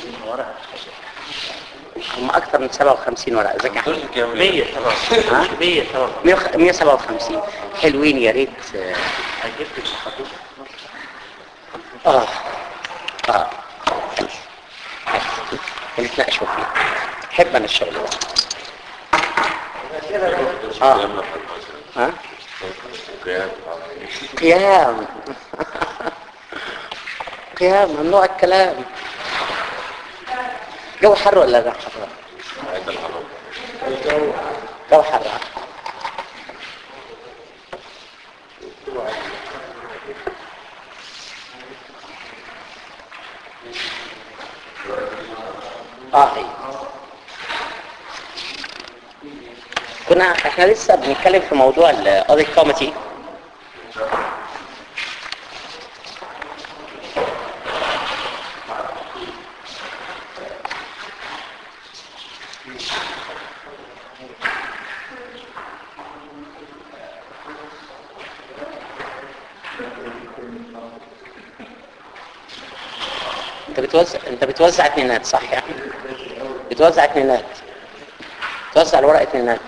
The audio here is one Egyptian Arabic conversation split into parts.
ورقة هم اكتر من 57 ورقه ازيك يا احمد دول كام 100 طبعا ها؟ 100 طبعا 157 حلوين يا ريت آه، هجيب لك حضرتك اه اه بنتناقشوا فيه احب انا الشغل ده اه ها قيام قيام ممنوع الكلام جو حر ولا لا حر جو حر اه أيوة. كنا احنا لسه بنتكلم في موضوع القاضي الكوميتي انت بتوزع انت بتوزع اتنينات صح يعني بتوزع اتنينات توزع الورق اتنينات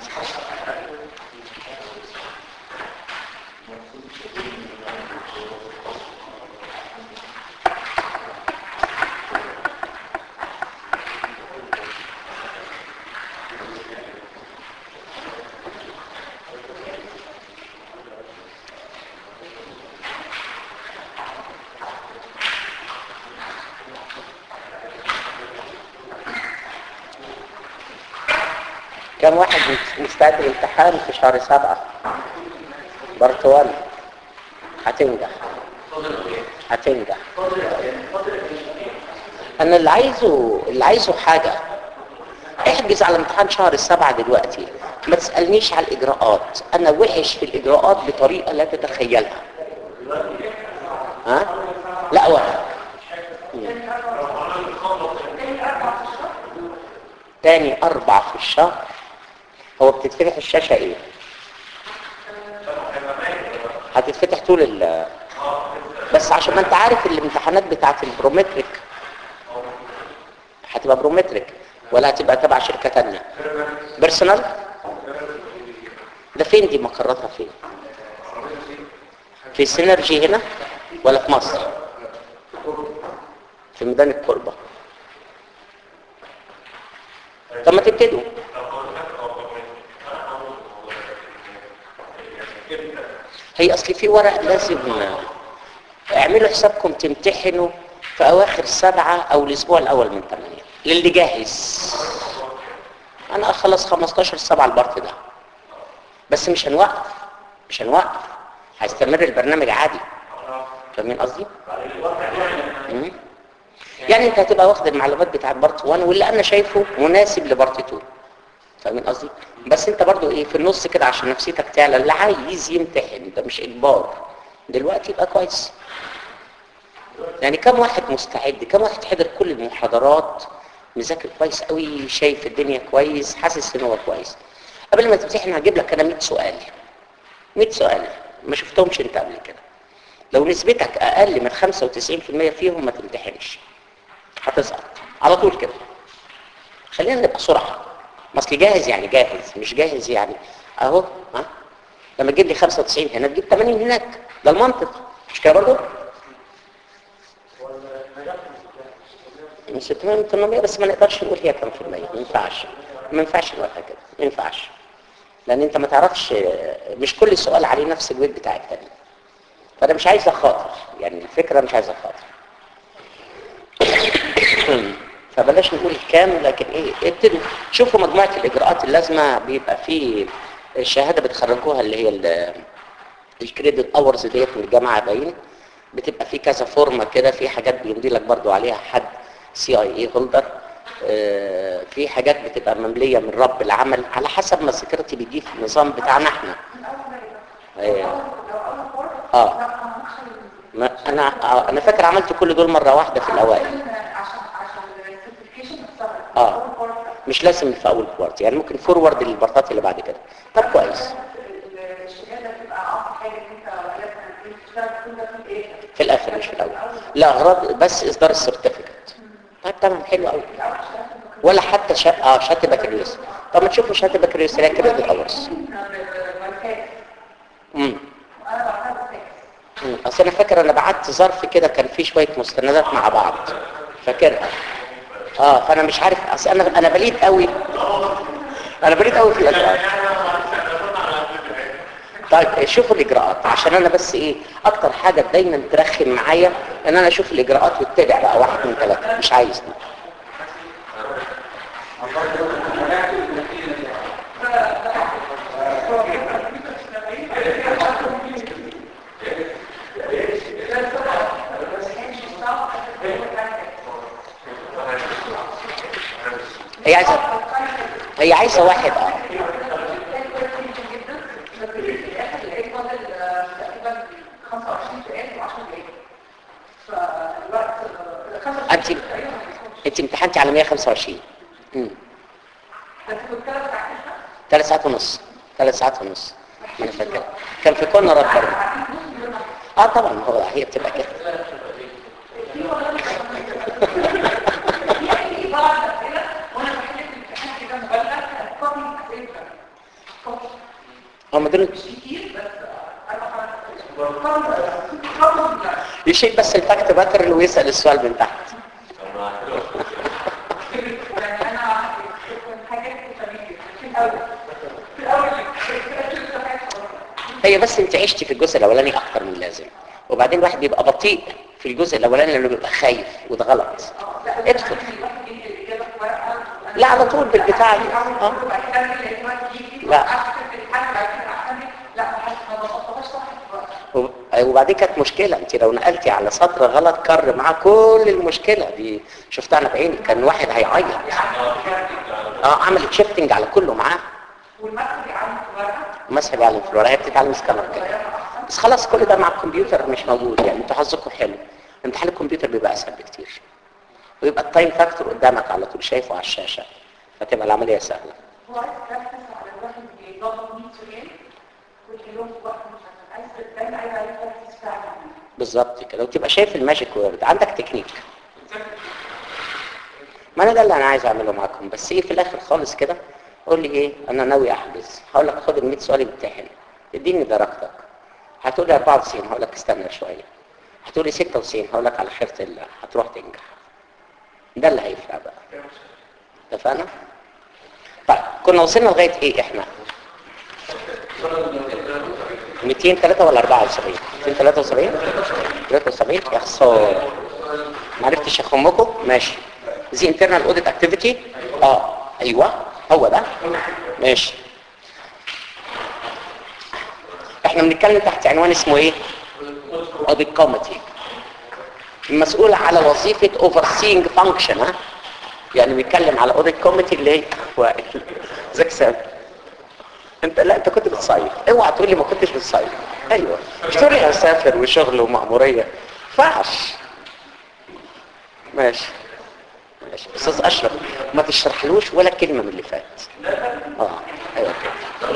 كم واحد مستعد للامتحان في شهر سبعة برتوان هتنجح هتنجح انا اللي عايزه اللي عايزه حاجة احجز على امتحان شهر السبعة دلوقتي ما تسألنيش على الاجراءات انا وحش في الاجراءات بطريقة لا تتخيلها ها لا واحد تاني اربع في الشهر هو بتتفتح الشاشة ايه هتتفتح طول ال بس عشان ما انت عارف الامتحانات بتاعت البرومتريك هتبقى برومتريك ولا هتبقى تبع شركة تانية بيرسونال ده فين دي مقراتها فين في سينرجي هنا ولا في مصر في ميدان الكربة طب ما تبتدوا هي اصل في ورق لازم اعملوا حسابكم تمتحنوا في اواخر سبعة او الاسبوع الاول من ثمانية للي جاهز انا اخلص 15 سبعة البارت ده بس مش هنوقف مش هنوقف هيستمر البرنامج عادي فاهمين قصدي؟ مم. يعني انت هتبقى واخد المعلومات بتاعت بارت 1 واللي انا شايفه مناسب لبارت 2 فاهمين قصدي بس انت برضو ايه في النص كده عشان نفسيتك تعلى اللي عايز يمتحن ده مش اجبار دلوقتي يبقى كويس يعني كم واحد مستعد كم واحد حضر كل المحاضرات مذاكر كويس قوي شايف الدنيا كويس حاسس ان هو كويس قبل ما تمتحن هجيب لك انا 100 سؤال 100 سؤال ما شفتهمش انت قبل كده لو نسبتك اقل من 95% فيهم ما تمتحنش هتسقط على طول كده خلينا نبقى صراحه ما اصل جاهز يعني جاهز مش جاهز يعني اهو ها لما تجيب لي 95 هنا تجيب 80 هناك ده المنطق مش كده برضه من 600 من 800 بس ما نقدرش نقول هي كام في المية ما ينفعش ما ينفعش نقولها كده ما ينفعش لان انت ما تعرفش مش كل سؤال عليه نفس الويت بتاع الثاني فانا مش عايز اخاطر يعني الفكره مش عايز اخاطر فبلاش نقول كام لكن ايه ابتدوا شوفوا مجموعه الاجراءات اللازمه بيبقى في الشهاده بتخرجوها اللي هي ال- الكريدت اورز ديت من الجامعه باين بتبقى في كذا فورمه كده في حاجات بيمضي لك برضو عليها حد سي اي اي هولدر في حاجات بتبقى ممليه من رب العمل على حسب ما السكيورتي بيجي في النظام بتاعنا احنا ايه اه ما انا آه، انا فاكر عملت كل دول مره واحده في الاوائل عشان عشان السيرتيفيكيشن اه مش لازم في اول كوارت يعني ممكن فورورد للبارتات اللي بعد كده طب كويس الشهاده تبقى اقصى حاجه ان انت لازم تشتغل كل ده في ايه في الاخر مش في الاول لا غرض بس اصدار السيرتيفيكت طيب تمام حلو قوي ولا حتى شا... اه شهاده بكالوريوس طب ما تشوفوا شهاده بكالوريوس اللي هي كريدت اورز امم انا بعتها بس مم. اصل انا فاكر انا بعت ظرف كده كان فيه شويه مستندات مع بعض فاكرها اه فانا مش عارف اصل انا انا بليد قوي انا بليد قوي في الاجراءات طيب شوفوا الاجراءات عشان انا بس ايه اكتر حاجه دايما ترخم معايا ان انا اشوف الاجراءات واتبع بقى واحد من ثلاثه مش عايز دي هي عايزه هي عايزه واحد اه انت انت امتحنتي على 125 امم ثلاث ساعات ونص ثلاث ساعات ونص انا فاكر كان في كورنر برضه اه طبعا هو هي بتبقى كده هم دول يشيل بس الفاكت باترن ويسال السؤال من تحت يعني انا حاجات في الاول في الاول هي بس انت عشتي في الجزء الاولاني اكتر من اللازم وبعدين الواحد بيبقى بطيء في الجزء الاولاني لانه بيبقى خايف وده غلط ادخل لا على طول بالبتاع دي اه لا وب- وبعدين كانت مشكلة انت لو نقلتي على سطر غلط كر معاه كل المشكلة دي شفتها انا بعيني كان واحد هيعيط اه عملت شيفتنج على كله معاه مسح بيعلم في الورقة هي بتتعلم سكانر كده بس خلاص كل ده مع الكمبيوتر مش موجود يعني انتوا حظكم حلو امتحان الكمبيوتر بيبقى اسهل بكتير ويبقى التايم فاكتور قدامك على طول شايفه على الشاشة فتبقى العملية سهلة هو عايز تركز على الواحد بيضغط 100 سؤال ويحلهم في وقت محدد عايز دايما عايز عليه تركيز فعلا بالظبط كده وتبقى شايف الماجيك وورد عندك تكنيك ما انا ده اللي انا عايز اعمله معاكم بس ايه في الاخر خالص كده قول لي ايه انا ناوي احجز هقول لك خد ال 100 سؤال امتحن اديني درجتك هتقول لي 94 هقول لك استنى شويه هتقول لي 96 هقول لك على خيرة الله هتروح تنجح ده اللي هيفرق بقى اتفقنا طيب كنا وصلنا لغايه ايه احنا 203 ولا 74 273 73 يا خساره ما عرفتش اخمكم ماشي دي انترنال اوديت اكتيفيتي اه ايوه هو ده ماشي احنا بنتكلم تحت عنوان اسمه ايه اوديت كوميتي المسؤول على وظيفه اوفرسينج فانكشن ها يعني بيتكلم على اوديت كوميتي اللي هو زكي سام انت لا انت كنت بتصيف اوعى تقول لي ما كنتش بتصيف ايوه مش تقول لي اسافر وشغل ومأمورية فعش ماشي ماشي استاذ اشرف ما تشرحلوش ولا كلمة من اللي فات اه ايوه كده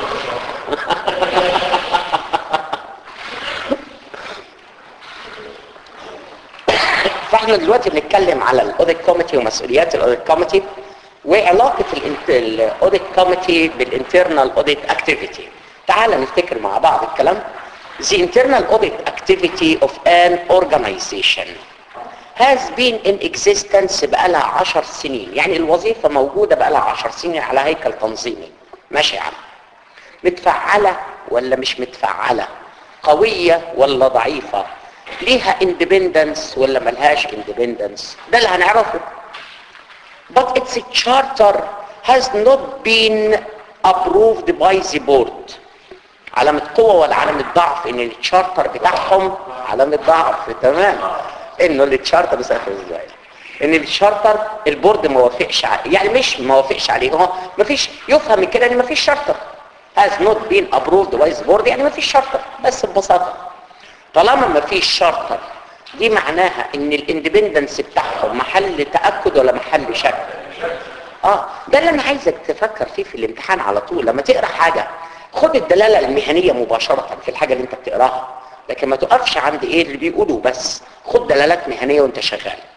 فاحنا دلوقتي بنتكلم على الاوديت كوميتي ومسؤوليات الاوديت كوميتي وعلاقة الاوديت كوميتي بالانترنال اوديت اكتيفيتي تعال نفتكر مع بعض الكلام The internal audit activity of an organization has been in existence بقالها عشر سنين يعني الوظيفة موجودة بقالها عشر سنين على هيكل تنظيمي ماشي يا عم متفعلة ولا مش متفعلة قوية ولا ضعيفة ليها independence ولا ملهاش independence ده اللي هنعرفه but its charter has not been approved by the board علامة قوة ولا علامة ضعف ان التشارتر بتاعهم علامة ضعف تمام انه التشارتر بيسافر ازاي ان الشارتر البورد ما وافقش عليه يعني مش ما وافقش عليه هو ما فيش يفهم من كده ان ما فيش شارتر has not been approved by the board يعني ما فيش شارتر بس ببساطة طالما ما فيش شارتر دي معناها ان الاندبندنس بتاعهم محل تأكد ولا محل شك اه ده اللي انا عايزك تفكر فيه في الامتحان على طول لما تقرا حاجة خد الدلالة المهنية مباشرة في الحاجة اللي انت بتقراها لكن ما تقفش عند ايه اللي بيقولوا بس خد دلالات مهنية وانت شغال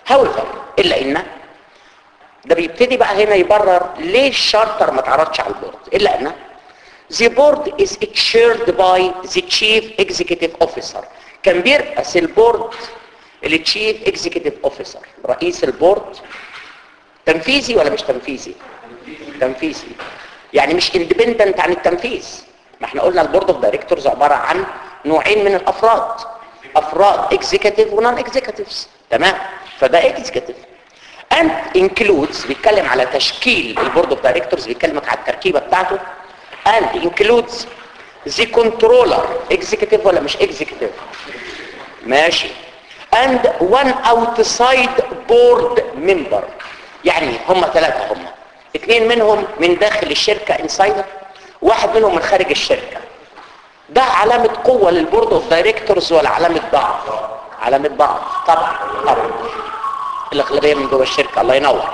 however الا ان ده بيبتدي بقى هنا يبرر ليه الشارتر ما اتعرضش على البورد الا ان the board is chaired by the chief executive officer كان بيرأس البورد التشيف اكزيكتيف اوفيسر رئيس البورد تنفيذي ولا مش تنفيذي تنفيذي يعني مش اندبندنت عن التنفيذ ما احنا قلنا البورد اوف دايركتورز عباره عن نوعين من الافراد افراد اكزيكتيف ونون اكزيكتيفز تمام فده اكزيكتيف and includes بيتكلم على تشكيل البورد اوف دايركتورز بيتكلمك على التركيبه بتاعته and includes the controller executive ولا مش executive ماشي and one outside board member يعني هم ثلاثة هم اثنين منهم من داخل الشركة انسايدر واحد منهم من خارج الشركة ده علامة قوة للبورد اوف دايركتورز ولا علامة ضعف علامة ضعف طبعا طبعا الاغلبية من جوه الشركة الله ينور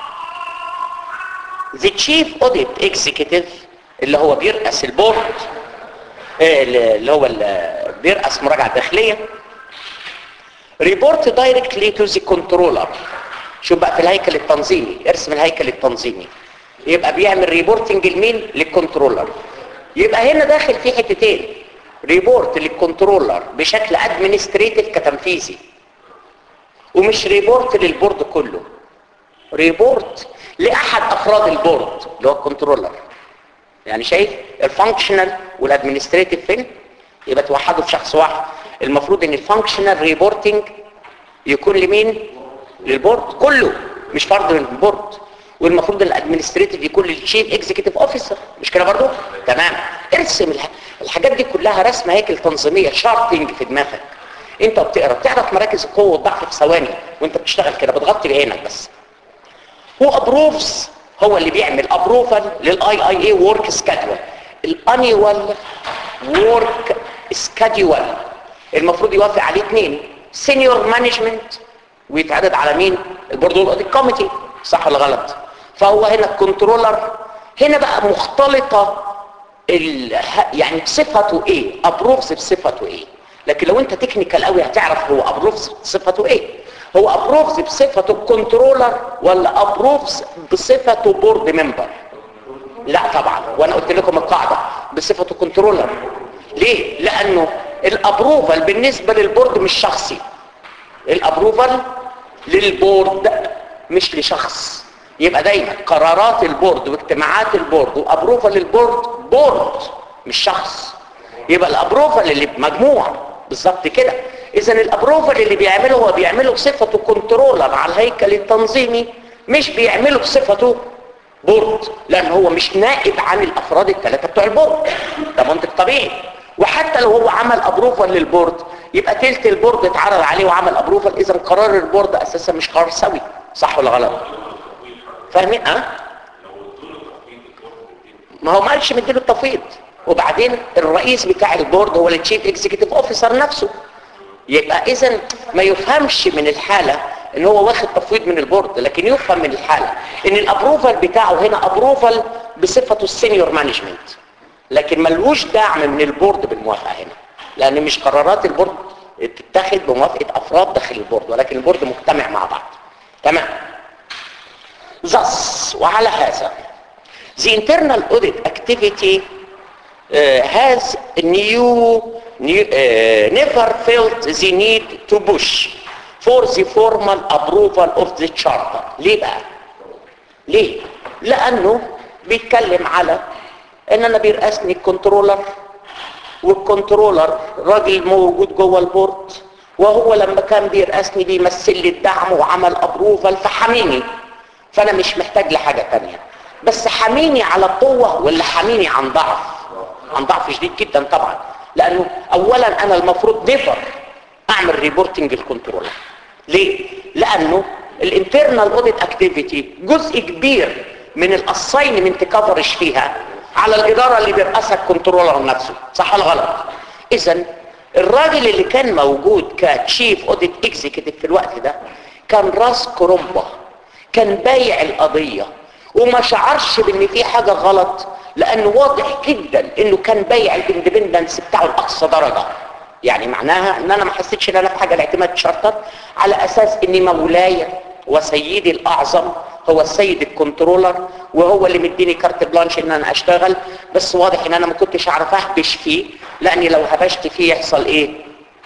the chief audit executive اللي هو بيرأس البورد اللي هو اللي بيرأس مراجعة داخلية ريبورت دايركتلي تو ذا كنترولر شوف بقى في الهيكل التنظيمي ارسم الهيكل التنظيمي يبقى بيعمل ريبورتنج لمين للكنترولر يبقى هنا داخل في حتتين ريبورت للكنترولر بشكل ادمنستريتيف كتنفيذي ومش ريبورت للبورد كله ريبورت لاحد افراد البورد اللي هو الكنترولر يعني شايف الفانكشنال والادمنستريتيف فين يبقى توحدوا في شخص واحد المفروض ان الفانكشنال ريبورتنج يكون لمين للبورد كله مش فرد من البورد والمفروض الادمنستريتيف يكون للشيف اكزيكتيف اوفيسر مش كده برضو تمام ارسم الح... الحاجات دي كلها رسمه هيكل تنظيميه شارتنج في دماغك انت بتقرا بتعرف مراكز القوه والضعف في ثواني وانت بتشتغل كده بتغطي بعينك بس هو ابروفز هو اللي بيعمل ابروفال للاي اي اي ورك سكادول الانيوال ورك سكادول المفروض يوافق عليه اثنين سينيور مانجمنت ويتعدد على مين البورد والاوديت كوميتي صح ولا غلط فهو هنا الكنترولر هنا بقى مختلطه ال... يعني صفته ايه ابروفز بصفته ايه لكن لو انت تكنيكال قوي هتعرف هو ابروفز بصفته ايه هو ابروفز بصفته كنترولر ولا ابروفز بصفته بورد ممبر لا طبعا وانا قلت لكم القاعده بصفته كنترولر ليه لانه الابروفال بالنسبه للبورد مش شخصي الابروفال للبورد مش لشخص يبقى دايما قرارات البورد واجتماعات البورد وابروفال للبورد بورد مش شخص يبقى الابروفال اللي بمجموع بالظبط كده اذا الابروفال اللي بيعمله هو بيعمله بصفته كنترولر على الهيكل التنظيمي مش بيعمله بصفته بورد لان هو مش نائب عن الافراد الثلاثه بتوع البورد ده منطق طبيعي وحتى لو هو عمل ابروفال للبورد يبقى تلت البورد اتعرض عليه وعمل ابروفال اذا قرار البورد اساسا مش قرار سوي صح ولا غلط فاهمين ها ما هو ما قالش مديله التفويض وبعدين الرئيس بتاع البورد هو التشيف اكزيكتيف اوفيسر نفسه يبقى اذا ما يفهمش من الحاله ان هو واخد تفويض من البورد لكن يفهم من الحاله ان الابروفال بتاعه هنا ابروفال بصفته السينيور مانجمنت لكن ملوش دعم من البورد بالموافقه هنا لان مش قرارات البورد تتخذ بموافقه افراد داخل البورد ولكن البورد مجتمع مع بعض تمام thus وعلى هذا the internal audit activity uh, has new, new uh, never felt the need to push for the formal approval of the charter ليه بقى ليه لانه بيتكلم على ان انا بيرأسني الكنترولر والكنترولر راجل موجود جوه البورد وهو لما كان بيرأسني بيمثل لي الدعم وعمل ابروفال فحميني فانا مش محتاج لحاجه تانية بس حميني على قوه ولا حميني عن ضعف عن ضعف شديد جدا طبعا لانه اولا انا المفروض نيفر اعمل ريبورتنج الكنترولر ليه لانه الانترنال اوديت اكتيفيتي جزء كبير من الاساينمنت كفرج فيها على الاداره اللي بيرأسها الكنترولر نفسه صح ولا غلط اذا الراجل اللي كان موجود كتشيف اوديت اكزيكتيف في الوقت ده كان راس كرومبا كان بايع القضيه وما شعرش بان في حاجه غلط لانه واضح جدا انه كان بايع الاندبندنس بتاعه لاقصى درجه يعني معناها ان انا ما حسيتش ان انا في حاجه الاعتماد شرطا على اساس ان مولاي وسيدي الاعظم هو السيد الكنترولر وهو اللي مديني كارت بلانش ان انا اشتغل بس واضح ان انا ما كنتش اعرف اهبش فيه لاني لو هبشت فيه يحصل ايه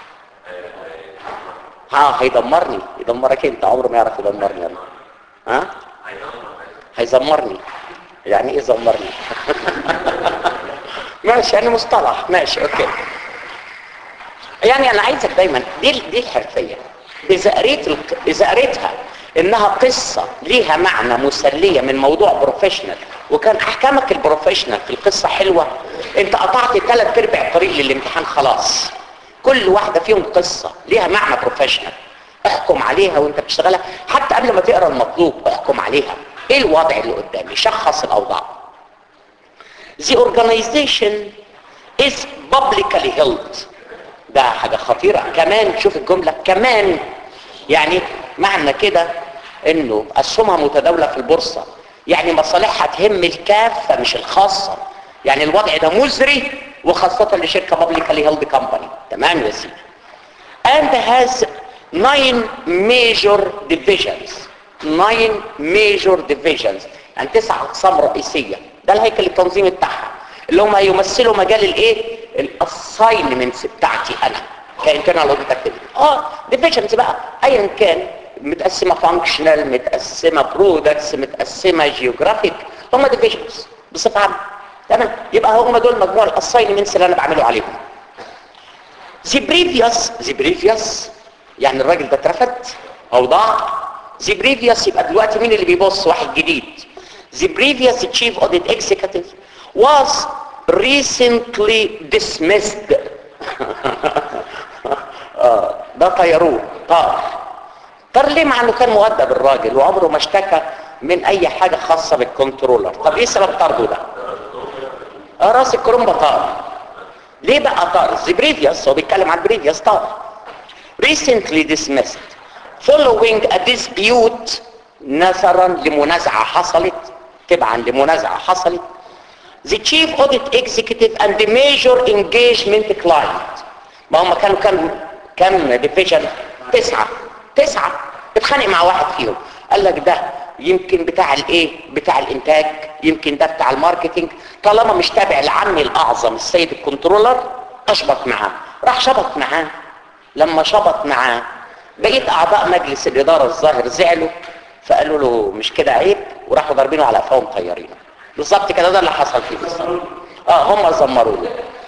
ها هيدمرني يدمرك انت عمره ما يعرف يدمرني انا ها هيزمرني يعني ايه زمرني ماشي يعني مصطلح ماشي اوكي يعني انا عايزك دايما دي دي الحرفيه اذا قريت الق- اذا قريتها انها قصه ليها معنى مسليه من موضوع بروفيشنال وكان احكامك البروفيشنال في القصه حلوه انت قطعت ثلاث ارباع الطريق للامتحان خلاص كل واحده فيهم قصه ليها معنى بروفيشنال احكم عليها وانت بتشتغلها حتى قبل ما تقرا المطلوب احكم عليها ايه الوضع اللي قدامي شخص الاوضاع The organization is publicly held ده حاجة خطيرة كمان شوف الجملة كمان يعني معنى كده انه اسهمها متداولة في البورصة يعني مصالحها تهم الكافة مش الخاصة يعني الوضع ده مزري وخاصة لشركة publicly held company تمام يا سيدي and has nine major divisions nine major divisions يعني تسع اقسام رئيسيه ده الهيكل التنظيمي بتاعها اللي هم يمثلوا مجال الايه الاساينمنتس بتاعتي انا كانترنال اوديت اكتيفيتي اه ديفيجنز بقى ايا كان متقسمه فانكشنال متقسمه برودكتس متقسمه جيوغرافيك هم ديفيجنز بصفه عامه تمام يبقى هم دول مجموع الاساينمنتس اللي انا بعمله عليهم the previous the previous يعني الراجل ده اترفد او ضاع the previous يبقى دلوقتي مين اللي بيبص واحد جديد the previous chief audit executive was recently dismissed آه، ده طيروه طار طار ليه مع انه كان مؤدب الراجل وعمره ما اشتكى من اي حاجه خاصه بالكنترولر طب ايه سبب طرده ده اه راس الكرومبا طار ليه بقى طار البريفيوس هو بيتكلم عن البريفيوس طار recently dismissed following a dispute نظرا لمنازعة حصلت تبعا لمنازعة حصلت the chief audit executive and the major engagement client ما هم كانوا كم كم ديفيجن تسعة تسعة اتخانق مع واحد فيهم قال لك ده يمكن بتاع الايه بتاع الانتاج يمكن ده بتاع الماركتينج طالما مش تابع لعمي الاعظم السيد الكنترولر اشبط معاه راح شبط معاه لما شبط معاه بقيت اعضاء مجلس الاداره الظاهر زعلوا فقالوا له مش كده عيب وراحوا ضاربينه على قفاهم طيارينه بالظبط كده ده اللي حصل فيه بالظبط اه هم زمروه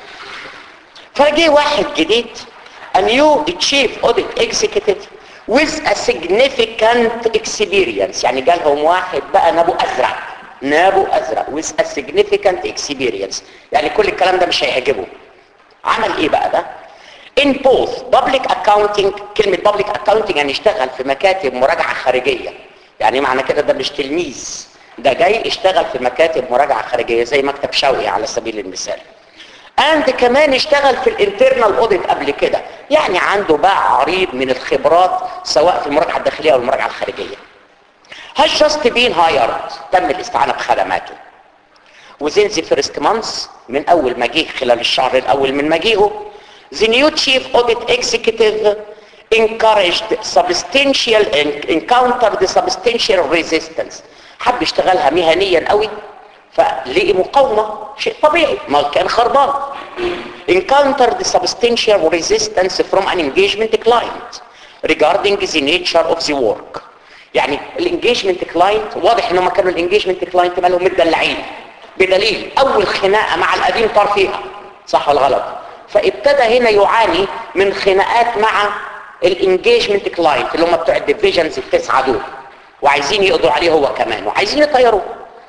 فجه واحد جديد a new chief audit executive with a significant experience يعني جالهم واحد بقى نابو ازرق نابو ازرق with a significant experience يعني كل الكلام ده مش هيعجبه عمل ايه بقى ده in both public accounting كلمة public accounting يعني اشتغل في مكاتب مراجعة خارجية يعني معنى كده ده مش تلميذ ده جاي اشتغل في مكاتب مراجعة خارجية زي مكتب شوقي على سبيل المثال and كمان اشتغل في الانترنال اوديت قبل كده يعني عنده بقى عريض من الخبرات سواء في المراجعة الداخلية او المراجعة الخارجية has just been hired تم الاستعانة بخدماته within the first months من اول ما جه خلال الشهر الاول من مجيئه the new chief audit executive encouraged substantial encountered substantial resistance حب يشتغلها مهنيا قوي فلقي مقاومة شيء طبيعي ما كان خربان encountered substantial resistance from an engagement client regarding the nature of the work يعني الانجيجمنت كلاينت واضح ان هم كانوا الانجيجمنت كلاينت مالهم متدلعين بدليل اول خناقه مع القديم طار فيها صح ولا غلط فابتدى هنا يعاني من خناقات مع الانجيجمنت كلاينت اللي هم بتوع الديفيجنز التسعه دول وعايزين يقضوا عليه هو كمان وعايزين يطيروه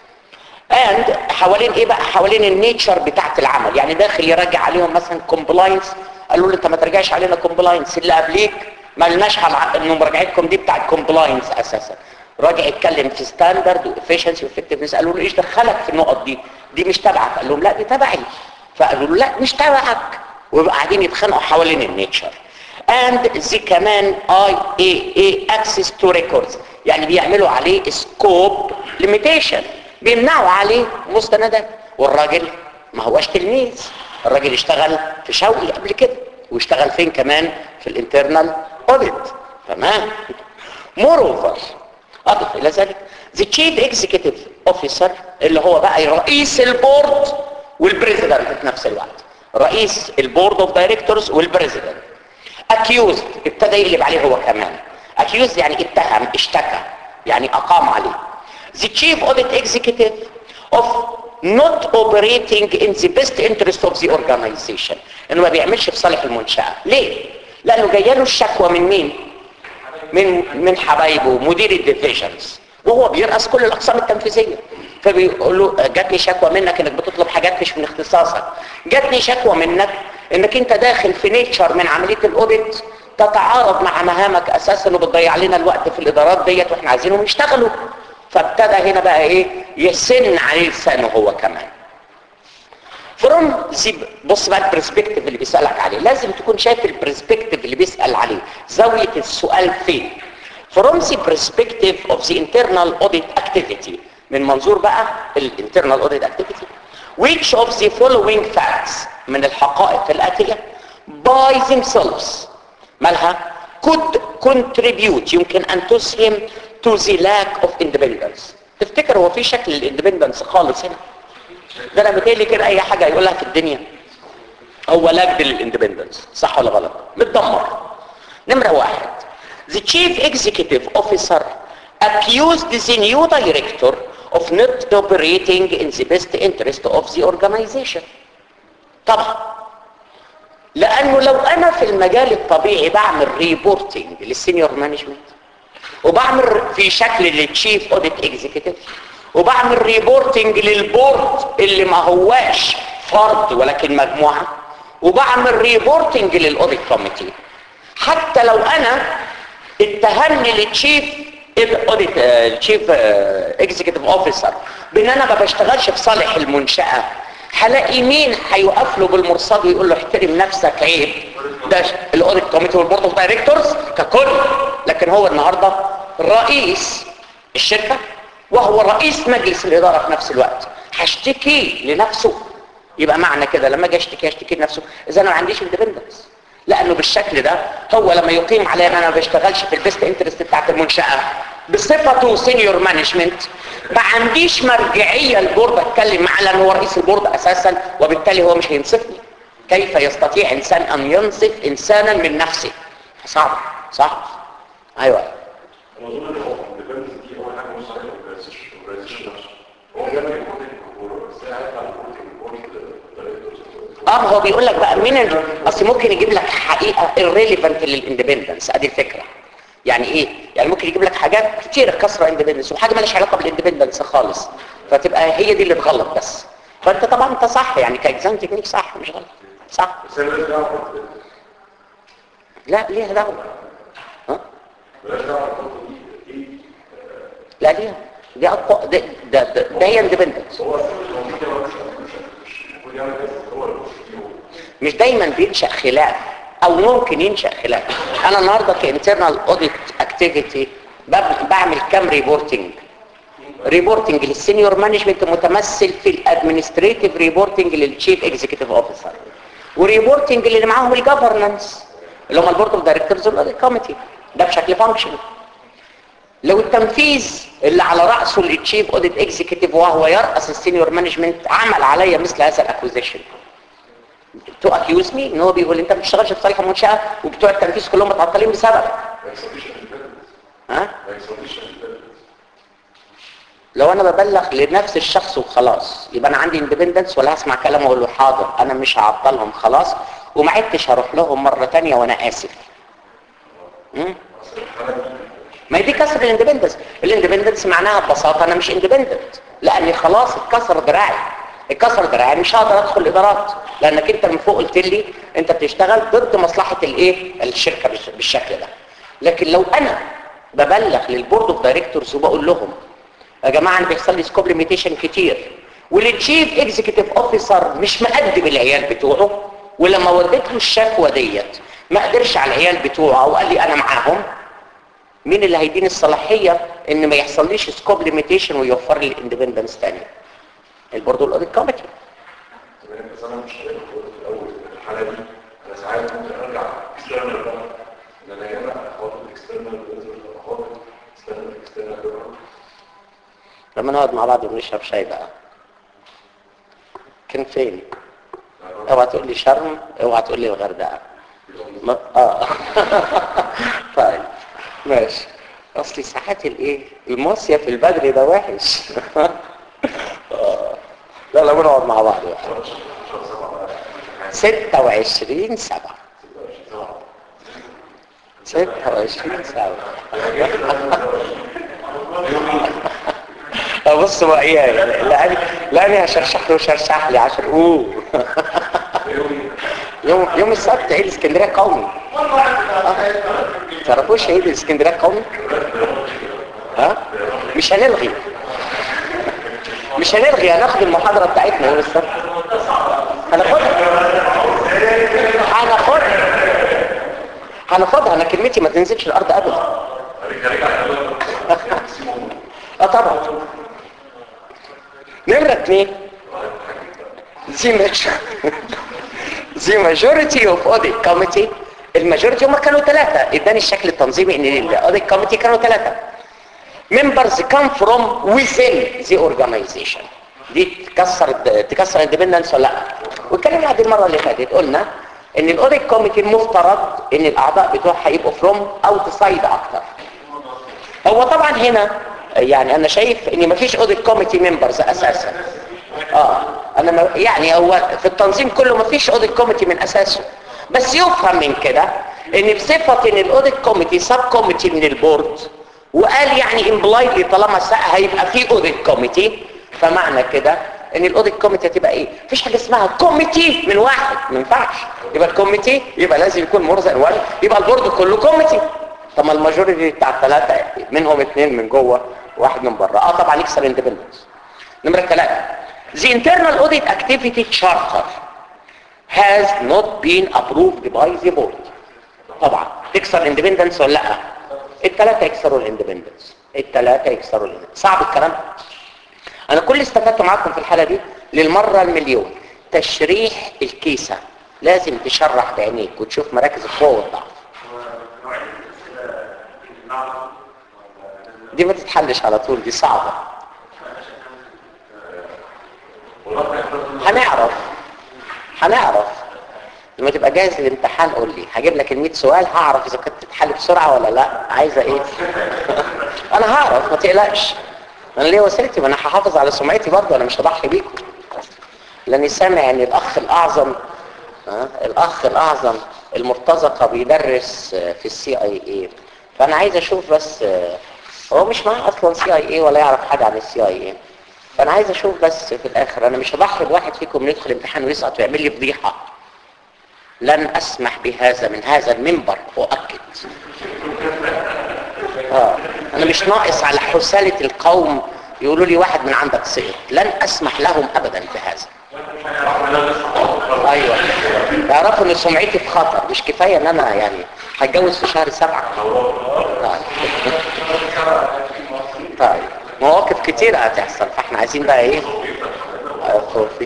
اند حوالين ايه بقى حوالين النيتشر بتاعت العمل يعني داخل يراجع عليهم مثلا كومبلاينس قالوا له انت ما ترجعش علينا كومبلاينس اللي قبليك ما لناش على انه مراجعتكم دي بتاعت كومبلاينس اساسا راجع يتكلم في ستاندرد وافشنسي وافكتفنس قالوا له ايش دخلك في النقط دي دي مش تبعك قال لهم لا دي تبعي فقالوا له لا مش تبعك ويبقى قاعدين يتخانقوا حوالين النيتشر اند زي كمان اي اي اي اكسس تو ريكوردز يعني بيعملوا عليه سكوب ليميتيشن بيمنعوا عليه مستندات والراجل ما هوش تلميذ الراجل اشتغل في شوقي قبل كده واشتغل فين كمان في الانترنال اوديت تمام موروفر اضف الى ذلك the chief executive officer اللي هو بقى رئيس البورد والبريزيدنت في نفس الوقت رئيس البورد اوف دايركتورز والبريزيدنت accused ابتدى يقلب عليه هو كمان accused يعني اتهم اشتكى يعني اقام عليه the chief audit executive of not operating in the best interest of the organization انه ما بيعملش في صالح المنشأة ليه؟ لانه جايه له الشكوى من مين؟ من من حبايبه مدير الديفيجنز وهو بيرأس كل الاقسام التنفيذيه فبيقول له جاتني شكوى منك انك بتطلب حاجات مش من اختصاصك جاتني شكوى منك انك انت داخل في نيتشر من عمليه الاوديت تتعارض مع مهامك اساسا وبتضيع لنا الوقت في الادارات ديت واحنا عايزينهم يشتغلوا فابتدى هنا بقى ايه يسن عليه لسانه هو كمان فروم بص بقى البرسبكتيف اللي بيسألك عليه لازم تكون شايف البرسبكتيف اللي بيسأل عليه زاوية السؤال فين from the perspective of the internal audit activity من منظور بقى الانترنال audit activity which of the following facts من الحقائق الآتية by themselves مالها could contribute يمكن أن تسهم to the lack of independence تفتكر هو في شكل الاندبندنس خالص هنا ده انا متهيألي كده اي حاجه يقولها في الدنيا هو لجد للاندبندنس صح ولا غلط متدمر نمره واحد the chief executive officer accused the new director of not operating in the best interest of the organization طبعا لانه لو انا في المجال الطبيعي بعمل ريبورتنج للسينيور مانجمنت وبعمل في شكل للتشيف اوديت اكزيكتيف وبعمل ريبورتنج للبورد اللي ما هواش فرد ولكن مجموعة وبعمل ريبورتنج للاوديت كوميتي حتى لو انا اتهمني للتشيف اوديت التشيف اكزيكتيف اوفيسر بان انا ما بشتغلش في صالح المنشأة هلاقي مين هيوقف له بالمرصاد ويقول له احترم نفسك عيب ده الاوديت كوميتي والبورد اوف دايركتورز ككل لكن هو النهارده رئيس الشركه وهو رئيس مجلس الاداره في نفس الوقت هشتكي لنفسه يبقى معنى كده لما اجي اشتكي اشتكي لنفسه اذا انا ما عنديش اندبندنس لانه بالشكل ده هو لما يقيم علي ان انا ما بشتغلش في البيست انترست بتاعت المنشاه بصفته سينيور مانجمنت ما عنديش مرجعيه البورد اتكلم معاه لان هو رئيس البورد اساسا وبالتالي هو مش هينصفني كيف يستطيع انسان ان ينصف انسانا من نفسه صعب صح ايوه الموضوع اللي هو الديبندنس دي هو حاجه مش صحيحه الاورجنايزيشن نفسه هو بيعمل ريبورتنج للكوره بس هي عارف على الريبورتنج ريبورت اه ما هو بيقول لك بقى من ال... اصل ممكن يجيب لك حقيقه irrelevant للاندبندنس ادي الفكره يعني ايه يعني ممكن يجيب لك حاجات كتير كسره اندبندنس وحاجه مالهاش علاقه بالاندبندنس خالص فتبقى هي دي اللي تغلط بس فانت طبعا انت صح يعني كاكزام تكنيك صح مش غلط صح بس هي مالهاش دعوه بالديبندنس. لا ليها دعوه ها مالهاش دعوه بالنقطه دي دي لا ليها دي اقوى ده ده, ده, ده هي اندبندنس هو اصلا مش موجود كده مش مش المفروض يعمل بس هو المفروض مش دايما بينشأ خلاف او ممكن ينشأ خلاف انا النهارده كانترنال اوديت اكتيفيتي بعمل كام ريبورتنج ريبورتنج للسينيور مانجمنت متمثل في الادمنستريتيف ريبورتنج للتشيف اكزيكتيف اوفيسر وريبورتنج اللي معاهم الجفرنانس اللي هم البورد اوف دايركتورز والاوديت كوميتي ده بشكل فانكشن لو التنفيذ اللي على راسه التشيف اوديت اكزيكتيف وهو يراس السينيور مانجمنت عمل عليا مثل هذا الاكوزيشن تو اكيوز مي ان هو بيقول انت ما بتشتغلش في صالح المنشاه وبتوع التنفيذ كلهم متعطلين بسبب ما يسويش اندبندنس ها ما يسويش اندبندنس لو انا ببلغ لنفس الشخص وخلاص يبقى انا عندي اندبندنس ولا هسمع كلامه واقول له حاضر انا مش هعطلهم خلاص وما عدتش هروح لهم مره تانية وانا اسف مم؟ اصل الحاله دي ما هي دي كسر الاندبندنس الاندبندنس معناها ببساطه انا مش اندبندنت لاني خلاص اتكسر دراعي اتكسر دراعي مش هقدر ادخل الادارات لانك انت من فوق قلت لي انت بتشتغل ضد مصلحه الايه الشركه بالش- بالشكل ده لكن لو انا ببلغ للبورد اوف دايركتورز وبقول لهم يا جماعه انا بيحصل لي سكوب ليميتيشن كتير والتشيف اكزيكتيف اوفيسر مش مقدم العيال بتوعه ولما وديت له الشكوى ديت ما قدرش على العيال بتوعه وقال لي انا معاهم مين اللي هيديني الصلاحيه ان ما يحصليش سكوب ليميتيشن ويوفر لي الاندبندنس تاني البورد الاوديت كوميتي تمام بس انا مش هقدر اقول في الاول إن الحاله دي انا ساعات ممكن انا لما نقعد مع بعض ونشرب شاي بقى كان فين اوعى تقول لي شرم اوعى تقول لي الغردقه ما... اه طيب ماشي اصلي ساعات الايه المصيف البدري ده وحش آه. لا لا بنقعد مع بعض بقى 26 سبعة 26 سبعة بص بقى ايه لاني لاني هشرشح له شرشح لي عشان اوه يوم يوم السبت عيد اسكندريه قومي آه. تعرفوش عيد اسكندريه قومي ها مش هنلغي مش هنلغي هناخد المحاضره بتاعتنا يوم السبت هناخدها هناخدها هناخدها انا كلمتي ما تنزلش الارض ابدا اه طبعا نمرة اتنين the major- the majority of audit committee الماجوريتي هم كانوا ثلاثة اداني الشكل التنظيمي ان الاوديت كوميتي كانوا ثلاثة members come from within the organization دي تكسر تكسر الاندبندنس ولا لا واتكلمنا عن دي المره اللي فاتت قلنا ان الاوديت كوميتي المفترض ان الاعضاء بتوعها يبقوا فروم اوتسايد اكتر هو طبعا هنا يعني انا شايف ان مفيش اوديت كوميتي ممبرز اساسا اه انا ما يعني هو في التنظيم كله مفيش اوديت كوميتي من اساسه بس يفهم من كده ان بصفه ان الاوديت كوميتي سب كوميتي من البورد وقال يعني امبلايدلي طالما سا- هيبقى في اوديت كوميتي فمعنى كده ان الاوديت كوميتي هتبقى ايه مفيش حاجه اسمها كوميتي من واحد ما ينفعش يبقى الكوميتي يبقى لازم يكون مرزق واحد يبقى البورد كله كوميتي طب ما الماجوريتي بتاع الثلاثه منهم اثنين من جوه واحد من بره اه طبعا يكسر اندبندنس نمره ثلاثه The internal audit activity charter has not been approved by the board طبعا تكسر اندبندنس ولا لا الثلاثه يكسروا الاندبندنس الثلاثه يكسروا الاندبندنس صعب الكلام انا كل اللي استفدته معاكم في الحاله دي للمره المليون تشريح الكيسه لازم تشرح بعينيك وتشوف مراكز القوه والضعف دي ما تتحلش على طول دي صعبه هنعرف هنعرف لما تبقى جاهز للامتحان قول لي هجيب لك ال 100 سؤال هعرف اذا كنت تتحل بسرعه ولا لا عايزه ايه انا هعرف ما تقلقش انا ليه وسيلتي ما انا هحافظ على سمعتي برضه انا مش هضحي بيكم لاني سامع ان الاخ الاعظم ها الاخ الاعظم المرتزقه بيدرس آه، في السي اي اي فانا عايز اشوف بس آه، هو مش معاه اصلا سي اي اي ولا يعرف حاجه عن السي اي اي فانا عايز اشوف بس في الاخر انا مش هضحي بواحد فيكم يدخل امتحان ويسقط ويعمل لي فضيحه لن اسمح بهذا من هذا المنبر اؤكد اه انا مش ناقص على حسالة القوم يقولوا لي واحد من عندك سقط لن اسمح لهم ابدا بهذا ايوه يعرفوا ان سمعتي في خطر مش كفايه ان انا يعني هتجوز في شهر سبعة طيب طيب مواقف كتيرة هتحصل فاحنا عايزين بقى ايه آه، خوفي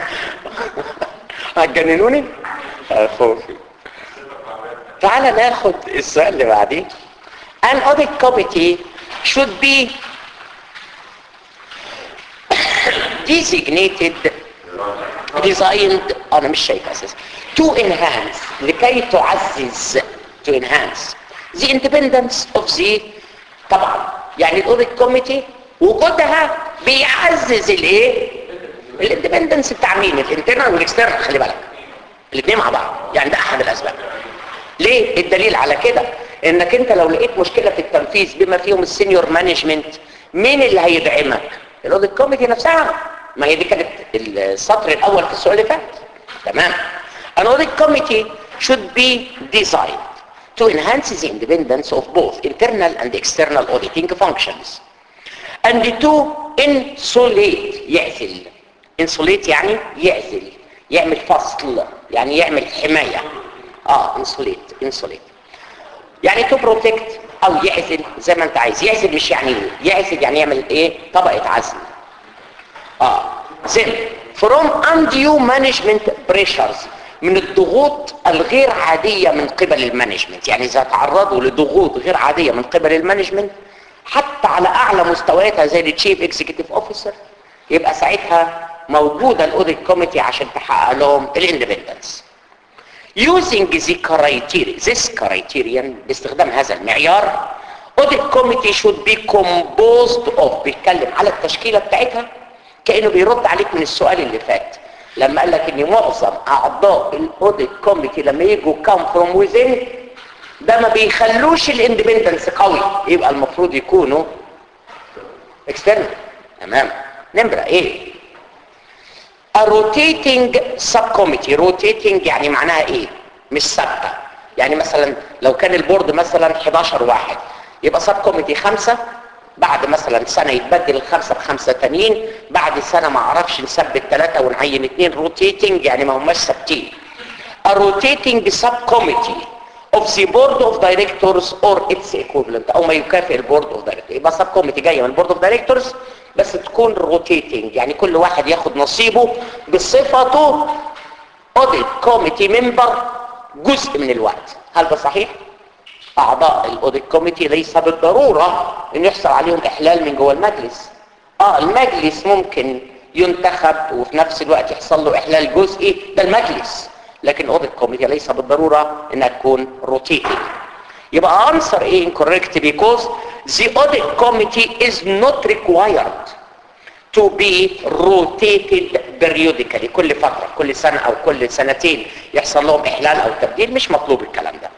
هتجننوني آه، خوفي تعال ناخد السؤال اللي بعديه An audit committee should be designated designed انا مش شايف اساسا to enhance لكي تعزز to enhance the independence of the طبعا يعني الاوديت كوميتي وجودها بيعزز الايه الاندبندنس بتاع مين الانترنال والاكسترنال خلي بالك الاثنين مع بعض يعني ده احد الاسباب ليه الدليل على كده انك انت لو لقيت مشكله في التنفيذ بما فيهم السينيور مانجمنت مين اللي هيدعمك الاوديت كوميتي نفسها ما هي دي كانت السطر الاول في السؤال اللي فات تمام an audit committee should be designed to enhance the independence of both internal and external auditing functions and to insulate يعزل insulate يعني يعزل يعمل فصل يعني يعمل حماية اه insulate insulate يعني to protect او يعزل زي ما انت عايز يعزل مش يعني إيه؟ يعزل يعني يعمل ايه طبقة عزل اه then from undue management pressures من الضغوط الغير عادية من قبل المانجمنت يعني اذا تعرضوا لضغوط غير عادية من قبل المانجمنت حتى على اعلى مستوياتها زي التشيف اكزيكتيف اوفيسر يبقى ساعتها موجوده الاوديت كوميتي عشان تحقق لهم الاندبندنس using the criteria this criterion باستخدام هذا المعيار audit committee should be composed of بيتكلم على التشكيله بتاعتها كانه بيرد عليك من السؤال اللي فات لما قال لك ان معظم اعضاء الاوديت كوميتي لما يجوا come from within ده ما بيخلوش الاندبندنس قوي يبقى المفروض يكونوا external تمام نمرة ايه a rotating subcommittee rotating يعني معناها ايه مش ثابته يعني مثلا لو كان البورد مثلا 11 واحد يبقى سب كوميتي خمسة بعد مثلا سنة يتبدل الخمسة بخمسة تانيين بعد سنة ما اعرفش نثبت ثلاثة ونعين اثنين روتيتنج يعني ما هماش ثابتين a rotating subcommittee of the board of directors or its equivalent او ما يكافئ البورد اوف دايركتورز يبقى سب كوميتي جايه من البورد اوف دايركتورز بس تكون روتيتنج يعني كل واحد ياخد نصيبه بصفته اوديت كوميتي ممبر جزء من الوقت هل ده صحيح اعضاء الاوديت كوميتي ليس بالضروره ان يحصل عليهم احلال من جوه المجلس اه المجلس ممكن ينتخب وفي نفس الوقت يحصل له احلال جزئي ده المجلس لكن اوديت كوميتي ليس بالضروره انها تكون روتيتنج يبقى answer A incorrect because the audit committee is not required to be rotated periodically كل فترة كل سنة او كل سنتين يحصل لهم احلال او تبديل مش مطلوب الكلام ده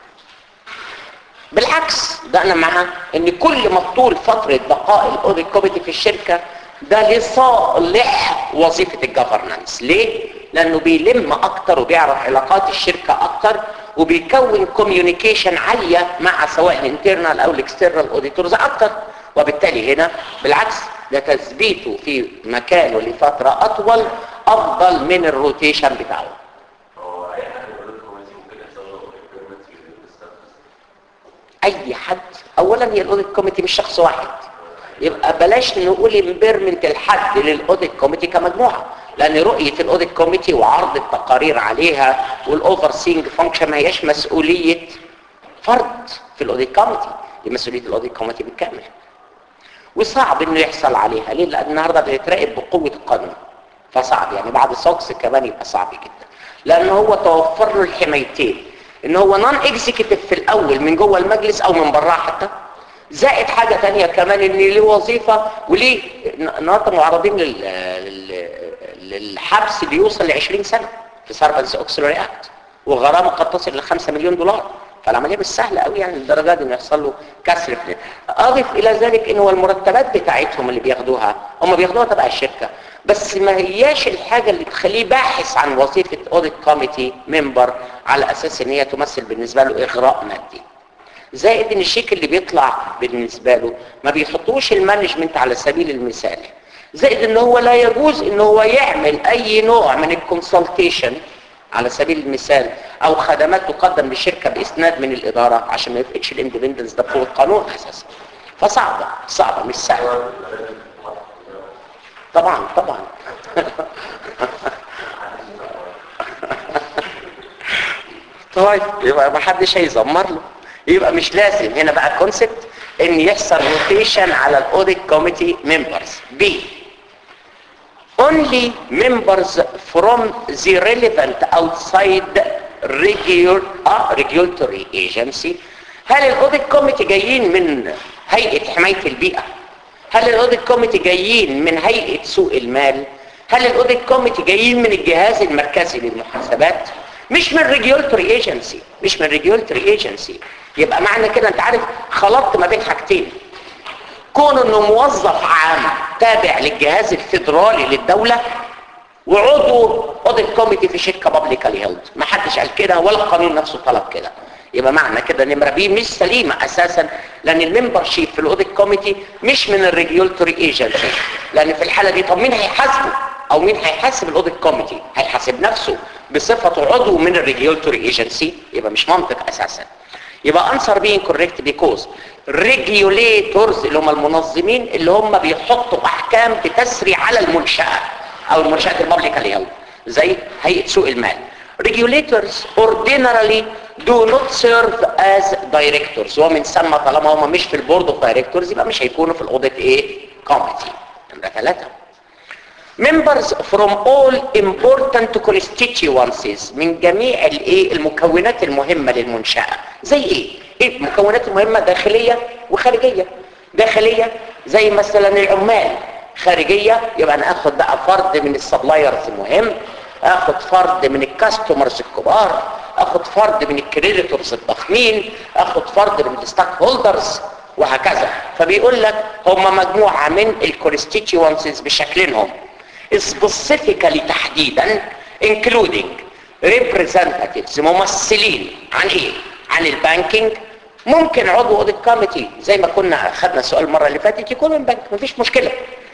بالعكس ده انا مع ان كل ما طول فترة بقاء الاوديت كوميتي في الشركة ده لصالح وظيفة الجفرنانس ليه؟ لانه بيلم اكتر وبيعرف علاقات الشركة اكتر وبيكون كوميونيكيشن عالية مع سواء الانترنال او الاكسترنال اوديتورز اكتر وبالتالي هنا بالعكس ده تثبيته في مكانه لفترة اطول افضل من الروتيشن بتاعه هو اي حد يقول لكم ممكن يحصل له اكسبيرمنت في الاستاتس اي حد اولا هي الاوديت كوميتي مش شخص واحد يبقى بلاش نقول امبيرمنت الحد للاوديت كوميتي كمجموعه لان رؤيه الاوديت كوميتي وعرض التقارير عليها والاوفر سينج فانكشن ما هياش مسؤوليه فرد في الاوديت كوميتي دي مسؤوليه الاوديت كوميتي بالكامل وصعب انه يحصل عليها ليه لان النهارده بيتراقب بقوه القانون فصعب يعني بعد سوكس كمان يبقى صعب جدا لان هو توفر له الحمايتين ان هو نون اكزيكتيف في الاول من جوه المجلس او من براه حتى زائد حاجة تانية كمان ان ليه وظيفة وليه النهارده معرضين لل... لل... للحبس اللي يوصل ل 20 سنة في ساربنس اوكسلوري اكت وغرامة قد تصل ل 5 مليون دولار فالعملية مش سهلة قوي يعني للدرجة دي انه يحصل له كسر في اضف الى ذلك ان هو المرتبات بتاعتهم اللي بياخدوها هم بياخدوها تبع الشركة بس ما هياش الحاجة اللي تخليه باحث عن وظيفة اوديت كوميتي ممبر على اساس ان هي تمثل بالنسبة له اغراء مادي زائد ان الشيك اللي بيطلع بالنسبة له ما بيحطوش المانجمنت على سبيل المثال زائد ان هو لا يجوز ان هو يعمل اي نوع من الكونسلتيشن على سبيل المثال او خدمات تقدم للشركة باسناد من الادارة عشان ما يفقدش الاندبندنس ده فوق القانون اساسا فصعبة صعبة مش سهلة طبعا طبعا طيب يبقى ما حدش هيزمر له يبقى مش لازم هنا بقى الكونسبت ان يحصل روتيشن على الاوديت كوميتي ممبرز بي only members from the relevant outside regular, uh, regulatory agency هل الاوديت كوميتي جايين من هيئة حماية البيئة هل الاوديت كوميتي جايين من هيئة سوق المال هل الاوديت كوميتي جايين من الجهاز المركزي للمحاسبات مش من ريجولتوري ايجنسي مش من ريجولتوري ايجنسي يبقى معنى كده انت عارف خلطت ما بين حاجتين كون انه موظف عام تابع للجهاز الفيدرالي للدولة وعضو اوديت كوميتي في شركة بابليكالي هيلد ما حدش قال كده ولا القانون نفسه طلب كده يبقى معنى كده نمرة بي مش سليمة اساسا لان الممبر شيب في الاوديت كوميتي مش من الريجولتوري ايجنسي لان في الحالة دي طب مين هيحاسبه او مين هيحاسب الاوديت كوميتي هيحاسب نفسه بصفته عضو من الريجولتوري ايجنسي يبقى مش منطق اساسا يبقى انسر بين كوريكت بيكوز ريجوليتورز اللي هم المنظمين اللي هم بيحطوا احكام بتسري على المنشاه او المنشات البابليكالي هيلد زي هيئه سوق المال regulators ordinarily do not serve as دايركتورز ومن ثم طالما هم مش في البورد اوف دايركتورز يبقى مش هيكونوا في الاوديت ايه كوميتي نمره ثلاثه members from all important constituencies من جميع الايه المكونات المهمه للمنشاه زي ايه ايه المكونات المهمه داخليه وخارجيه داخليه زي مثلا العمال خارجيه يبقى انا اخد بقى فرد من السبلايرز مهم اخد فرد من الكاستمرز الكبار اخد فرد من الكريديتورز الضخمين اخد فرد من الستاك هولدرز وهكذا فبيقول لك هم مجموعه من الكونستيتوانسيز بشكلهم specifically تحديدا including representatives ممثلين عن ايه عن البانكينج ممكن عضو اوديت كوميتي زي ما كنا خدنا السؤال المره اللي فاتت يكون من بنك مفيش مشكله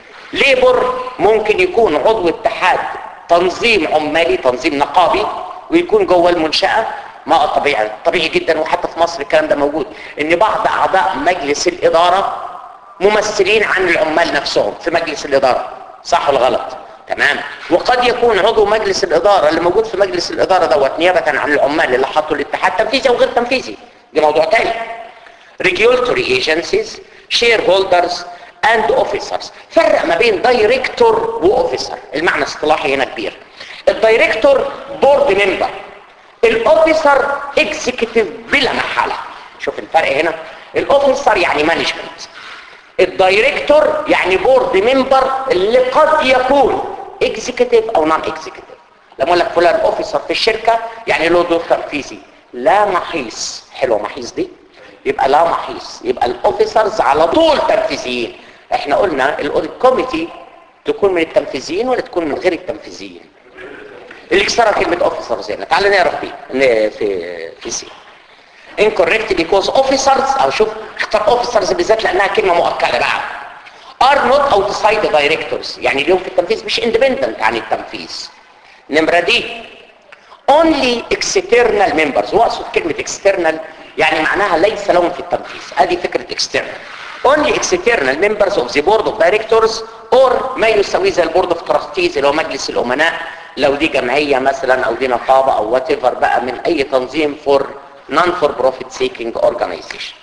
ليبر ممكن يكون عضو اتحاد تنظيم عمالي تنظيم نقابي ويكون جوه المنشاه ما طبيعي طبيعي جدا وحتى في مصر الكلام ده موجود ان بعض اعضاء مجلس الاداره ممثلين عن العمال نفسهم في مجلس الاداره صح ولا غلط تمام وقد يكون عضو مجلس الاداره اللي موجود في مجلس الاداره دوت نيابه عن العمال اللي حطوا الاتحاد تنفيذي او غير تنفيذي ده موضوع تاني regulatory agencies shareholders and officers فرق ما بين دايركتور واوفيسر المعنى الاصطلاحي هنا كبير الدايركتور بورد ممبر الاوفيسر اكزيكتيف بلا محاله شوف الفرق هنا الاوفيسر يعني مانجمنت الدايركتور يعني بورد ممبر اللي قد يكون اكزيكتيف او نون اكزيكتيف لما اقول لك فلان اوفيسر في الشركه يعني له دور تنفيذي لا محيص حلوه محيص دي يبقى لا محيص يبقى الاوفيسرز على طول تنفيذيين احنا قلنا الاوديت كوميتي تكون من التنفيذيين ولا تكون من غير التنفيذيين اللي كسرها كلمه اوفيسرز هنا تعال نعرف دي في في سي incorrect because officers او شوف اختار officers بالذات لانها كلمه مؤكده بقى are not outside the directors يعني اليوم في التنفيذ مش independent عن التنفيذ نمره دي only external members واقصد كلمه external يعني معناها ليس لهم في التنفيذ هذه فكره external only external members of the board of directors or ما يساوي زي البورد اوف تراستيز اللي هو مجلس الامناء لو دي جمعيه مثلا او دي نقابه او وات بقى من اي تنظيم فور non for profit seeking organization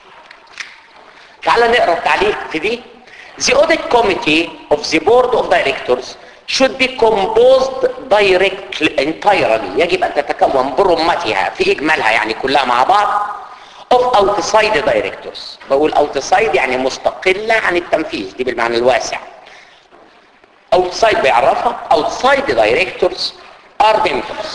تعال نقرا التعليق في دي The audit committee of the board of directors should be composed directly entirely يجب ان تتكون برمتها في اجمالها يعني كلها مع بعض of outside directors بقول outside يعني مستقلة عن التنفيذ دي بالمعنى الواسع outside بيعرفها outside directors are members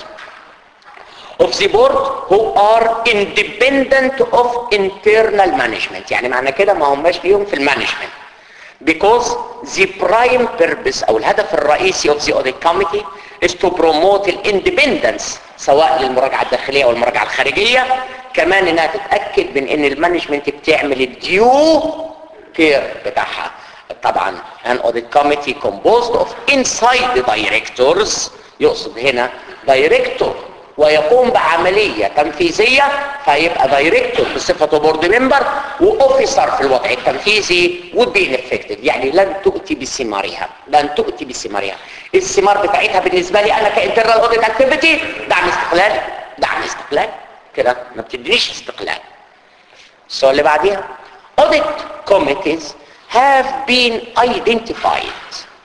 of the board who are independent of internal management يعني معنى كده ما هماش ليهم في المانجمنت because the prime purpose او الهدف الرئيسي of the audit committee is to promote independence سواء للمراجعة الداخلية او المراجعة الخارجية كمان انها تتأكد من ان المانجمنت بتعمل الديو كير بتاعها طبعا an audit committee composed of inside the directors يقصد هنا director ويقوم بعملية تنفيذية فيبقى دايركتور بصفته بورد ممبر واوفيسر في الوضع التنفيذي would be ineffective يعني لن تؤتي بثمارها لن تؤتي بثمارها الثمار بتاعتها بالنسبة لي انا كانترنال اوديت اكتيفيتي دعم استقلال دعم استقلال كده ما بتدريش استقلال السؤال اللي بعديها audit committees have been identified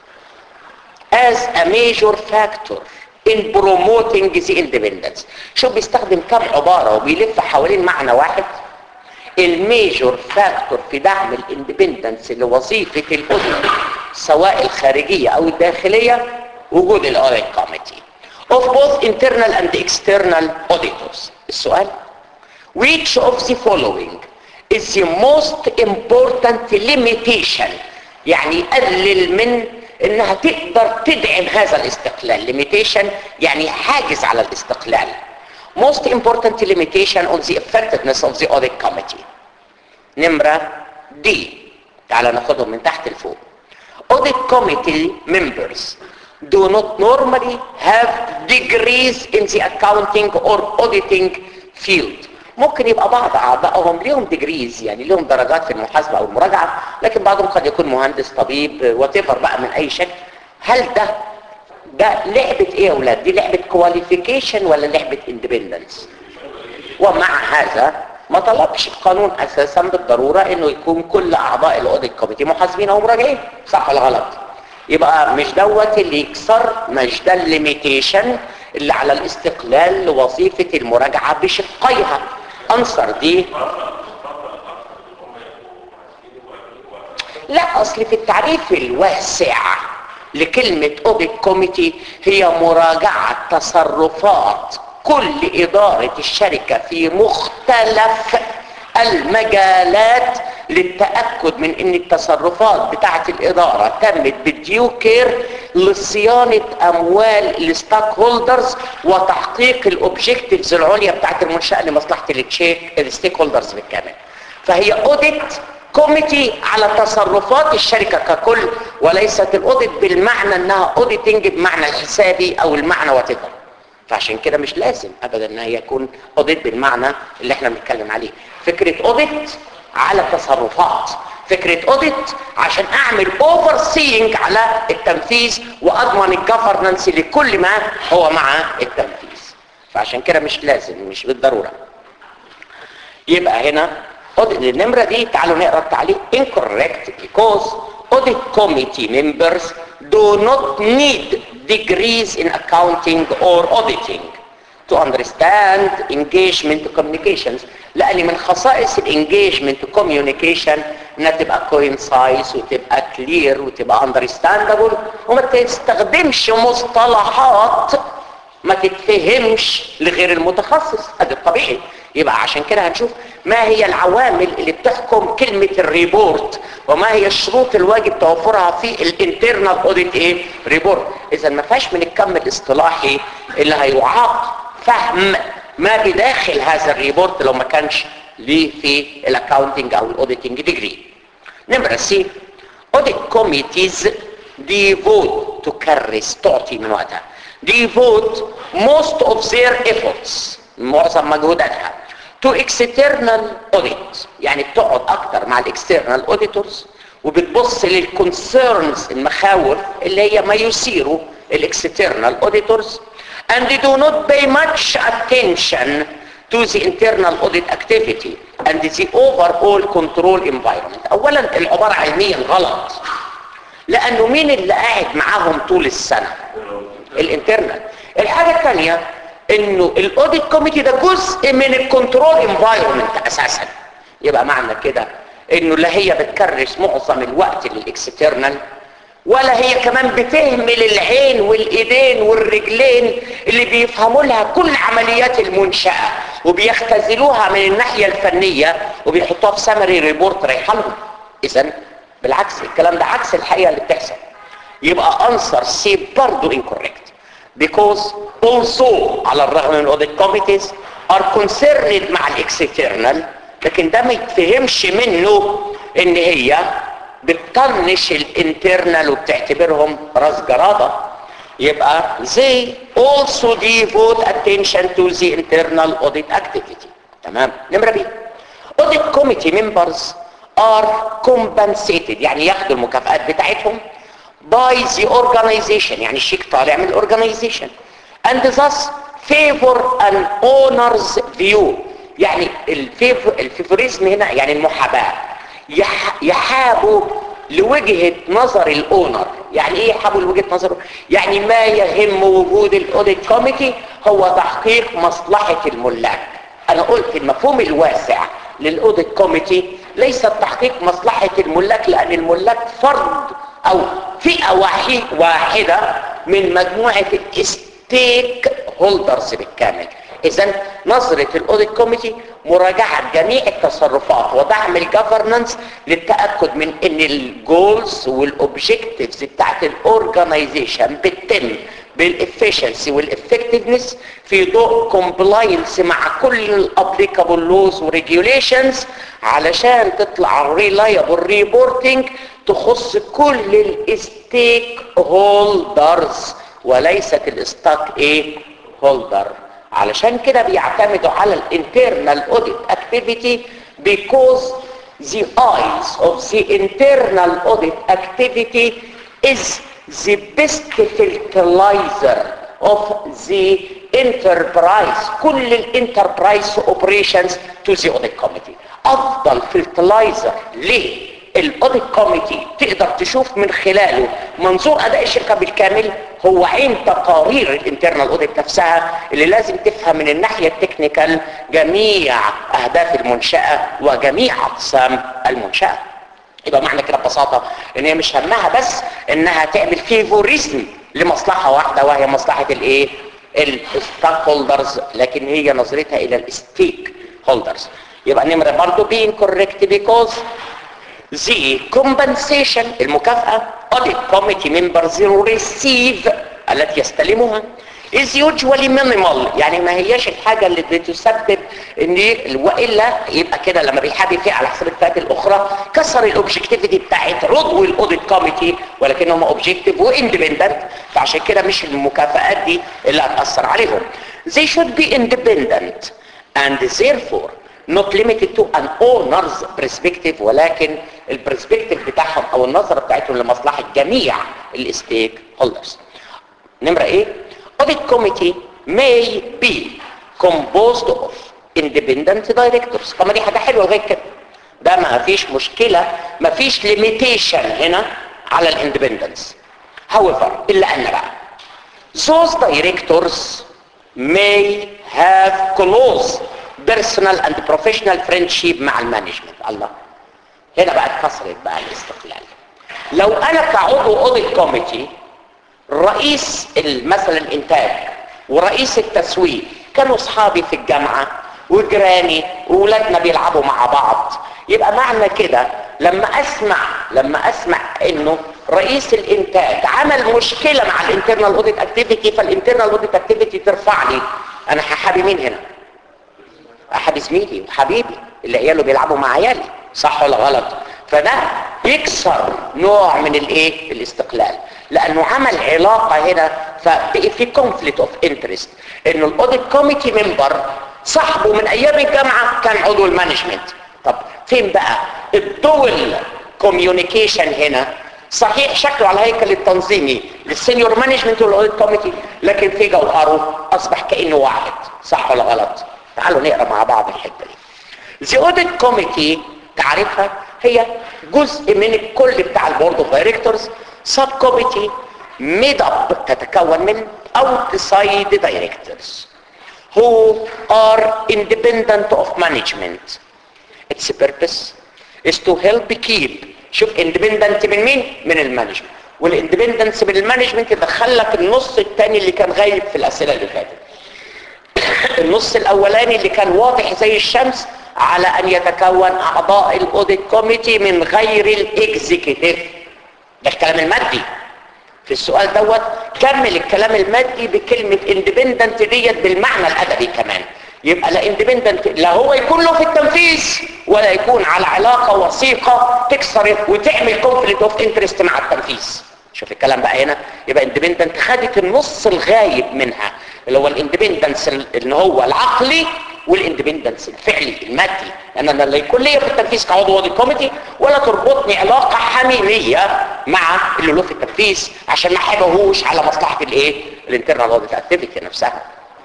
as a major factor in promoting the independence شوف بيستخدم كم عبارة وبيلف حوالين معنى واحد الميجور فاكتور في دعم الاندبندنس لوظيفة الاوديت سواء الخارجية او الداخلية وجود الاوديت كوميتي of both internal and external auditors السؤال which of the following is the most important limitation يعني يقلل من انها تقدر تدعم هذا الاستقلال limitation يعني حاجز على الاستقلال most important limitation on the effectiveness of the audit committee نمرة دي تعال ناخدهم من تحت لفوق audit committee members do not normally have degrees in the accounting or auditing field ممكن يبقى بعض اعضائهم ليهم ديجريز يعني ليهم درجات في المحاسبه او المراجعه لكن بعضهم قد يكون مهندس طبيب وات بقى من اي شكل هل ده ده لعبه ايه يا اولاد دي لعبه كواليفيكيشن ولا لعبه اندبندنس ومع هذا ما طلبش القانون اساسا بالضروره انه يكون كل اعضاء الاوديت كوميتي محاسبين او مراجعين صح ولا غلط يبقى مش دوت اللي يكسر مش ده الليميتيشن اللي على الاستقلال لوظيفه المراجعه بشقيها انصر دي لا اصل في التعريف الواسع لكلمة اوديت كوميتي هي مراجعة تصرفات كل ادارة الشركة في مختلف المجالات للتأكد من ان التصرفات بتاعة الادارة تمت بالديو كير لصيانة اموال الستاك هولدرز وتحقيق الاوبجكتيفز العليا بتاعة المنشأة لمصلحة التشيك الستيك هولدرز بالكامل فهي اوديت كوميتي على تصرفات الشركة ككل وليست الاوديت بالمعنى انها اوديتنج بمعنى الحسابي او المعنى واتفر فعشان كده مش لازم ابدا انها يكون اوديت بالمعنى اللي احنا بنتكلم عليه فكرة اوديت على تصرفات فكرة اوديت عشان اعمل اوفر سينج على التنفيذ واضمن الجفرنس لكل ما هو مع التنفيذ فعشان كده مش لازم مش بالضرورة يبقى هنا audit النمرة دي تعالوا نقرا التعليق incorrect because audit committee members do not need degrees in accounting or auditing to understand engagement communications لأن من خصائص الانجيجمنت communication انها تبقى coincise وتبقى clear وتبقى understandable وما تستخدمش مصطلحات ما تتفهمش لغير المتخصص هذا الطبيعي يبقى عشان كده هنشوف ما هي العوامل اللي بتحكم كلمة الريبورت وما هي الشروط الواجب توفرها في الانترنال اوديت ايه ريبورت اذا ما فيهاش من الكم الاصطلاحي اللي هيعاق فهم ما بداخل هذا الريبورت لو ما كانش ليه في الاكاونتنج او الاوديتنج ديجري نمرة سي اوديت كوميتيز ديفوت تكرس تعطي من وقتها devote most of their efforts معظم مجهوداتها to external audit يعني بتقعد اكتر مع الاكسترنال auditors وبتبص للconcerns المخاوف اللي هي ما يثيره الاكسترنال auditors and they do not pay much attention to the internal audit activity and the overall control environment اولا العبارة علميا غلط لانه مين اللي قاعد معاهم طول السنة الانترنال الحاجة الثانية انه الاوديت كوميتي ده جزء من الكنترول انفايرمنت اساسا يبقى معنى كده انه لا هي بتكرس معظم الوقت للاكسترنال ولا هي كمان بتهمل العين والايدين والرجلين اللي بيفهموا لها كل عمليات المنشأة وبيختزلوها من الناحية الفنية وبيحطوها في سمري ريبورت رايحه لهم اذا بالعكس الكلام ده عكس الحقيقة اللي بتحصل يبقى answer C برضه incorrect because also على الرغم من audit committees are concerned مع الاكسترنال لكن ده ما يتفهمش منه ان هي بتطنش الانترنال وبتعتبرهم راس جرادة يبقى they also devote attention to the internal audit activity تمام نمرة بي audit committee members are compensated يعني ياخدوا المكافآت بتاعتهم by the organization يعني الشيك طالع من الاورجنايزيشن and thus favor an owner's view يعني الفيفور الفيفوريزم هنا يعني المحاباة يح يحابوا لوجهة نظر الاونر يعني ايه يحابوا لوجهة نظره يعني ما يهم وجود الاوديت كوميتي هو تحقيق مصلحة الملاك انا قلت المفهوم الواسع للاوديت كوميتي ليس تحقيق مصلحة الملاك لان الملاك فرد او فئة واحد واحدة من مجموعة الستيك هولدرز بالكامل اذا نظرة الاوديت كوميتي مراجعة جميع التصرفات ودعم الجفرنانس للتأكد من ان الجولز والاوبجكتيفز بتاعت الاورجنايزيشن بتتم بالافشنسي والافكتفنس في ضوء كومبلاينس مع كل الابليكابل لوز وريجوليشنز علشان تطلع ريلايبل ريبورتنج تخص كل الستيك هولدرز وليست الستاك ايه هولدر علشان كده بيعتمدوا على الانترنال اوديت اكتيفيتي because the eyes of the internal audit activity is the best fertilizer of the enterprise كل الانتربرايز operations to the audit committee افضل فلتلايزر للاوديت كوميتي تقدر تشوف من خلاله منظور اداء الشركه بالكامل هو عين تقارير الانترنال اوديت نفسها اللي لازم تفهم من الناحيه التكنيكال جميع اهداف المنشاه وجميع اقسام المنشاه يبقى معنى كده ببساطه ان هي مش همها بس انها تعمل فيفوريزم لمصلحه واحده وهي مصلحه الايه الستاك هولدرز لكن هي نظرتها الى الستيك هولدرز يبقى نمره برضه being correct because the compensation المكافأة audit committee members receive التي يستلمها is usually minimal يعني ما هياش الحاجة اللي بتسبب ان والا يبقى كده لما بيحابي فيها على حساب الفئات الاخرى كسر الاوبجكتيفيتي بتاعت عضو الاوديت كوميتي ولكنهم اوبجكتيف واندبندنت فعشان كده مش المكافآت دي اللي هتأثر عليهم they should be independent and therefore not limited to an owner's perspective ولكن البرسبكتيف بتاعهم او النظرة بتاعتهم لمصلحة جميع الستيك هولدرز نمرة ايه audit committee may be composed of independent directors طب ما دي حاجة حلوة لغاية كده ده ما فيش مشكلة ما فيش limitation هنا على الاندبندنس however إلا أن بقى those directors may have close personal and professional friendship مع المانجمنت الله هنا بقى اتكسرت بقى الاستقلال لو انا كعضو اوديت كوميتي رئيس مثلا الانتاج ورئيس التسويق كانوا اصحابي في الجامعه وجيراني واولادنا بيلعبوا مع بعض يبقى معنى كده لما اسمع لما اسمع انه رئيس الانتاج عمل مشكله مع الانترنال اوديت اكتيفيتي فالانترنال اوديت اكتيفيتي ترفع لي انا هحابي مين هنا احد زميلي وحبيبي اللي عياله بيلعبوا مع عيالي صح ولا غلط فده يكسر نوع من الايه الاستقلال لانه عمل علاقه هنا فبقي في كونفليكت اوف انترست انه الاوديت كوميتي ممبر صاحبه من ايام الجامعه كان عضو المانجمنت طب فين بقى الدول كوميونيكيشن هنا صحيح شكله على الهيكل التنظيمي للسينيور مانجمنت والاوديت كوميتي لكن في جوهره اصبح كانه واحد صح ولا غلط تعالوا نقرا مع بعض الحته دي The audit committee تعرفها هي جزء من الكل بتاع البورد اوف دايركتورز سب كوميتي ميد اب تتكون من outside directors who are independent of management its purpose is to help keep شوف independent من مين؟ من المانجمنت والاندبندنس من المانجمنت يدخلك النص الثاني اللي كان غايب في الاسئله اللي فاتت النص الاولاني اللي كان واضح زي الشمس على ان يتكون اعضاء الاوديت كوميتي من غير الاكزيكتيف ده الكلام المادي في السؤال دوت كمل الكلام المادي بكلمة اندبندنت ديت بالمعنى الادبي كمان يبقى لا اندبندنت لا هو يكون له في التنفيذ ولا يكون على علاقة وثيقة تكسر وتعمل كونفليكت اوف انترست مع التنفيذ شوف الكلام بقى هنا يبقى اندبندنت خدت النص الغايب منها اللي هو الاندبندنس اللي هو العقلي والاندبندنس الفعلي المادي ان انا لا يكون ليا في التنفيذ كعضو وادي كوميتي ولا تربطني علاقه حميميه مع اللي له في التنفيذ عشان ما احبهوش على مصلحه الايه الانترنال اوديت اكتيفيتي نفسها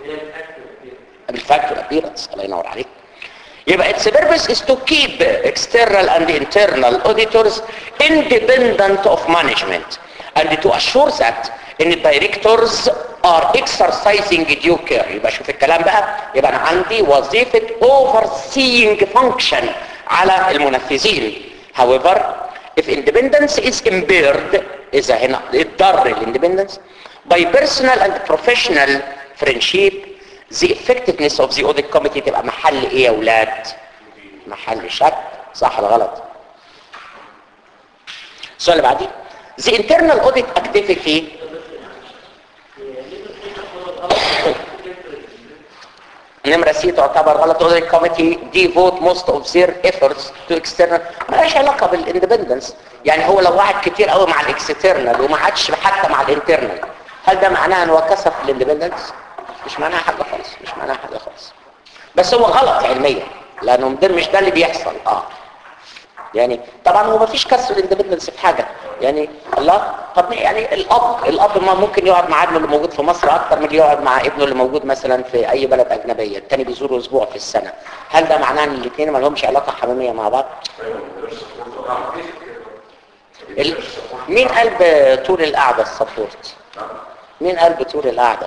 بالفاكتور ابيرنس الله ينور عليك يبقى its purpose is to keep external and internal auditors independent of management and to assure that ان الدايركتورز are exercising due care يبقى شوف الكلام بقى يبقى انا عندي وظيفة overseeing function على المنفذين however if independence is impaired اذا هنا اتضر الاندبندنس by personal and professional friendship the effectiveness of the audit committee تبقى محل ايه يا اولاد محل شك صح ولا غلط السؤال اللي بعديه the internal audit activity نمرة سي تعتبر غلط audit committee devote most of their efforts to external مالهاش علاقة بالاندبندنس يعني هو لو قعد كتير قوي مع الاكسترنال وما عادش حتى مع الانترنال هل ده معناه ان هو كسف الاندبندنس؟ مش معناها حاجة خالص مش معناها حاجة خالص بس هو غلط علميا لانه ده مش ده اللي بيحصل اه يعني طبعا هو مفيش كسر الاندبندنس في حاجة يعني الله طب يعني الاب الاب ما ممكن يقعد مع ابنه اللي موجود في مصر اكتر من اللي يقعد مع ابنه اللي موجود مثلا في اي بلد اجنبيه التاني بيزوره اسبوع في السنه هل ده معناه ان الاثنين ما لهمش علاقه حميميه مع بعض ال... مين قلب طول القعده السبورت مين قلب طول القعده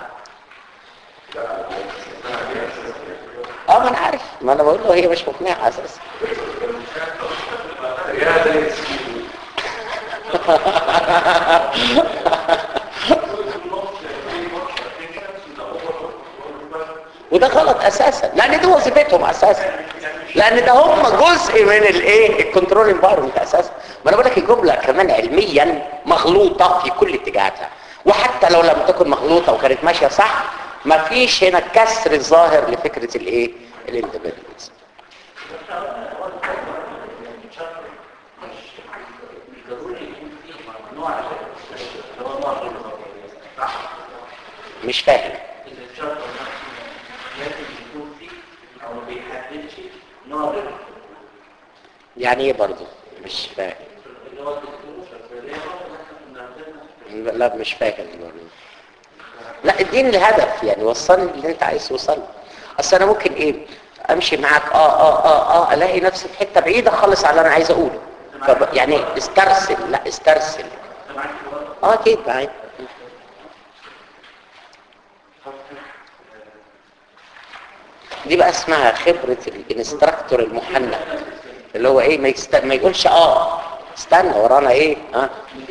اه ما انا عارف ما انا بقول له هي مش مقنعه اساسا يا ده وده غلط اساسا لان دي وظيفتهم اساسا لان ده هم جزء من الايه الكنترول انفايرمنت اساسا ما انا بقول لك الجمله كمان علميا مغلوطه في كل اتجاهاتها وحتى لو لم تكن مغلوطه وكانت ماشيه صح ما فيش هنا كسر الظاهر لفكره الايه الاندبندنس مش فاهم يعني ايه برضو مش فاهم لا مش فاهم برضو لا اديني الهدف يعني وصلني اللي انت عايز توصله اصل انا ممكن ايه امشي معاك اه اه اه اه الاقي نفسي في حته بعيده خالص على اللي انا عايز اقوله فب... يعني استرسل لا استرسل اه اكيد معاك دي بقى اسمها خبرة الانستراكتور المحنك اللي هو ايه ما, يست... ما يقولش اه استنى ورانا ايه ها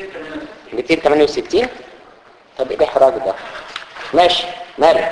268 طب ايه الاحراج ده ماشي مالك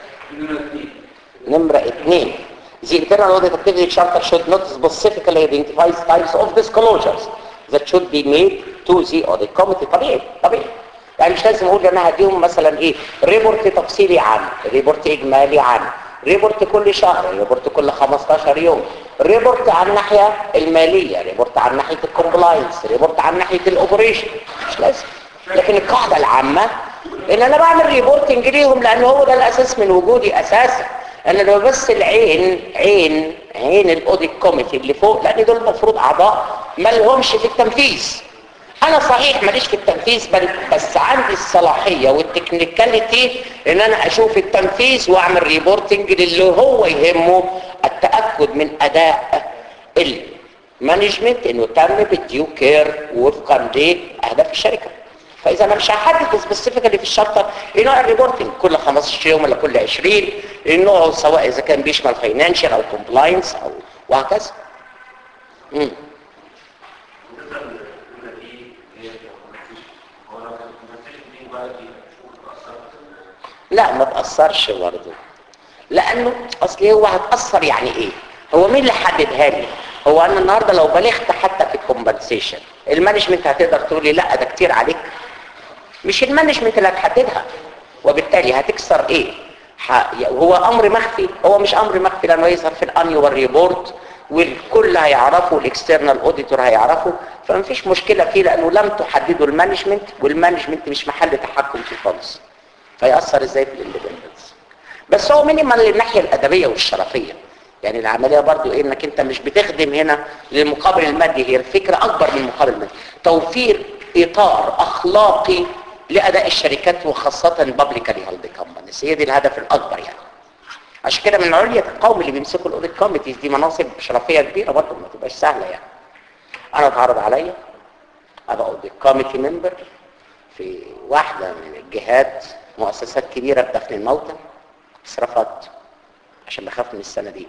نمرة اثنين The internal audit activity charter should not specifically identify types of disclosures that should be made to the audit committee طبيعي طبيعي يعني مش لازم اقول انا هديهم مثلا ايه ريبورت تفصيلي عام ريبورت اجمالي عام ريبورت كل شهر ريبورت كل 15 يوم ريبورت عن الناحية المالية ريبورت عن ناحية الكومبلاينس ريبورت عن ناحية الاوبريشن مش لازم لكن القاعدة العامة ان انا بعمل ريبورتنج ليهم لان هو ده الاساس من وجودي اساسا انا لما بس العين عين عين الاوديت كوميتي اللي فوق لان دول المفروض اعضاء ما لهمش في التنفيذ انا صحيح ماليش في التنفيذ بل بس عندي الصلاحية والتكنيكاليتي ان انا اشوف التنفيذ واعمل ريبورتنج للي هو يهمه التأكد من اداء المانجمنت انه تم بالديو كير وفقا لاهداف الشركة فاذا انا مش هحدد سبيسيفيكالي في الشرطه ايه نوع الريبورتنج كل 15 يوم ولا كل 20 النوع سواء اذا كان بيشمل فاينانشال او كومبلاينس او وهكذا امم لا ما تأثرش برضه لأنه أصل هو هتأثر يعني إيه هو مين اللي حددها لي هو أنا النهاردة لو بلغت حتى في الكومبنسيشن المانجمنت هتقدر تقول لي لا ده كتير عليك مش المانجمنت اللي هتحددها وبالتالي هتكسر ايه ح... هو امر مخفي هو مش امر مخفي لانه يظهر في الانيوال ريبورت والكل هيعرفه الاكسترنال اوديتور هيعرفه فمفيش مشكله فيه لانه لم تحدده المانجمنت والمانجمنت مش محل تحكم فيه خالص فيأثر ازاي في الاندبندنس بس هو مينيمال للناحيه الادبيه والشرفيه يعني العمليه برضو ايه انك انت مش بتخدم هنا للمقابل المادي هي الفكره اكبر من المقابل المادي توفير اطار اخلاقي لاداء الشركات وخاصه بابليكالي هيلد كومبانيز هي دي الهدف الاكبر يعني عشان كده من علية القوم اللي بيمسكوا الاوديت كوميتيز دي مناصب شرفيه كبيره برضه ما تبقاش سهله يعني انا اتعرض عليا ابقى اوديت كوميتي ممبر في واحده من الجهات مؤسسات كبيره بدفن الموتى بس رفضت عشان بخاف من الصناديق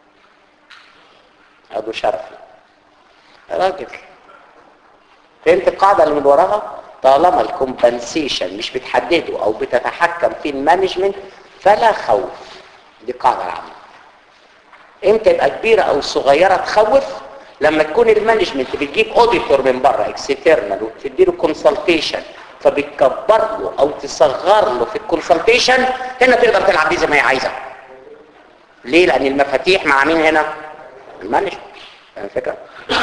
ابو شرفي راجل فهمت القاعده اللي من وراها طالما الكومبنسيشن مش بتحدده او بتتحكم في المانجمنت فلا خوف دي قاعده عامه امتى يبقى كبيره او صغيره تخوف لما تكون المانجمنت بتجيب اوديتور من بره اكسترنال وتدي له كونسلتيشن فبتكبر له او تصغر له في الكونسلتيشن هنا تقدر تلعب بيه زي ما هي عايزه ليه لان المفاتيح مع مين هنا المانجمنت فاهم الفكره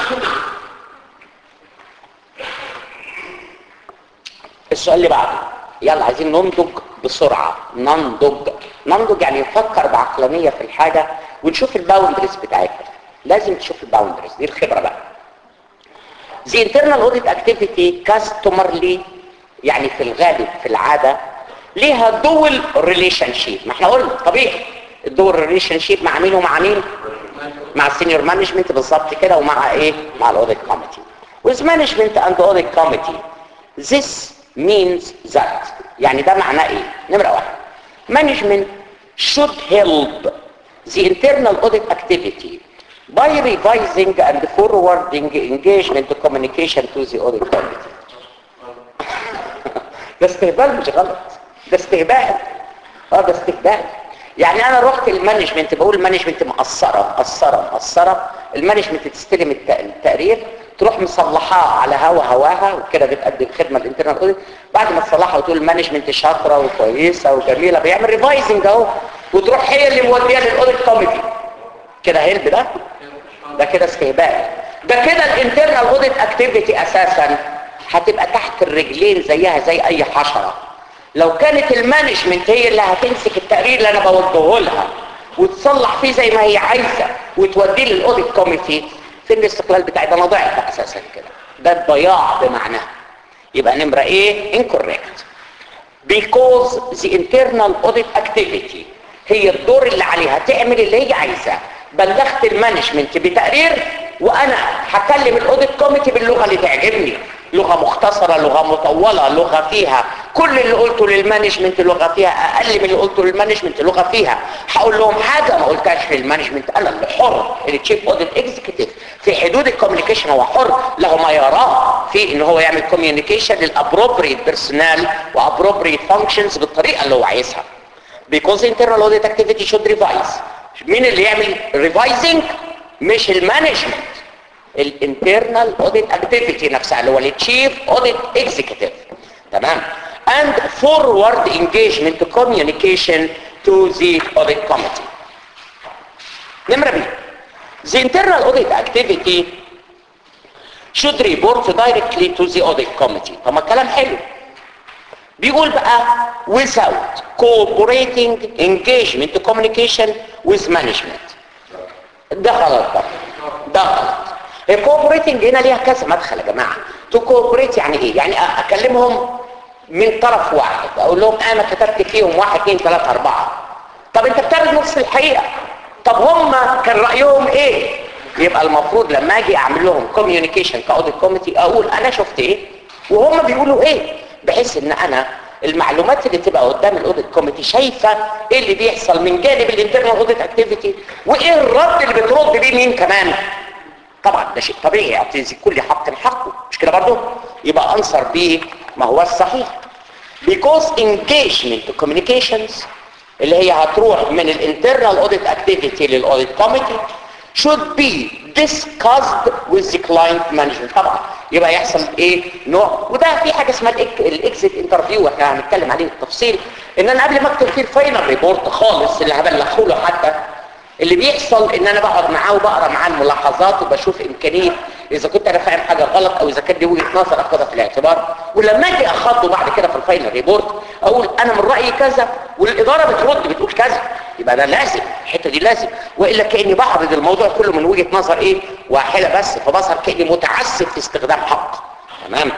السؤال اللي بعده يلا عايزين ننضج بسرعة ننضج ننضج يعني نفكر بعقلانية في الحاجة ونشوف الباوندريز بتاعتها لازم تشوف الباوندريز دي الخبرة بقى the internal audit activity customarily يعني في الغالب في العادة ليها دول ريليشن شيب ما احنا قلنا طبيعي الدول ريليشن شيب مع مين ومع مين مع السينيور مانجمنت بالظبط كده ومع ايه مع الاوديت كوميتي with management and audit committee this means that يعني ده معناه ايه نمرة واحد management should help the internal audit activity by revising and forwarding engagement communication to the audit committee ده استهبال مش غلط ده استهبال اه ده استهبال يعني انا رحت المانجمنت بقول المانجمنت مقصره مقصره مقصره المانجمنت تستلم الت- التقرير تروح مصلحاه على هوا هواها وكده بتقدم خدمه الانترنت اوديت بعد ما تصلحها وتقول المانجمنت شاطره وكويسه وجميله بيعمل ريفايزنج اهو وتروح هي اللي موديها للاوديت كوميتي كده هيلب ده ده كده استهبال ده كده الانترنال اوديت اكتيفيتي اساسا هتبقى تحت الرجلين زيها زي اي حشره لو كانت المانجمنت هي اللي هتمسك التقرير اللي انا بوجهه لها وتصلح فيه زي ما هي عايزه وتوديه للاوديت كوميتي فين الاستقلال بتاعي ده انا ضعت اساسا كده ده الضياع بمعناه يبقى نمره ايه incorrect because the internal audit activity هي الدور اللي عليها تعمل اللي هي عايزاه بلغت المانجمنت بتقرير وانا هكلم الاوديت كوميتي باللغه اللي تعجبني لغه مختصره لغه مطوله لغه فيها كل اللي قلته للمانجمنت لغه فيها اقل من اللي قلته للمانجمنت لغه فيها هقول لهم حاجه ما قلتهاش للمانجمنت انا اللي حر التشيف اوديت اكزيكتيف في حدود الكوميونيكيشن هو حر له ما يراه في ان هو يعمل كوميونيكيشن للابروبريت بيرسونال وابروبريت فانكشنز بالطريقه اللي هو عايزها because internal audit activity should revise مين اللي يعمل revising مش المانجمنت الانترنال اوديت اكتيفيتي نفسها اللي هو التشيف اوديت اكزيكتيف تمام and forward engagement communication to the audit committee نمرة بي the internal audit activity should report directly to the audit committee طب ما الكلام حلو بيقول بقى without cooperating engagement communication with management ده غلط ده ده غلط الكوبريتنج هنا ليها كذا مدخل يا جماعه تو كوبريت يعني ايه يعني اكلمهم من طرف واحد اقول لهم انا كتبت فيهم واحد اثنين ثلاثة اربعة طب انت بتعرض نفس الحقيقة طب هم كان رأيهم ايه يبقى المفروض لما اجي اعمل لهم كوميونيكيشن كاوديت كوميتي اقول انا شفت ايه وهم بيقولوا ايه بحيث ان انا المعلومات اللي تبقى قدام الاوديت كوميتي شايفه ايه اللي بيحصل من جانب الانترنال اوديت اكتيفيتي وايه الرد اللي بترد بيه مين كمان طبعا ده شيء طبيعي يعطي كل حق حقه مش كده برضه يبقى انصر بيه ما هو الصحيح because engagement communications اللي هي هتروح من الانترنال audit activity للاوديت committee should be discussed with the client management طبعا يبقى يحصل ايه نوع وده في حاجه اسمها الاكزيت انترفيو احنا هنتكلم عليه بالتفصيل ان انا قبل ما اكتب فيه الفاينل ريبورت خالص اللي هبلغه له حتى اللي بيحصل ان انا بقعد معاه وبقرا معاه الملاحظات وبشوف امكانيه اذا كنت انا فاهم حاجه غلط او اذا كان دي وجهه نظر اخدها في الاعتبار ولما اجي اخاطبه بعد كده في الفاينل ريبورت اقول انا من رايي كذا والاداره بترد بتقول كذا يبقى ده لازم الحته دي لازم والا كاني بعرض الموضوع كله من وجهه نظر ايه واحده بس فبظهر كاني متعسف في استخدام حق تمام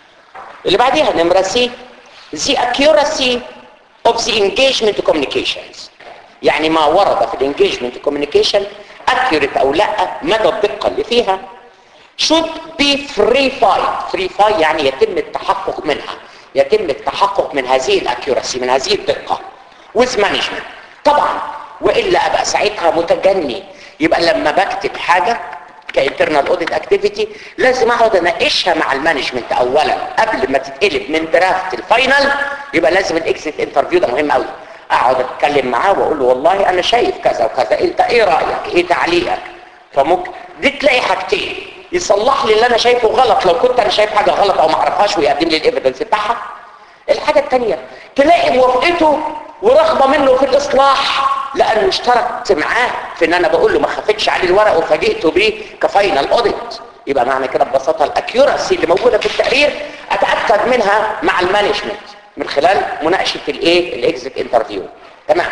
اللي بعديها نمره سي the accuracy of the engagement communications يعني ما ورد في الانجيجمنت كوميونيكيشن اكيوريت او لا مدى الدقه اللي فيها should be verified verify يعني يتم التحقق منها يتم التحقق من هذه الاكيورسي من هذه الدقه with management طبعا والا ابقى ساعتها متجني يبقى لما بكتب حاجه كانترنال اوديت اكتيفيتي لازم اقعد اناقشها مع المانجمنت اولا قبل ما تتقلب من درافت الفاينل يبقى لازم الاكزيت انترفيو ده مهم قوي اقعد اتكلم معاه واقول له والله انا شايف كذا وكذا انت ايه رايك ايه تعليقك فممكن دي تلاقي حاجتين يصلح لي اللي انا شايفه غلط لو كنت انا شايف حاجه غلط او ما اعرفهاش ويقدم لي الايفيدنس بتاعها الحاجه الثانيه تلاقي موافقته ورغبه منه في الاصلاح لانه اشتركت معاه في ان انا بقول له ما خفتش عليه الورق وفاجئته بيه كفاينل اوديت يبقى معنى كده ببساطه الاكيورسي اللي موجوده في التقرير اتاكد منها مع المانجمنت من خلال مناقشه الايه الاكزيت انترفيو تمام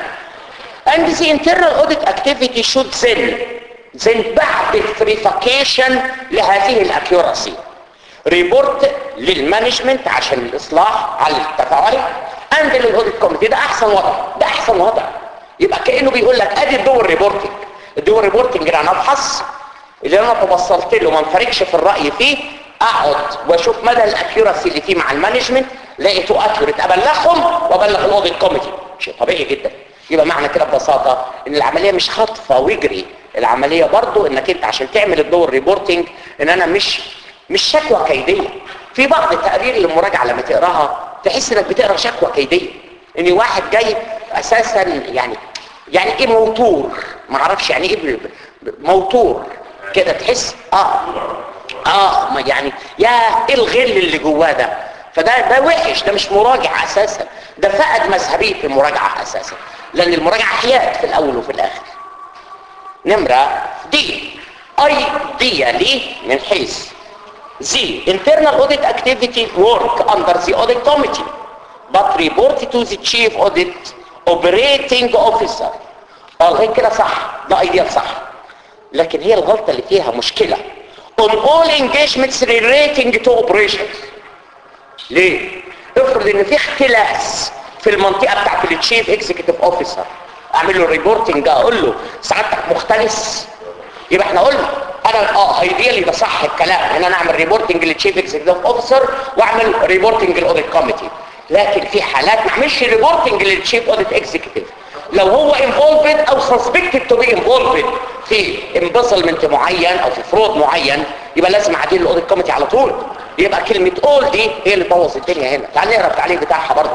and the internal audit activity should then then بعد الفريفيكيشن لهذه الاكيورسي ريبورت للمانجمنت عشان الاصلاح على التفاعل اند للاوديت كوميتي ده احسن وضع ده احسن وضع يبقى كانه بيقول لك ادي الدور ريبورتنج الدور ريبورتنج انا ابحث اللي انا توصلت له ما انفرجش في الراي فيه اقعد واشوف مدى الاكيوراسي اللي فيه مع المانجمنت لقيته اكيوريت ابلغهم وابلغ الاوديت كوميتي شيء طبيعي جدا يبقى معنى كده ببساطه ان العمليه مش خطفه ويجري العمليه برضو انك انت عشان تعمل الدور ريبورتنج ان انا مش مش شكوى كيديه في بعض التقارير المراجعه لما تقراها تحس انك بتقرا شكوى كيديه ان واحد جاي اساسا يعني يعني ايه موتور ما اعرفش يعني ايه ب- ب- موتور كده تحس اه اه ما يعني يا ايه الغل اللي جواه ده فده ده وحش ده مش مراجع اساسا ده فقد مذهبيه المراجعه اساسا لان المراجعه حياد في الاول وفي الاخر نمره دي ideally من حيث the internal audit activity work under the audit committee but report to the chief audit operating officer اه لغايه كده صح ده ايديال صح لكن هي الغلطه اللي فيها مشكله on all engagements relating to operations ليه افرض ان في اختلاس في المنطقه بتاعت التشيف اكزيكتيف اوفيسر اعمل له ريبورتنج اقول له سعادتك مختلس يبقى احنا قلنا انا اه ايديالي ده صح الكلام ان انا اعمل ريبورتنج للتشيف اكزيكتيف اوفيسر واعمل ريبورتنج للاوديت كوميتي لكن في حالات ما اعملش ريبورتنج للتشيف اوديت اكزيكتيف لو هو انفولفد او سسبكتد تو بي انفولفد في امبسلمنت معين او في فرود معين يبقى لازم اعدل الاوديت كوميتي على طول يبقى كلمه اول دي هي اللي تبوظ الدنيا هنا تعال نقرا التعليق بتاعها برضه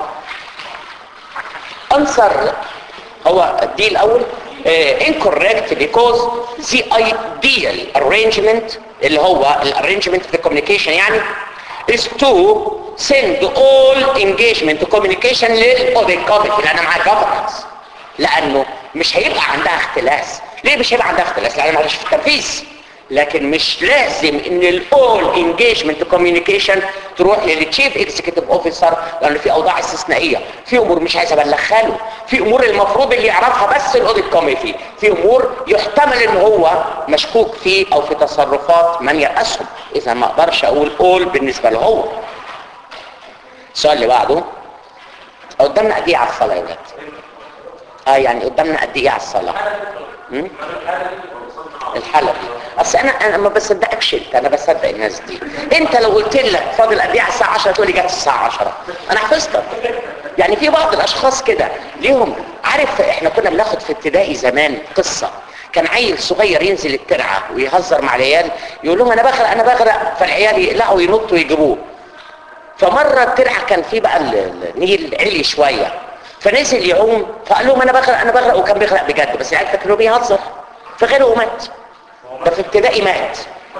انسر هو دي الاول uh, incorrect because the ideal arrangement اللي هو الارينجمنت في الكوميونيكيشن يعني is to send all engagement communication للاوديت كوميتي لان معاه governance لانه مش هيبقى عندها اختلاس ليه مش هيبقى عندها اختلاس لان معلش في التنفيذ لكن مش لازم ان الاول انجيجمنت كوميونيكيشن تروح للتشيف اكزيكتيف اوفيسر لان في اوضاع استثنائيه في امور مش عايز ابلغها له في امور المفروض اللي يعرفها بس الاوديت كوميتي في امور يحتمل ان هو مشكوك فيه او في تصرفات من يرأسهم اذا ما اقدرش اقول اول بالنسبه له هو السؤال اللي بعده قدامنا قد ايه على الصلاه يا ولاد اه يعني قدامنا قد ايه على الصلاه م? الحلقه اصل انا انا ما بصدقكش انت انا بصدق الناس دي انت لو قلت لك فاضل قد ايه على الساعه 10 تقول لي جت الساعه 10 انا حفظتك يعني في بعض الاشخاص كده ليهم عارف احنا كنا بناخد في ابتدائي زمان قصه كان عيل صغير ينزل الترعه ويهزر مع العيال يقول لهم انا بغرق انا بغرق فالعيال يقلعوا ينطوا ويجيبوه فمره الترعه كان في بقى ال- النيل علي شويه فنزل يعوم فقال لهم انا بغرق انا بغرق وكان بيغرق بجد بس العيال فاكرينه بيهزر فغرق ومات ده في ابتدائي مات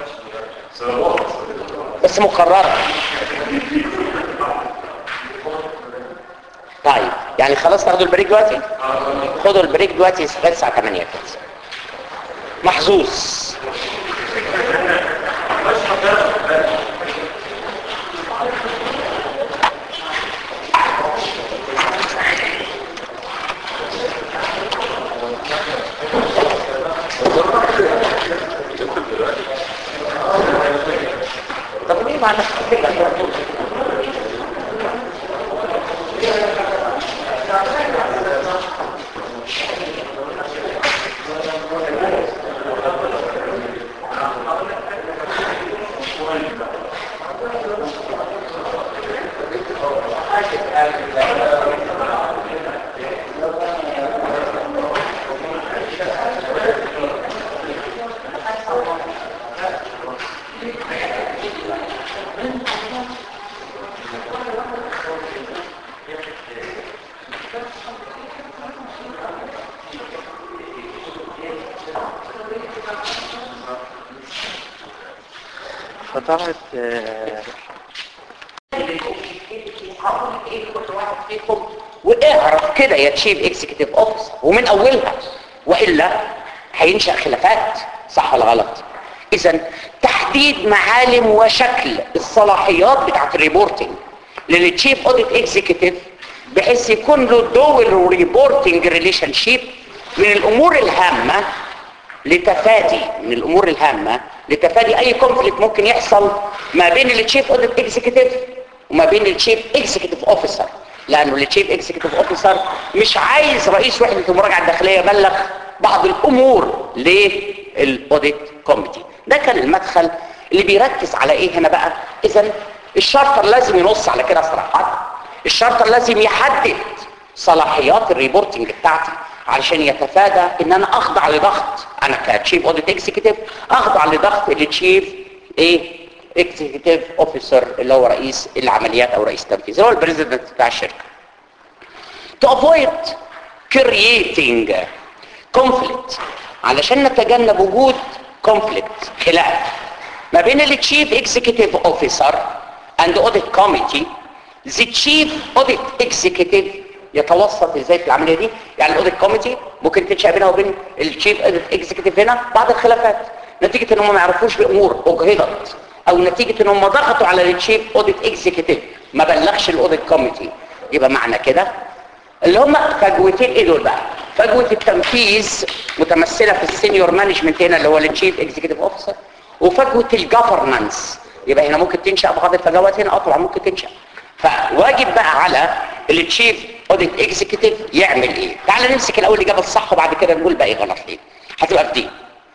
بس مقررة طيب يعني خلاص تاخدوا البريك دلوقتي خدوا البريك دلوقتي لغايه الساعه 8 كده محظوظ طب ليه ما عندك فكره فطبعا هقول ايه كل واحد فيكم واعرف كده يا تشيف اكزيكتيف اوفيسر ومن اولها والا هينشا خلافات صح ولا غلط اذا تحديد معالم وشكل الصلاحيات بتاعت الريبورتنج للتشيف اوديت اكزيكتيف بحيث يكون له دول ريبورتنج ريليشن شيب من الامور الهامه لتفادي من الامور الهامه لتفادي اي كونفليكت ممكن يحصل ما بين التشيف اوديت اكزيكتيف وما بين التشيف اكزيكتيف اوفيسر لانه التشيف اكزيكتيف اوفيسر مش عايز رئيس وحده المراجعه الداخليه يبلغ بعض الامور للاوديت كوميتي ده كان المدخل اللي بيركز على ايه هنا بقى اذا الشارتر لازم ينص على كده صراحه الشارتر لازم يحدد صلاحيات الريبورتنج بتاعتي علشان يتفادى ان انا اخضع لضغط انا كتشيف اوديت اكزيكتيف اخضع لضغط التشيف ايه اكزيكتيف اوفيسر اللي هو رئيس العمليات او رئيس التنفيذي هو البريزيدنت بتاع الشركه to avoid creating conflict علشان نتجنب وجود conflict خلاف ما بين التشيف اكزيكتيف اوفيسر and audit committee the chief audit executive يتوسط ازاي في العمليه دي يعني الاوديت كوميتي ممكن تنشا بينها وبين الشيف اوديت اكزيكتيف هنا بعض الخلافات نتيجه ان هم ما يعرفوش بامور اجهضت او نتيجه ان هم ضغطوا على الشيف اوديت اكزيكتيف ما بلغش الاوديت كوميتي يبقى معنى كده اللي هم فجوتين ايه دول بقى فجوه التنفيذ متمثله في السينيور مانجمنت هنا اللي هو الشيف اكزيكتيف اوفيسر وفجوه الجفرنانس يبقى هنا ممكن تنشا بعض الفجوات هنا اه طبعا ممكن تنشا فواجب بقى على التشيف اوديت اكزيكتيف يعمل ايه تعال نمسك الاول الاجابه الصح وبعد كده نقول باقي غلط ليه هتبقى في دي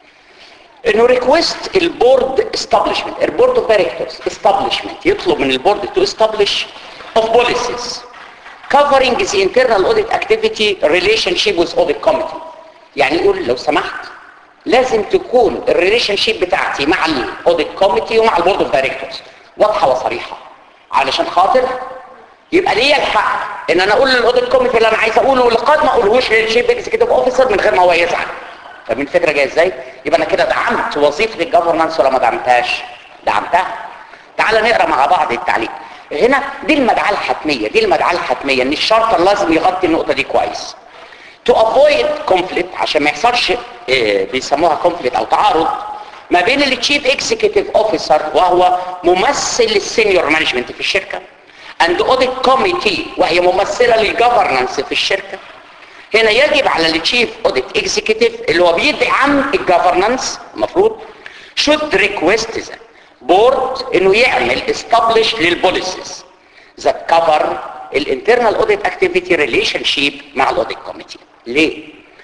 انه ريكويست البورد استابليشمنت البورد اوف دايركتورز استابليشمنت يطلب من البورد تو استابليش اوف بوليسيز covering the internal audit activity relationship with audit committee يعني يقول لو سمحت لازم تكون الريليشن شيب بتاعتي مع الاوديت كوميتي ومع البورد اوف دايركتورز واضحه وصريحه علشان خاطر يبقى ليا الحق ان انا اقول للاوديت كوميتي اللي انا عايز اقوله واللي قد ما اقولهوش للشيف اكزيكتيف اوفيسر من غير ما هو يزعل فمن الفكره جايه ازاي يبقى انا كده دعمت وظيفه الجفرنانس ولا ما دعمتهاش دعمتها تعال نقرا مع بعض التعليق هنا دي المدعاه الحتميه دي المدعاه الحتميه ان الشرطه لازم يغطي النقطه دي كويس to avoid conflict عشان ما يحصلش إيه بيسموها conflict او تعارض ما بين التشيف اكزيكتيف اوفيسر وهو ممثل السينيور مانجمنت في الشركه اند اوديت كوميتي وهي ممثله للجفرنانس في الشركه هنا يجب على التشيف اوديت اكزيكتيف اللي هو بيدعم الجفرنانس المفروض should request the board انه يعمل establish للبوليسيز that cover الانترنال اوديت اكتيفيتي ريليشن شيب مع الاوديت كوميتي ليه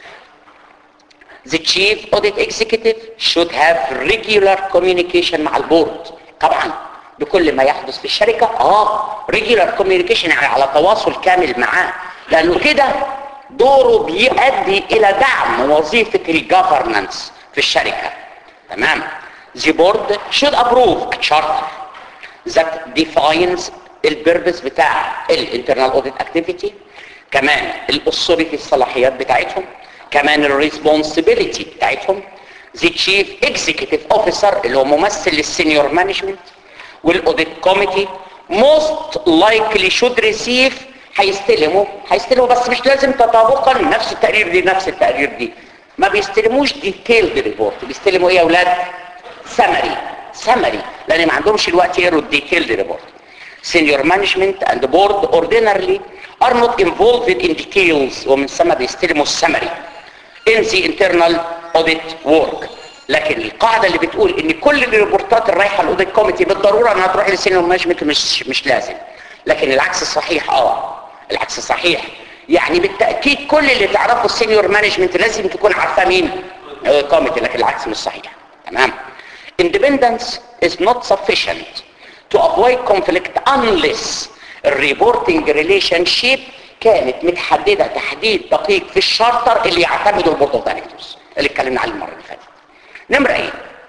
the chief audit executive should have regular communication مع البورد طبعا بكل ما يحدث في الشركة اه regular communication يعني على تواصل كامل معاه لانه كده دوره بيؤدي الى دعم وظيفة الجفرنانس في الشركة تمام the board should approve a charter that defines البيربس بتاع الانترنال اوديت اكتيفيتي كمان الاثوريتي الصلاحيات بتاعتهم كمان الريسبونسبيلتي بتاعتهم the chief executive officer اللي هو ممثل للسينيور مانجمنت والاوديت كوميتي most likely should receive هيستلموا هيستلموا بس مش لازم تطابقا نفس التقرير دي نفس التقرير دي ما بيستلموش ديتيلد ريبورت بيستلموا ايه يا اولاد سمري سمري لان ما عندهمش الوقت يقروا الديتيلد ريبورت senior management and the board ordinarily are not involved in details ومن ثم بيستلموا السمري in the internal audit work لكن القاعدة اللي بتقول ان كل الريبورتات الرايحة الاوديت كوميتي بالضرورة انها تروح للسينيور مانجمنت مش مش لازم لكن العكس الصحيح اه العكس الصحيح يعني بالتأكيد كل اللي تعرفه السينيور مانجمنت لازم تكون عارفة مين كوميتي لكن العكس مش صحيح تمام independence is not sufficient to avoid conflict unless الريبورتنج ريليشن شيب كانت متحددة تحديد دقيق في الشارتر اللي يعتمده البورد اوف دايركتورز اللي اتكلمنا عليه المرة اللي فاتت نمرة ايه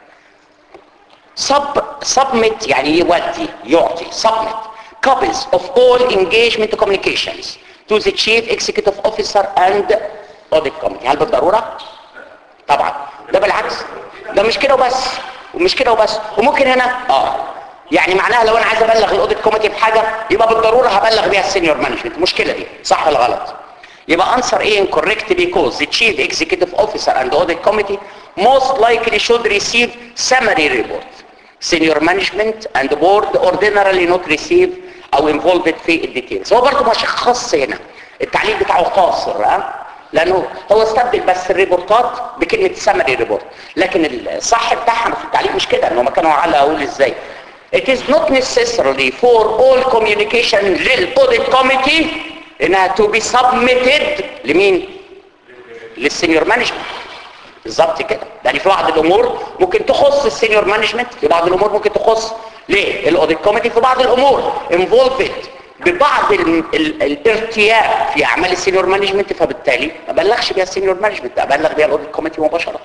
sub submit يعني يودي يعطي submit copies of all engagement communications to the chief executive officer and audit committee هل بالضرورة؟ طبعا ده بالعكس ده مش كده وبس ومش كده وبس وممكن هنا اه يعني معناها لو انا عايز ابلغ الاوديت كوميتي بحاجه يبقى بالضروره هبلغ بيها السينيور مانجمنت المشكله دي صح ولا غلط يبقى انسر ايه incorrect because the chief executive officer and the audit committee most likely should receive summary report senior management and the board ordinarily not receive او involved في الديتيلز هو برضه مش خاص هنا التعليق بتاعه قاصر ها لانه هو استبدل بس الريبورتات بكلمه سمري ريبورت لكن الصح بتاعها في التعليق مش كده ان هم كانوا على اقول ازاي It is not necessarily for all communication للاوديت committee انها to be submitted لمين؟ للسينيور مانجمنت بالظبط كده يعني في بعض الامور ممكن تخص السينيور مانجمنت في بعض الامور ممكن تخص ليه الاوديت كوميتي في بعض الامور انفولفد ببعض ال ال الارتياب في اعمال السينيور مانجمنت فبالتالي ما بلغش بيها السينيور مانجمنت ابلغ بيها الاوديت كوميتي مباشره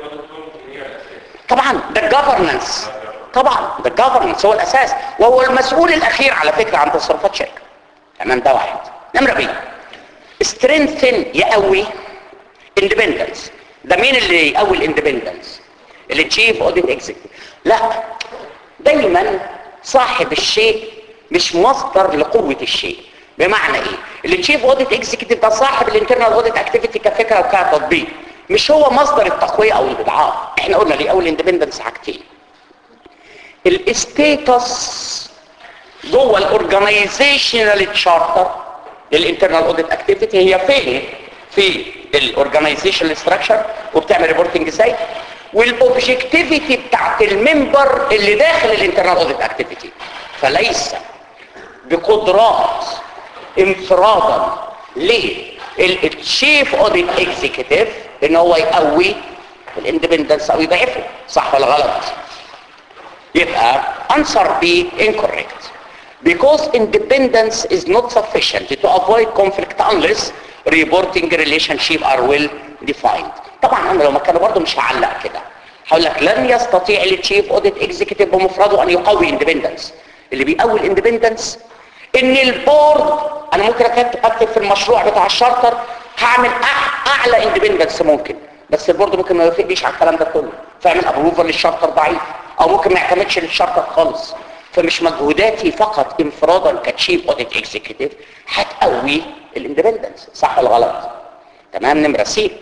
طبعا ده الجفرنس طبعا ده الجفرنس هو الاساس وهو المسؤول الاخير على فكره عن تصرفات شركه تمام ده واحد نمره بي strengthen يقوي independence ده مين اللي يقوي الاندبندنس اللي تشيف اوديت اكزيكتيف لا دايما صاحب الشيء مش مصدر لقوه الشيء بمعنى ايه اللي تشيف اوديت اكزيكتيف ده صاحب الانترنال اوديت اكتيفيتي كفكره وكتطبيق مش هو مصدر التقويه او الاضعاف احنا قلنا ليه اول الاندبندنس حاجتين الاستيتس جوه الاورجنايزيشنال تشارتر للانترنال اوديت اكتيفيتي هي فين في الاورجنايزيشنال ستراكشر وبتعمل ريبورتنج ازاي والاوبجكتيفيتي بتاعت الممبر اللي داخل الانترنال اوديت اكتيفيتي فليس بقدرات انفرادا للتشيف اوديت اكزيكتيف ان هو يقوي الاندبندنس او يضعفه صح ولا غلط يبقى answer B incorrect because independence is not sufficient to avoid conflict unless reporting relationship are well defined طبعا انا لو مكانه برضه مش هعلق كده هقول لك لن يستطيع التشيف اوديت اكزيكتيف بمفرده ان يقوي اندبندنس اللي بيقوي الاندبندنس ان البورد انا ممكن اكتب في المشروع بتاع الشارتر هعمل اعلى اندبندنس ممكن بس البورد ممكن ما يوافقنيش على الكلام ده كله فيعمل ابروفال للشارتر ضعيف او ممكن ما يعتمدش للشارتر خالص فمش مجهوداتي فقط انفرادا كتشيف اوديت اكزيكتيف هتقوي الاندبندنس صح ولا غلط تمام نمره سي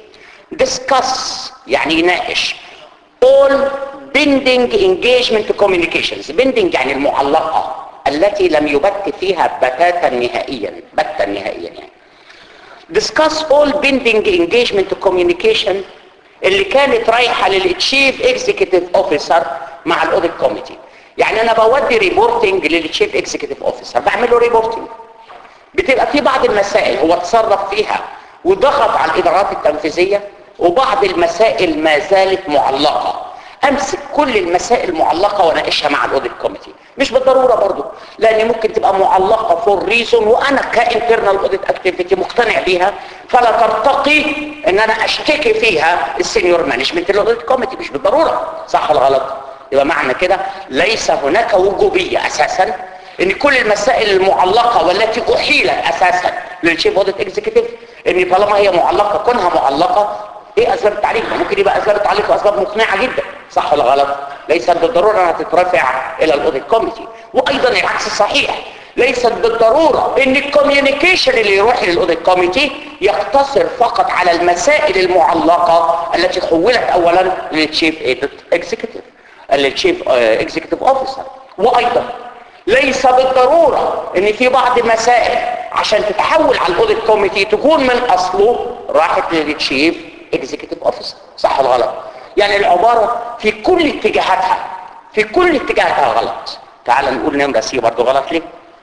ديسكاس يعني يناقش all pending engagement communications pending يعني المعلقه التي لم يبت فيها بتاتا نهائيا بتا نهائيا يعني discuss all pending engagement communication اللي كانت رايحه للتشيف اكزيكتيف اوفيسر مع الاوديت كوميتي يعني انا بودي ريبورتنج للتشيف اكزيكتيف اوفيسر بعمل له ريبورتنج بتبقى في بعض المسائل هو اتصرف فيها وضغط على الادارات التنفيذيه وبعض المسائل ما زالت معلقه امسك كل المسائل المعلقه واناقشها مع الاوديت كوميتي مش بالضروره برضو لان ممكن تبقى معلقه فور ريزون وانا كانترنال اوديت اكتيفيتي مقتنع بيها فلا ترتقي ان انا اشتكي فيها السينيور مانجمنت الاوديت كوميتي مش بالضروره صح ولا غلط يبقى معنى كده ليس هناك وجوبيه اساسا ان كل المسائل المعلقه والتي احيلت اساسا للشيف اوديت اكزيكتيف ان طالما هي معلقه كونها معلقه ايه اسباب التعليق ممكن يبقى اسباب التعليق اسباب مقنعه جدا صح ولا غلط ليست بالضروره انها تترفع الى الاوديت كوميتي وايضا العكس صحيح ليست بالضروره ان الكوميونيكيشن اللي يروح للاوديت كوميتي يقتصر فقط على المسائل المعلقه التي حولت اولا للتشيف اكزيكتيف للتشيف اكزيكتيف اوفيسر وايضا ليس بالضرورة ان في بعض المسائل عشان تتحول على الاوديت كوميتي تكون من اصله راحت للتشيف اكزيكتيف اوفيسر صح ولا غلط يعني العبارة في كل اتجاهاتها في كل اتجاهاتها غلط تعال نقول نمرة سي برضو غلط ليه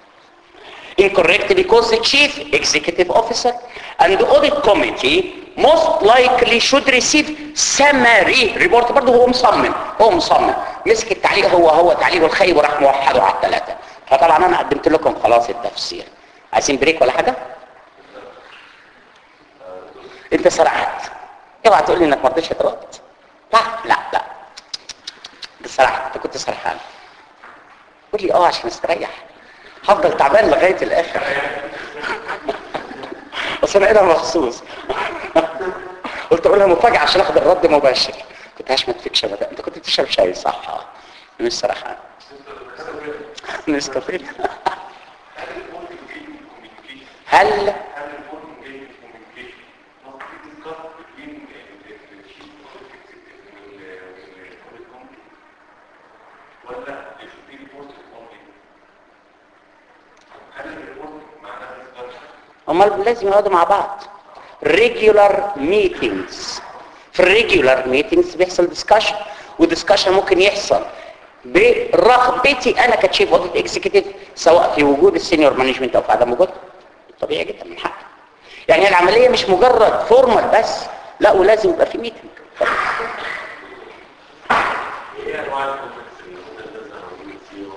incorrect because the chief executive officer and the audit committee most likely should receive summary report برضه هو مصمم هو مصمم مسك التعليق هو هو تعليقه الخيب وراح موحده على الثلاثه فطبعا انا قدمت لكم خلاص التفسير عايزين بريك ولا حاجه انت سرحت اوعى تقول لي انك ما رضيتش ترد لا لا لا انت سرحت انت كنت سرحان قول لي اه عشان استريح هفضل تعبان لغايه الاخر بس انا هنا مخصوص قلت اقولها مفاجاه عشان اخد الرد مباشر كنت هشمت فيك شبكه انت كنت بتشرب شاي صح مش سرحان نسكافيه هل امال لازم يقعدوا مع بعض ريجولار ميتينجز في الريجولار ميتينجز بيحصل ديسكشن وديسكشن ممكن يحصل برغبتي انا كتشيف اوديت اكزيكتيف سواء في وجود السينيور مانجمنت او في عدم وجوده طبيعي جدا من حقي يعني العمليه مش مجرد فورمال بس لا ولازم يبقى في ميتنج ايه انواع الكونفليكتس اللي ممكن تظهر موجود فيه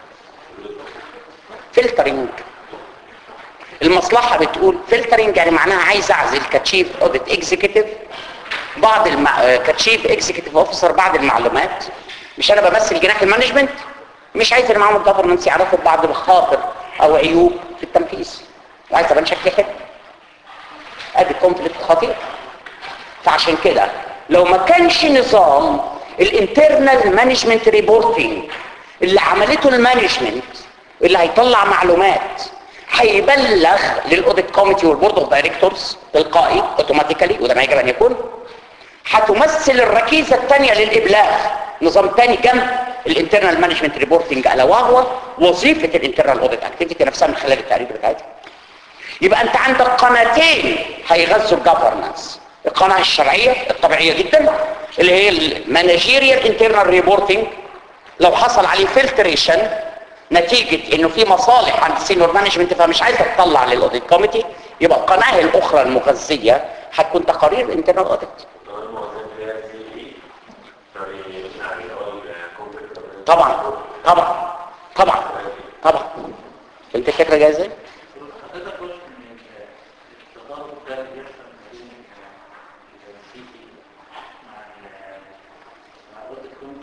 فلترنج المصلحة بتقول فلترنج يعني معناها عايز اعزل كتشيف اوديت اكزيكتيف بعض المع... آه، كتشيف اكزيكتيف اوفيسر بعض المعلومات مش انا بمثل جناح المانجمنت مش عايز اللي معاهم الجفرنس يعرفوا بعض المخاطر او عيوب في التنفيذ وعايز ابان شكلي حلو ادي كونفليكت خطير فعشان كده لو ما كانش نظام الانترنال مانجمنت ريبورتنج اللي عملته المانجمنت اللي هيطلع معلومات هيبلغ للاوديت كوميتي والبورد اوف دايركتورز تلقائي اوتوماتيكالي وده ما يجب ان يكون هتمثل الركيزه الثانيه للابلاغ نظام ثاني جنب الانترنال مانجمنت ريبورتنج الا وهو وظيفه الانترنال اوديت اكتيفيتي نفسها من خلال التقرير بتاعتها يبقى انت عندك قناتين هيغذوا الجفرنس القناه الشرعيه الطبيعيه جدا اللي هي المانجيريال انترنال ريبورتنج لو حصل عليه فلتريشن نتيجة انه في مصالح عند السينيور مانجمنت فمش عايزة تطلع للاوديت كوميتي يبقى القناة الاخرى المغذية هتكون تقارير الانترنال اوديت كمان موظف فيها سي اي يعني يعني اللي هو الكونفليكت طبعا طبعا طبعا طبعا انت الفكرة جاية ازاي؟ حضرتك قلت ان التضارب ده بيحصل ما بين السيتي مع ال- مع الاوديت كوميتي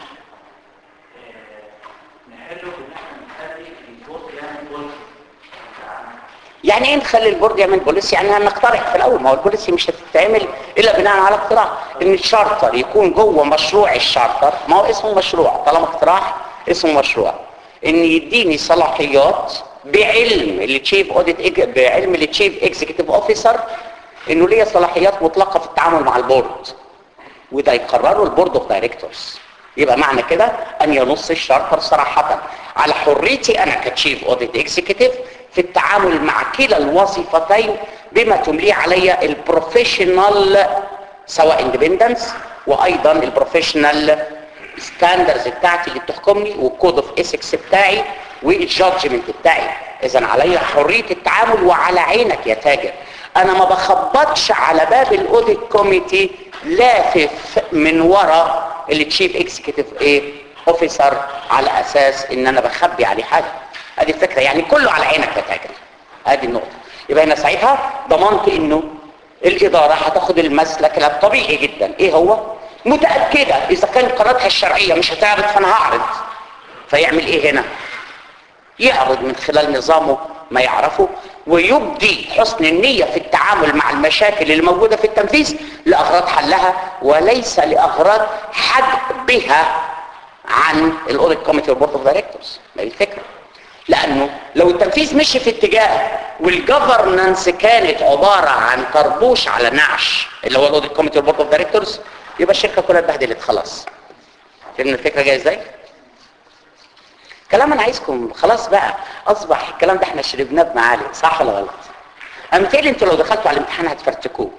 نحله بان احنا نخلي البورد يعمل بوليسي يعني ايه نخلي البورد يعمل بوليسي يعني هنقترح في الاول ما هو البوليسي مش هتتعمل الا بناء على اقتراح ان الشارتر يكون جوه مشروع الشارتر ما هو اسمه مشروع طالما اقتراح اسمه مشروع ان يديني صلاحيات بعلم التشيف اوديت بعلم التشيف اكزيكتيف اوفيسر انه ليا صلاحيات مطلقه في التعامل مع البورد وده يقرره البورد اوف دايركتورز يبقى معنى كده ان ينص الشارتر صراحة على حريتي انا كتشيف اوديت اكزيكتيف في التعامل مع كلا الوظيفتين بما تمليه علي البروفيشنال سواء اندبندنس وايضا البروفيشنال ستاندرز بتاعتي اللي بتحكمني والكود اوف ايثكس بتاعي والجادجمنت بتاعي اذا علي حريه التعامل وعلى عينك يا تاجر انا ما بخبطش على باب الاوديت كوميتي لافف من ورا التشيف اكزيكتيف ايه اوفيسر على اساس ان انا بخبي عليه حاجه ادي الفكره يعني كله على عينك يا تاجر ادي النقطه يبقى هنا ساعتها ضمنت انه الاداره هتاخد المسلك الطبيعي جدا ايه هو متاكده اذا كان قراراتها الشرعيه مش هتعرض فانا هعرض فيعمل ايه هنا يعرض من خلال نظامه ما يعرفه ويبدي حسن النية في التعامل مع المشاكل اللي موجودة في التنفيذ لأغراض حلها وليس لأغراض حجبها عن الاوديت كوميتي والبورد اوف دايركتورز ما دي الفكره لانه لو التنفيذ مشي في اتجاه والجفرنانس كانت عباره عن طربوش على نعش اللي هو الاوديت كوميتي والبورد اوف دايركتورز يبقى الشركه كلها اتبهدلت خلاص فهمنا الفكره جايه ازاي؟ كلام انا عايزكم خلاص بقى اصبح الكلام ده احنا شربناه بمعالق صح ولا غلط؟ امثال انتوا لو دخلتوا على الامتحان هتفرتكوه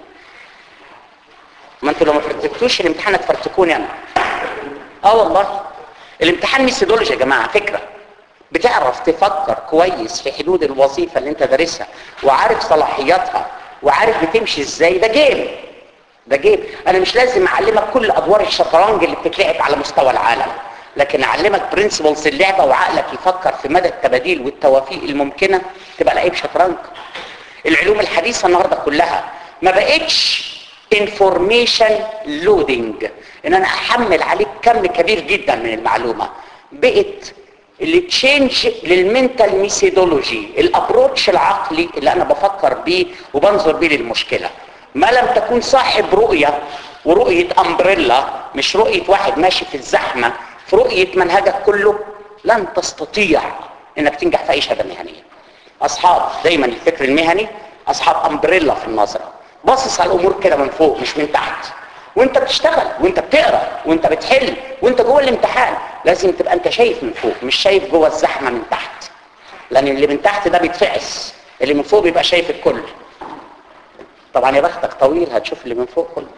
ما انتوا لو ما فرتكتوش الامتحان هتفرتكوني انا اه والله الامتحان ميثودولوجي يا جماعه فكره بتعرف تفكر كويس في حدود الوظيفه اللي انت دارسها وعارف صلاحياتها وعارف بتمشي ازاي ده جيم ده جيم انا مش لازم اعلمك كل ادوار الشطرنج اللي بتتلعب على مستوى العالم لكن اعلمك برنسبلز اللعبه وعقلك يفكر في مدى التباديل والتوافيق الممكنه تبقى لعيب شطرنج العلوم الحديثه النهارده كلها ما بقتش انفورميشن لودنج ان انا احمل عليك كم كبير جدا من المعلومه بقت اللي تشينج للمنتال ميثودولوجي الابروتش العقلي اللي انا بفكر بيه وبنظر بيه للمشكله ما لم تكون صاحب رؤيه ورؤيه امبريلا مش رؤيه واحد ماشي في الزحمه في رؤيه منهجك كله لن تستطيع انك تنجح في اي شهاده مهنيه اصحاب دايما الفكر المهني اصحاب امبريلا في النظره باصص على الامور كده من فوق مش من تحت وانت بتشتغل وانت بتقرا وانت بتحل وانت جوه الامتحان لازم تبقى انت شايف من فوق مش شايف جوه الزحمه من تحت لان اللي من تحت ده بيتفعس اللي من فوق بيبقى شايف الكل طبعا يا بختك طويل هتشوف اللي من فوق كله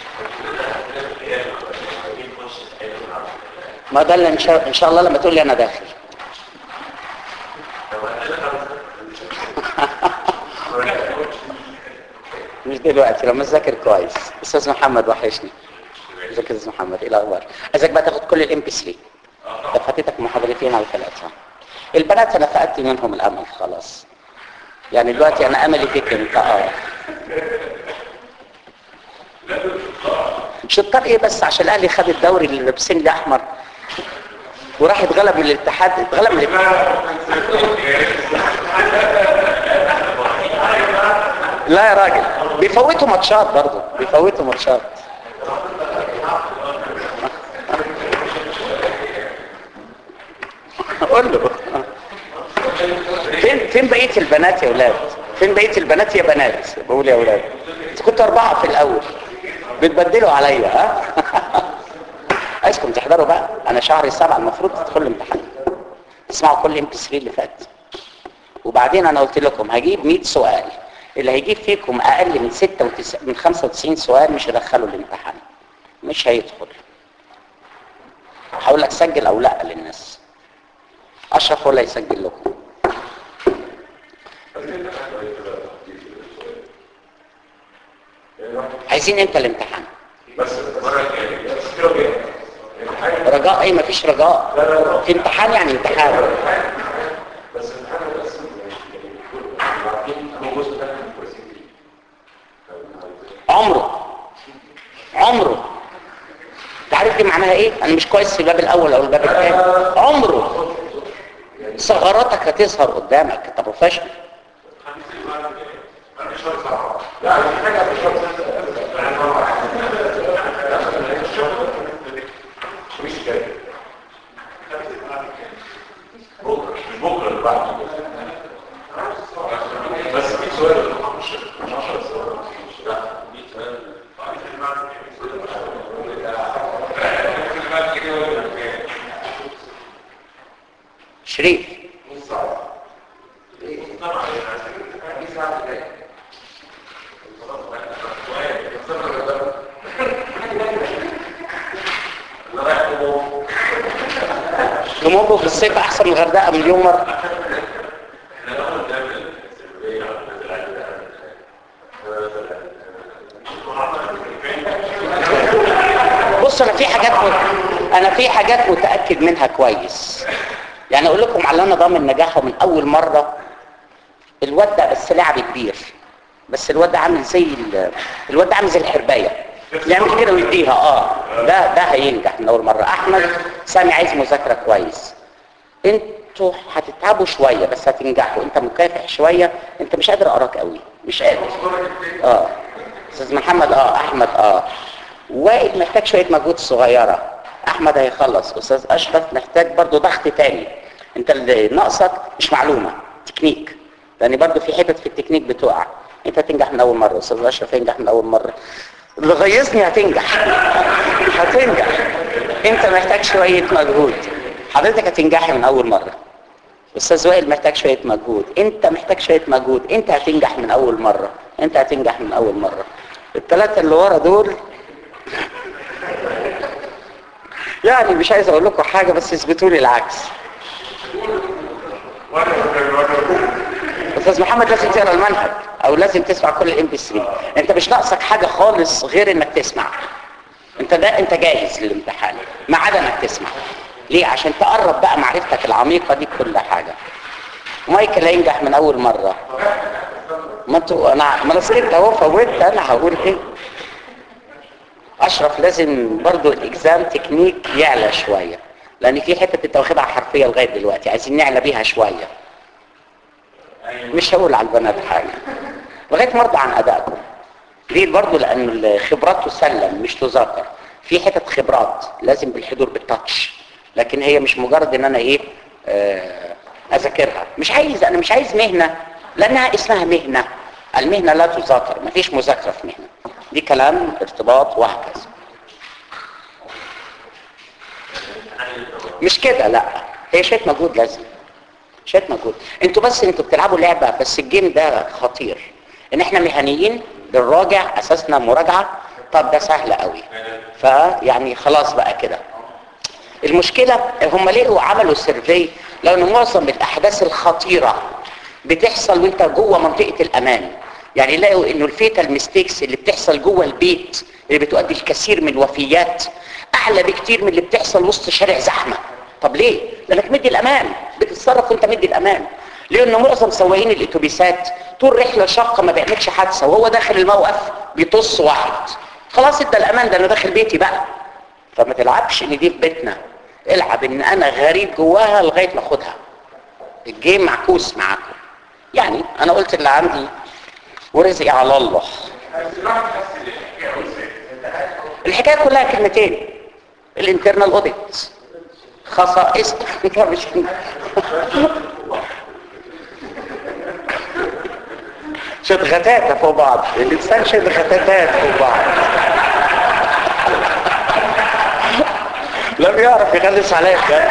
ما ده اللي ان شاء, إن شاء الله لما تقول لي انا داخل مش دلوقتي لما تذاكر كويس استاذ محمد وحشني ازيك يا استاذ محمد ايه الاخبار عايزك بقى تاخد كل الام بي 3 ده فاتتك محاضرتين او ثلاثه البنات انا فقدت منهم الامل خلاص يعني دلوقتي انا املي فيك انت اه شطار ايه بس عشان الاهلي خد الدوري اللي لابسين ده احمر وراح اتغلب من الاتحاد اتغلب من الاتحاد لا يا راجل بيفوتوا ماتشات برضه بيفوتوا ماتشات قول له فين فين بقيه البنات يا اولاد فين بقيه البنات يا بنات بقول يا اولاد انت كنتوا اربعه في الاول بتبدلوا عليا ها عايزكم تحضروا بقى انا شهر السبعة المفروض تدخلوا الامتحان تسمعوا كل ام بي 3 اللي فات وبعدين انا قلت لكم هجيب 100 سؤال اللي هيجيب فيكم اقل من 96 من 95 سؤال مش هدخله الامتحان مش هيدخل هقول لك سجل او لا للناس اشرف ولا يسجل لكم عايزين امتى الامتحان بس المره الجايه بس كده كده الامتحان رجاء ايه مفيش رجاء في امتحان يعني امتحان بس الامتحان بس يعني عارفين هو جزء ده احنا كويسين فيه عمره عمره انت عارف دي معناها ايه انا مش كويس في الباب الاول او الباب الثاني عمره ثغراتك هتظهر قدامك انت بروفيشنال لا في حاجه في الشرط مش جاي بكره مش بكره اللي بعده بس في سؤال مش مش 10 سؤال لا في سؤال شريف جمهوره في الصيف احسن من الغردقه مليون مره بص انا في حاجات مت... انا في حاجات متاكد منها كويس يعني اقول لكم على انا ضامن نجاحه من اول مره الواد ده بس لعب كبير بس الواد ده عامل زي ال... الواد ده عامل زي الحربايه يعمل كده ويديها اه ده ده هينجح من اول مره احمد سامي عايز مذاكره كويس انتوا هتتعبوا شويه بس هتنجحوا انت مكافح شويه انت مش قادر اقراك قوي مش قادر اه استاذ محمد اه احمد اه وائل محتاج شويه مجهود صغيره احمد هيخلص استاذ اشرف محتاج برضو ضغط تاني انت اللي ناقصك مش معلومه تكنيك لان برضو في حتت في التكنيك بتقع انت هتنجح من اول مره استاذ اشرف ينجح من اول مره اللي غيظني هتنجح هتنجح انت محتاج شويه مجهود حضرتك هتنجحي من اول مره استاذ وائل محتاج شويه مجهود انت محتاج شويه مجهود انت هتنجح من اول مره انت هتنجح من اول مره الثلاثه اللي ورا دول يعني مش عايز اقول لكم حاجه بس اثبتوا لي العكس استاذ محمد لازم تقرا المنهج او لازم تسمع كل الام بي 3 انت مش ناقصك حاجه خالص غير انك تسمع انت ده انت جاهز للامتحان ما عدا انك تسمع ليه عشان تقرب بقى معرفتك العميقه دي بكل حاجه مايكل هينجح من اول مره ما انتوا انا ما انا سكت اهو فوت انا هقول ايه اشرف لازم برضو الاكزام تكنيك يعلى شويه لان في حته انت واخدها حرفيه لغايه دلوقتي عايزين نعلى بيها شويه مش هقول على البنات حاجه لغايه ما ارضى عن ادائكم ليه برضو لان الخبرات تسلم مش تذاكر في حتت خبرات لازم بالحضور بالتاتش لكن هي مش مجرد ان انا ايه آه، اذاكرها مش عايز انا مش عايز مهنه لانها اسمها مهنه المهنه لا تذاكر مفيش مذاكره في مهنه دي كلام ارتباط وهكذا مش كده لا هي شويه مجهود لازم شويه مجهود انتوا بس انتوا بتلعبوا لعبه بس الجيم ده خطير ان احنا مهنيين للراجع اساسنا مراجعه طب ده سهل قوي فيعني خلاص بقى كده المشكله هم ليه عملوا سيرفي لان معظم الاحداث الخطيره بتحصل وانت جوه منطقه الامان يعني لقوا انه الفيتال ميستيكس اللي بتحصل جوه البيت اللي بتؤدي الكثير من الوفيات اعلى بكتير من اللي بتحصل وسط شارع زحمه طب ليه لانك مدي الامان بتتصرف وانت مدي الامان لانه معظم سواقين الاتوبيسات طول رحله شاقه ما بيعملش حادثه وهو داخل الموقف بيطص واحد خلاص ادى الامان ده انا داخل بيتي بقى فما تلعبش ان دي في بيتنا العب ان انا غريب جواها لغايه ما اخدها الجيم معكوس معاكم يعني انا قلت اللي عندي ورزقي على الله الحكايه كلها كلمتين الانترنال اوديت خصائص مش شد غتاتة فوق بعض الانسان شد غتاتات فوق بعض لم يعرف يغلس عليك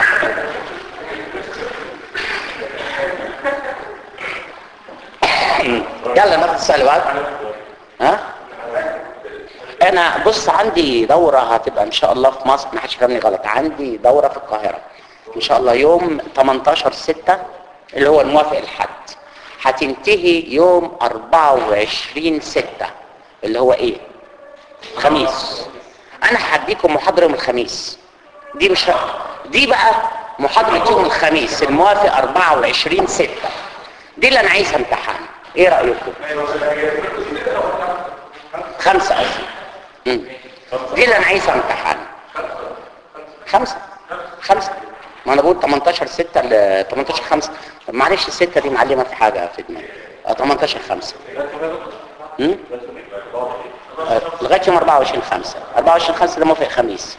يلا ناخد السؤال بعد ها انا بص عندي دورة هتبقى ان شاء الله في مصر ما حدش يفهمني غلط عندي دورة في القاهرة ان شاء الله يوم 18 6 اللي هو الموافق الحد هتنتهي يوم 24 6 اللي هو ايه خميس انا هديكم محاضرة يوم الخميس دي مش ه... دي بقى محاضرة يوم الخميس الموافق 24 6 دي اللي انا عايزها امتحان ايه رأيكم خمسة قصدي مم. دي اللي انا عايزها امتحان خمسة خمسة ما انا بقول 18 6 ل 18 5 طب معلش الستة دي معلمة في حاجة في دماغي اه 18 5 امم آه، لغاية يوم 24 5 24 5 ده موافق خميس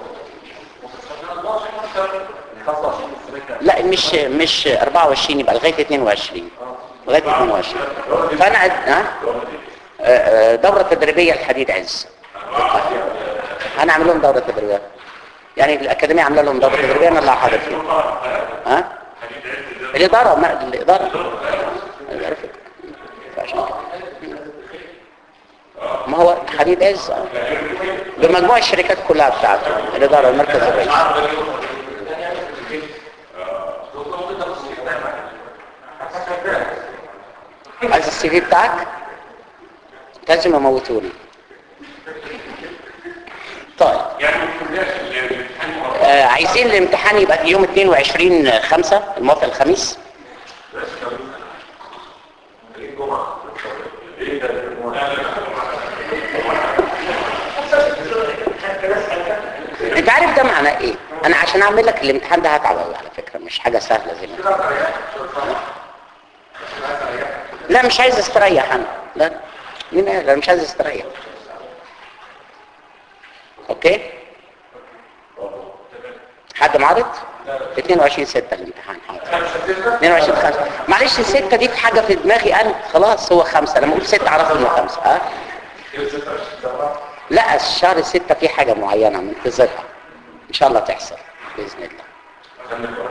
لا مش مش 24 يبقى لغاية 22 لغاية 22 فانا عد... ها آه، آه، دورة تدريبية الحديد عز انا عامل لهم دورة تدريبية يعني الأكاديمية عاملة لهم دورة تدريبية أنا اللي هحاضر فيها ها الإدارة ما الإدارة عرفت فعشان كده. ما هو حديد عز آه. بمجموع الشركات كلها بتاعته الإدارة المركز الرئيسي عايز السي في بتاعك لازم اموتوني طيب آه عايزين الامتحان يبقى يوم 22 5 الموافق الخميس انت عارف ده معناه ايه انا عشان اعمل لك الامتحان ده هتعب أوي على فكره مش حاجه سهله زي ما انت لا مش عايز استريح انا لا مين قال انا مش عايز استريح اوكي حد معرض 22 6 الامتحان حاضر 22 5 معلش الستة دي في حاجة في دماغي انا خلاص هو خمسة لما اقول ستة اعرف انه خمسة ها لا الشهر ستة في حاجة معينة منتظرها ان شاء الله تحصل بإذن الله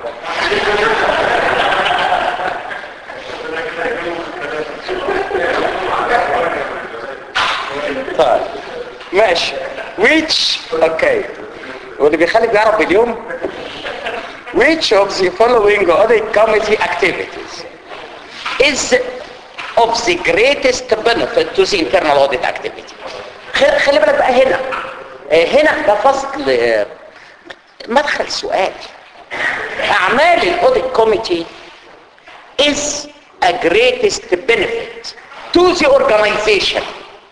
طيب ماشي which اوكي واللي بيخليك بيعرف باليوم which of the following audit committee activities is of the greatest benefit to the internal audit activity خ- خلي بالك بقى هنا آه، هنا ده فصل آه، مدخل سؤال اعمال الاوديت كوميتي is a greatest benefit to the organization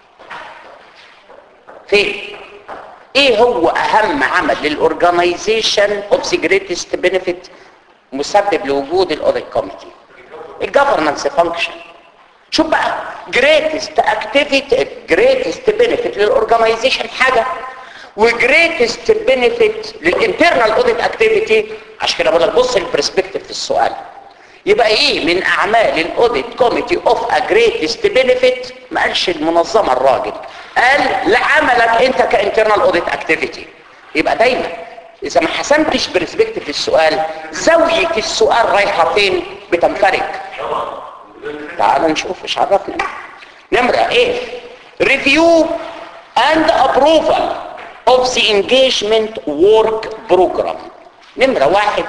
فين ايه هو اهم عمل للاورجنايزيشن اوف ذا جريتست بنفيت مسبب لوجود الاوديت كوميتي الجفرنس فانكشن شوف بقى جريتست اكتيفيتي جريتست بنفيت للاورجنايزيشن حاجه وجريتست بنفيت للانترنال اوديت اكتيفيتي عشان كده بقول لك بص البرسبكتيف في السؤال يبقى ايه من اعمال الاوديت كوميتي اوف ا جريتست بنفيت ما قالش المنظمه الراجل قال لعملك انت كانترنال اوديت اكتيفيتي يبقى دايما اذا ما حسمتش برسبكتيف في السؤال زاويه السؤال رايحه فين بتنفرج تعال نشوف ايش عرفنا نمرة نمرة ايه review and approval of the engagement work program نمرة واحد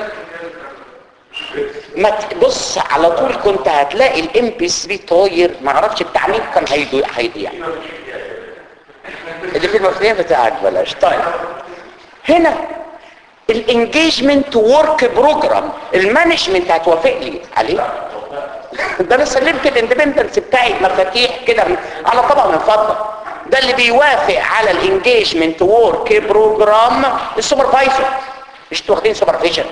ما ت- بص على طول كنت هتلاقي الام بي 3 طاير ما اعرفش بتاع مين كان هيضيع هيضيع اللي في المفريه بتاعك بلاش طيب هنا الانجيجمنت ورك بروجرام المانجمنت هتوافق لي عليه ده انا سلمت الاندبندنس بتاعي مفاتيح كده من- على طبق من فضه ده اللي بيوافق على الانجيجمنت ورك بروجرام السوبرفايزر مش انتوا واخدين سوبرفيجن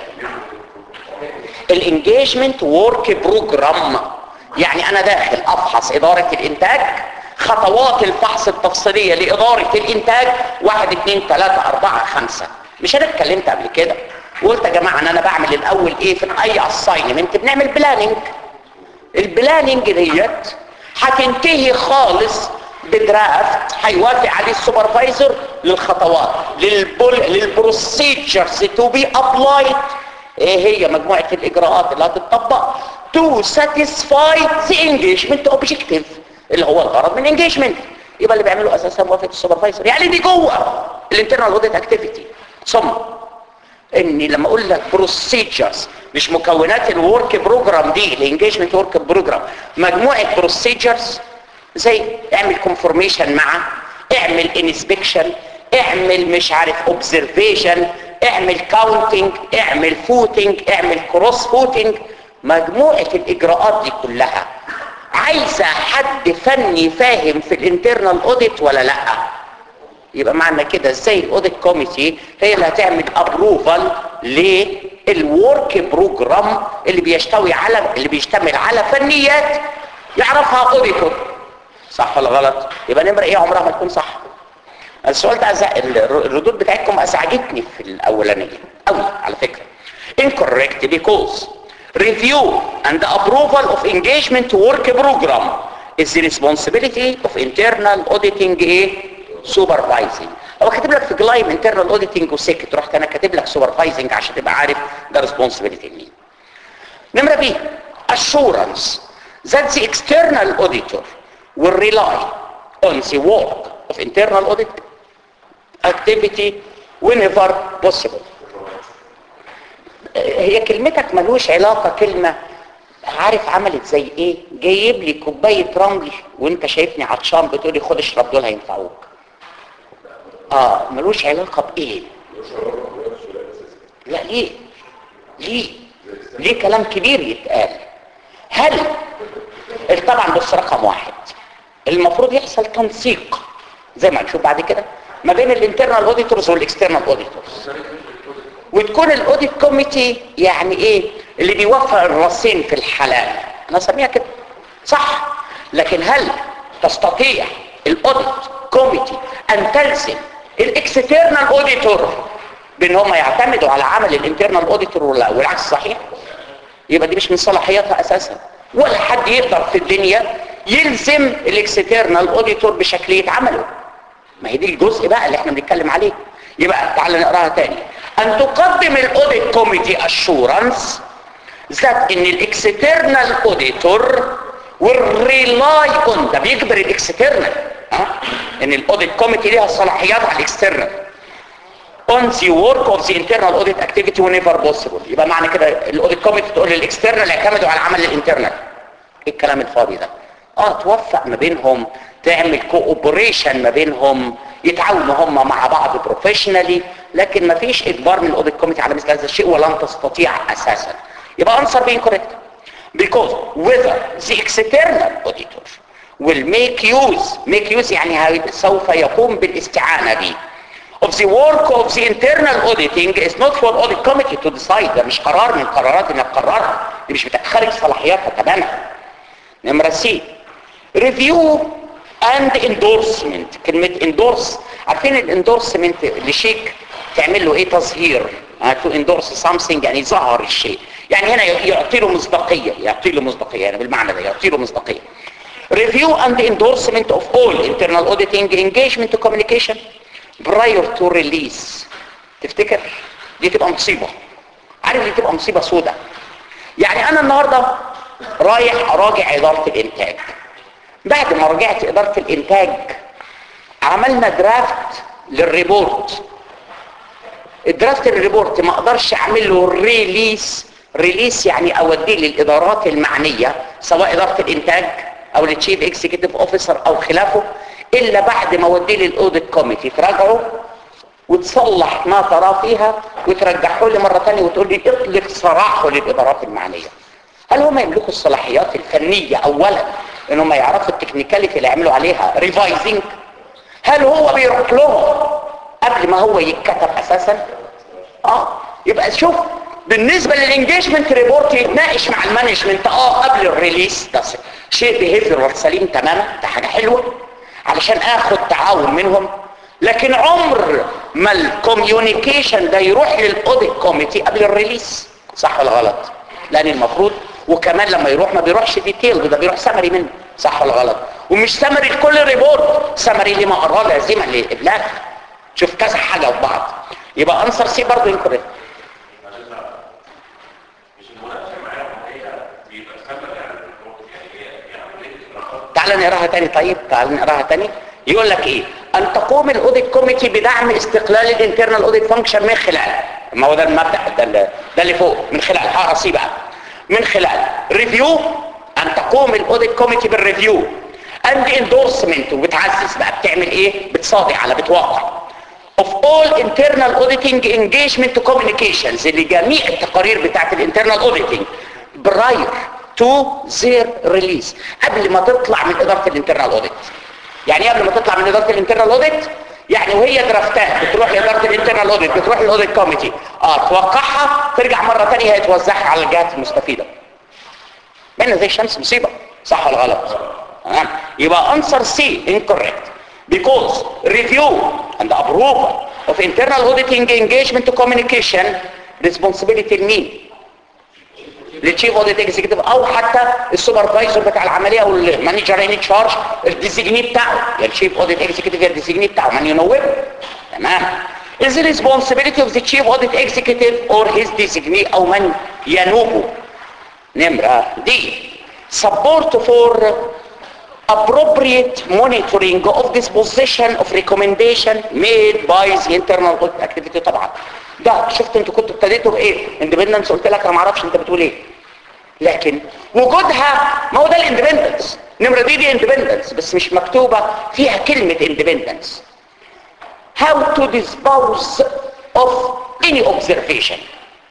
الانجيجمنت ورك بروجرام يعني انا داخل افحص اداره الانتاج خطوات الفحص التفصيليه لاداره الانتاج واحد اثنين ثلاثة اربعة خمسة مش انا اتكلمت قبل كده وقلت يا جماعه ان انا بعمل الاول ايه في اي اساينمنت بنعمل بلاننج البلاننج ديت هتنتهي خالص بدرافت هيوافق عليه السوبرفايزر للخطوات للبول للبروسيجرز تو بي ابلايد ايه هي مجموعه الاجراءات اللي هتطبق تو ساتيسفاي ذا انجيجمنت اوبجيكتيف اللي هو الغرض من انجيجمنت يبقى اللي بيعمله اساسا موافقه السوبرفايزر يعني دي جوه الانترنال اوديت اكتيفيتي ثم اني لما اقول لك بروسيجرز مش مكونات الورك بروجرام دي الانجيجمنت ورك بروجرام مجموعه بروسيجرز زي اعمل كونفورميشن مع اعمل انسبكشن اعمل مش عارف اوبزرفيشن اعمل كاونتنج اعمل فوتنج اعمل كروس فوتنج مجموعه الاجراءات دي كلها عايزه حد فني فاهم في الانترنال اوديت ولا لا يبقى معنى كده ازاي الاوديت كوميتي هي اللي هتعمل ابروفال للورك بروجرام اللي بيشتوي على اللي بيشتمل على فنيات يعرفها اوديتور صح ولا غلط يبقى نمره ايه عمرها ما تكون صح السؤال ده أزع... الردود بتاعتكم ازعجتني في الاولانيه قوي على فكره incorrect because review and approval of engagement work program is the responsibility of internal auditing ايه supervising هو كاتب لك في جلايم internal auditing وسكت رحت انا كاتب لك supervising عشان تبقى عارف ده responsibility مين نمرة بي assurance that the external auditor will rely on the work of internal audit activity whenever possible هي كلمتك ملوش علاقة كلمة عارف عملت زي ايه جايب لي كوباية رمل وانت شايفني عطشان بتقولي خد اشرب دول هينفعوك اه ملوش علاقة بايه لا ليه ليه ليه كلام كبير يتقال هل طبعا بص رقم واحد المفروض يحصل تنسيق زي ما هنشوف بعد كده ما بين الانترنال اوديتورز والاكسترنال اوديتورز وتكون الاوديت كوميتي يعني ايه اللي بيوفق الراسين في الحلال انا اسميها كده صح لكن هل تستطيع الاوديت كوميتي ان تلزم الاكسترنال اوديتور بان هم يعتمدوا على عمل الانترنال اوديتور ولا والعكس صحيح يبقى دي مش من صلاحياتها اساسا ولا حد يقدر في الدنيا يلزم الاكسترنال اوديتور بشكليه عمله ما هي دي الجزء بقى اللي احنا بنتكلم عليه يبقى تعالى نقراها تاني ان تقدم الاوديت كوميتي اشورنس ذات ان الاكسترنال اوديتور والريلاي اون ده بيجبر الاكسترنال ها ان الاوديت كوميتي ليها صلاحيات على الاكسترنال on the work of the internal audit activity whenever possible يبقى معنى كده الاوديت كوميتي تقول للاكسترنال اعتمدوا على عمل الانترنال ايه الكلام الفاضي ده اه توفق ما بينهم تعمل كوبريشن ما بينهم يتعاونوا هم مع بعض بروفيشنالي لكن ما فيش اجبار من الاوديت كوميتي على مثل هذا الشيء ولن تستطيع اساسا يبقى انصر بين كوريكت because whether the external auditor will make use make use يعني سوف يقوم بالاستعانة به of the work of the internal auditing is not for audit committee to decide ده مش قرار من قرارات انك قررها دي مش خارج صلاحياتها تماما نمرة سي review and endorsement كلمة endorse عارفين الاندورسمنت لشيك تعمل له ايه تظهير to endorse something يعني يظهر الشيء يعني هنا يعطي له مصداقية يعطي له مصداقية يعني بالمعنى ده يعطي له مصداقية review and endorsement of all internal auditing engagement to communication prior to release تفتكر دي تبقى مصيبة عارف دي تبقى مصيبة سودة يعني انا النهاردة رايح اراجع ادارة الانتاج بعد ما رجعت اداره الانتاج عملنا درافت للريبورت الدرافت الريبورت ما اقدرش اعمل له ريليس ريليس يعني اوديه للادارات المعنيه سواء اداره الانتاج او التشيف اكزيكتيف اوفيسر او خلافه الا بعد ما اوديه للاوديت كوميتي تراجعه وتصلح ما ترى فيها وترجعه لي مره ثانيه وتقول لي اطلق سراحه للادارات المعنيه هل هم يملكوا الصلاحيات الفنيه اولا ان هم يعرفوا التكنيكاليتي اللي يعملوا عليها ريفايزنج هل هو بيروح لهم قبل ما هو يتكتب اساسا اه يبقى شوف بالنسبه للانجيجمنت ريبورت يتناقش مع المانجمنت اه قبل الريليس ده شيء بيهيفير سليم تماما ده حاجه حلوه علشان اخد تعاون منهم لكن عمر ما الكوميونيكيشن ده يروح للاوديت كوميتي قبل الريليس صح ولا غلط لان المفروض وكمان لما يروح ما بيروحش ديتيل ده بيروح سمري منه صح ولا غلط ومش سمري لكل ريبورت سمري لما قراه لازمه للابلاغ شوف كذا حاجه في بعض يبقى انسر سي برضه انكوريكت مش المناقشه معاهم هي بيبقى سبب يعني الريبورت يعني هي هي عمليه اجراءات تعال نقراها تاني طيب تعال نقراها تاني يقول لك ايه ان تقوم الاوديت كوميتي بدعم استقلال الانترنال اوديت فانكشن من خلال ما هو ده المبدا ده اللي, ده اللي فوق من خلال هقرا سي بقى من خلال ريفيو ان تقوم الاوديت كوميتي بالريفيو اند اندورسمنت وبتعزز بقى بتعمل ايه بتصادع على بتوقع of all internal auditing engagement communications لجميع التقارير بتاعت الانترنال auditing prior to their release قبل ما تطلع من اداره الانترنال اوديت يعني ايه قبل ما تطلع من اداره الانترنال اوديت يعني وهي درافتات بتروح لاداره الانترنال اوديت بتروح للاوديت كوميتي اه توقعها ترجع مره ثانيه هي توزعها على الجهات المستفيده بين زي الشمس مصيبه صح ولا غلط تمام يبقى answer C incorrect because review and approval of internal auditing engagement to communication responsibility لمين للتشيف اوديت اكزيكتيف او حتى السوبرفايزر بتاع العمليه او المانجر ان تشارج الديزيجني بتاعه يا التشيف اوديت اكزيكتيف يا الديزيجني بتاعه من ينوبه تمام is the responsibility of the chief audit executive or his designee او من ينوبه نمرة دي support for appropriate monitoring of disposition of recommendation made by the internal audit activity طبعا ده شفت انتوا كنتوا ابتديتوا بايه اندبندنس قلت لك انا ما اعرفش انت بتقول ايه لكن وجودها ما هو ده الاندبندنس نمرة دي دي اندبندنس بس مش مكتوبة فيها كلمة اندبندنس how to dispose of any observation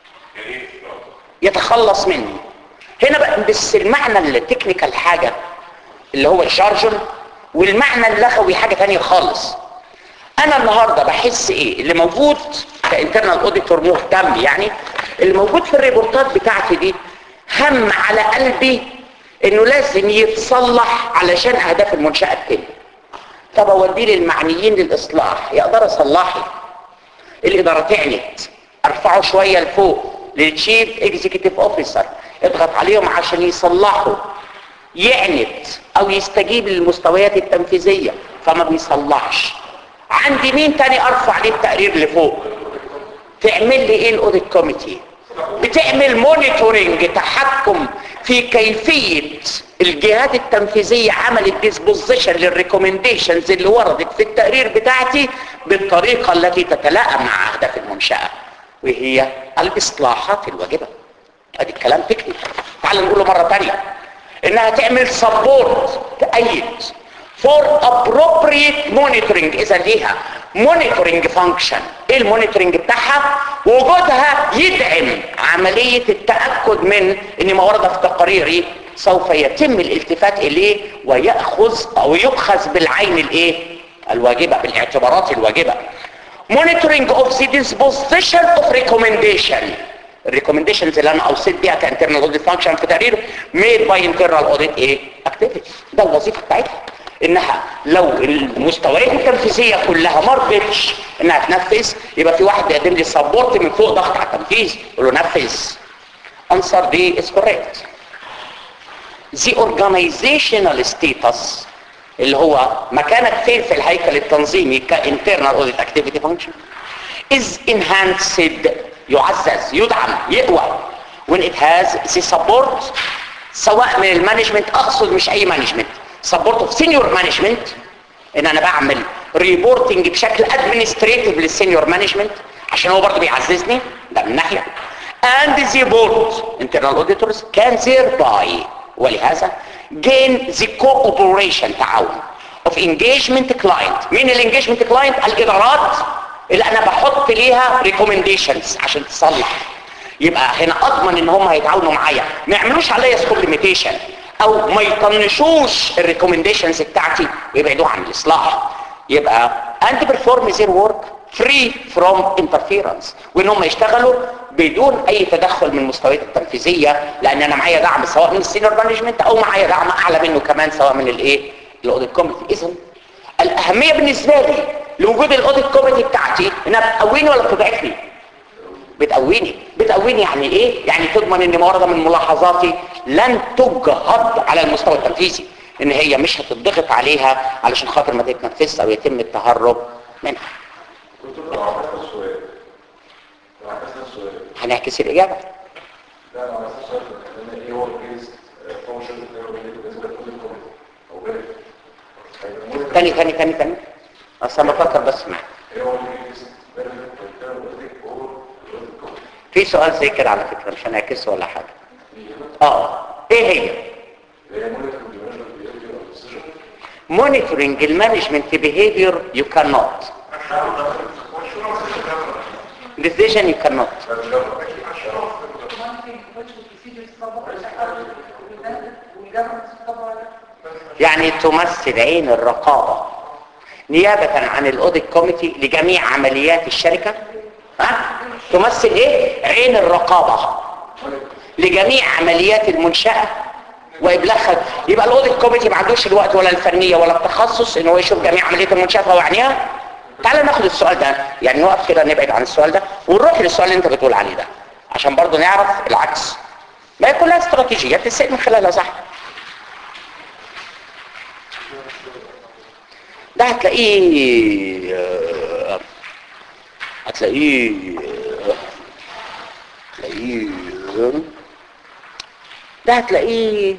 يتخلص منه هنا بقى بس المعنى التكنيكال حاجة اللي هو الجارجون والمعنى اللغوي حاجة تانية خالص انا النهاردة بحس ايه اللي موجود كانترنال اوديتور مهتم يعني اللي موجود في الريبورتات بتاعتي دي هم على قلبي انه لازم يتصلح علشان اهداف المنشأة التاني طب اوديه للمعنيين للاصلاح يقدر اصلحه الادارة تعنت ارفعه شوية لفوق للتشيف اكزيكتيف اوفيسر اضغط عليهم عشان يصلحوا يعنت او يستجيب للمستويات التنفيذية فما بيصلحش عندي مين تاني ارفع ليه التقرير لفوق تعمل لي ايه الاوديت كوميتي بتعمل مونيتورنج تحكم في كيفية الجهات التنفيذية عملت ديسبوزيشن للريكومنديشنز اللي وردت في التقرير بتاعتي بالطريقة التي تتلائم مع اهداف المنشأة وهي الاصلاحات الواجبة ادي الكلام تكنيك تعال نقوله مرة تانية انها تعمل سبورت تأيد for appropriate monitoring اذا ليها monitoring function ايه المونيتورنج بتاعها وجودها يدعم عملية التأكد من ان ما ورد في تقاريري سوف يتم الالتفات اليه ويأخذ او يؤخذ بالعين الايه الواجبة بالاعتبارات الواجبة monitoring of the disposition of recommendation الريكومنديشنز اللي انا اوصيت بيها كانترنال اوديت فانكشن في تقرير ميد باي انترنال اوديت ايه اكتيفيتي ده الوظيفه بتاعتها انها لو المستويات التنفيذيه كلها ما رضتش انها تنفذ يبقى في واحد بيقدم لي سبورت من فوق ضغط على التنفيذ يقول له نفذ answer دي is correct the organizational status اللي هو مكانك فين في الهيكل التنظيمي كانترنال اوديت اكتيفيتي فانكشن is enhanced يعزز يدعم يقوى when it has the support سواء من المانجمنت اقصد مش اي مانجمنت سبورت اوف سينيور مانجمنت ان انا بعمل ريبورتنج بشكل ادمنستريتيف للسينيور مانجمنت عشان هو برضه بيعززني ده من ناحيه and the board internal auditors can thereby ولهذا gain the cooperation تعاون of engagement client مين الانجيجمنت client الادارات اللي انا بحط ليها recommendations عشان تصلح يبقى هنا اضمن ان هم هيتعاونوا معايا ما يعملوش عليا سكوب ليميتيشن او ما يطنشوش الريكومنديشنز بتاعتي ويبعدوها عن الاصلاح يبقى and perform their work free from interference وان هم يشتغلوا بدون اي تدخل من المستويات التنفيذيه لان انا معايا دعم سواء من السينيور مانجمنت او معايا دعم اعلى منه كمان سواء من الايه الاوديت كوميتي اذا الاهميه بالنسبه لي لوجود الاوديت كوميتي بتاعتي انها بتقويني ولا بتضعفني بتقويني بتقويني يعني ايه يعني تضمن ان ما ورد من ملاحظاتي لن تجهض على المستوى التنفيذي ان هي مش هتضغط عليها علشان خاطر ما تتنفذش او يتم التهرب منها دكتور لو عكسنا السؤال لو عكسنا السؤال هنعكس الاجابه لا لو عكسنا السؤال فكان ايه هو الجيز فانكشن بالنسبه لكل الكوميتي او غيره هيبقى تاني تاني تاني تاني اصل انا بفكر بس معاك ايه هو الجيز بنفيت والتيرابيوتيك اور الكوميتي في سؤال زي كده على فكره مش هنعكسه ولا حاجه اه ايه هي اللي هي مونيتور ديمانجمنت بيهيفير او ديسيجن monitoring المانجمنت behavior you cannot decision you cannot ممكن which procedures طبق والجفرنس طبق يعني تمثل عين الرقابة نيابة عن الاوديت كوميتي لجميع عمليات الشركة ها؟ تمثل ايه عين الرقابة لجميع عمليات المنشأة وابلاغها يبقى الاوديت كوميتي ما عندوش الوقت ولا الفنية ولا التخصص ان هو يشوف جميع عمليات المنشأة فهو يعنيها تعال ناخد السؤال ده يعني نقف كده نبعد عن السؤال ده ونروح للسؤال اللي انت بتقول عليه ده عشان برضه نعرف العكس ما هي كلها استراتيجيات تسأل من خلالها صح ده هتلاقيه آه، هتلاقيه آه، هتلاقيه ده هتلاقيه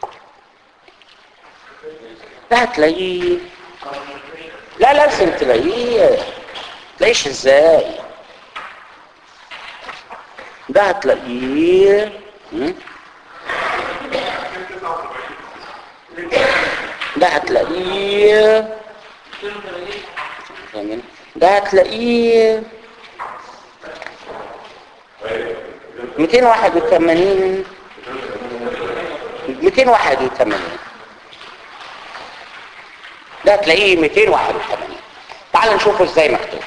ده هتلاقيه لا لازم تلاقيه تلاقيش ازاي ده هتلاقيه م? ده هتلاقيه فاهمين؟ ده هتلاقيه 281 281 ده هتلاقيه 281 تعال نشوفه ازاي مكتوب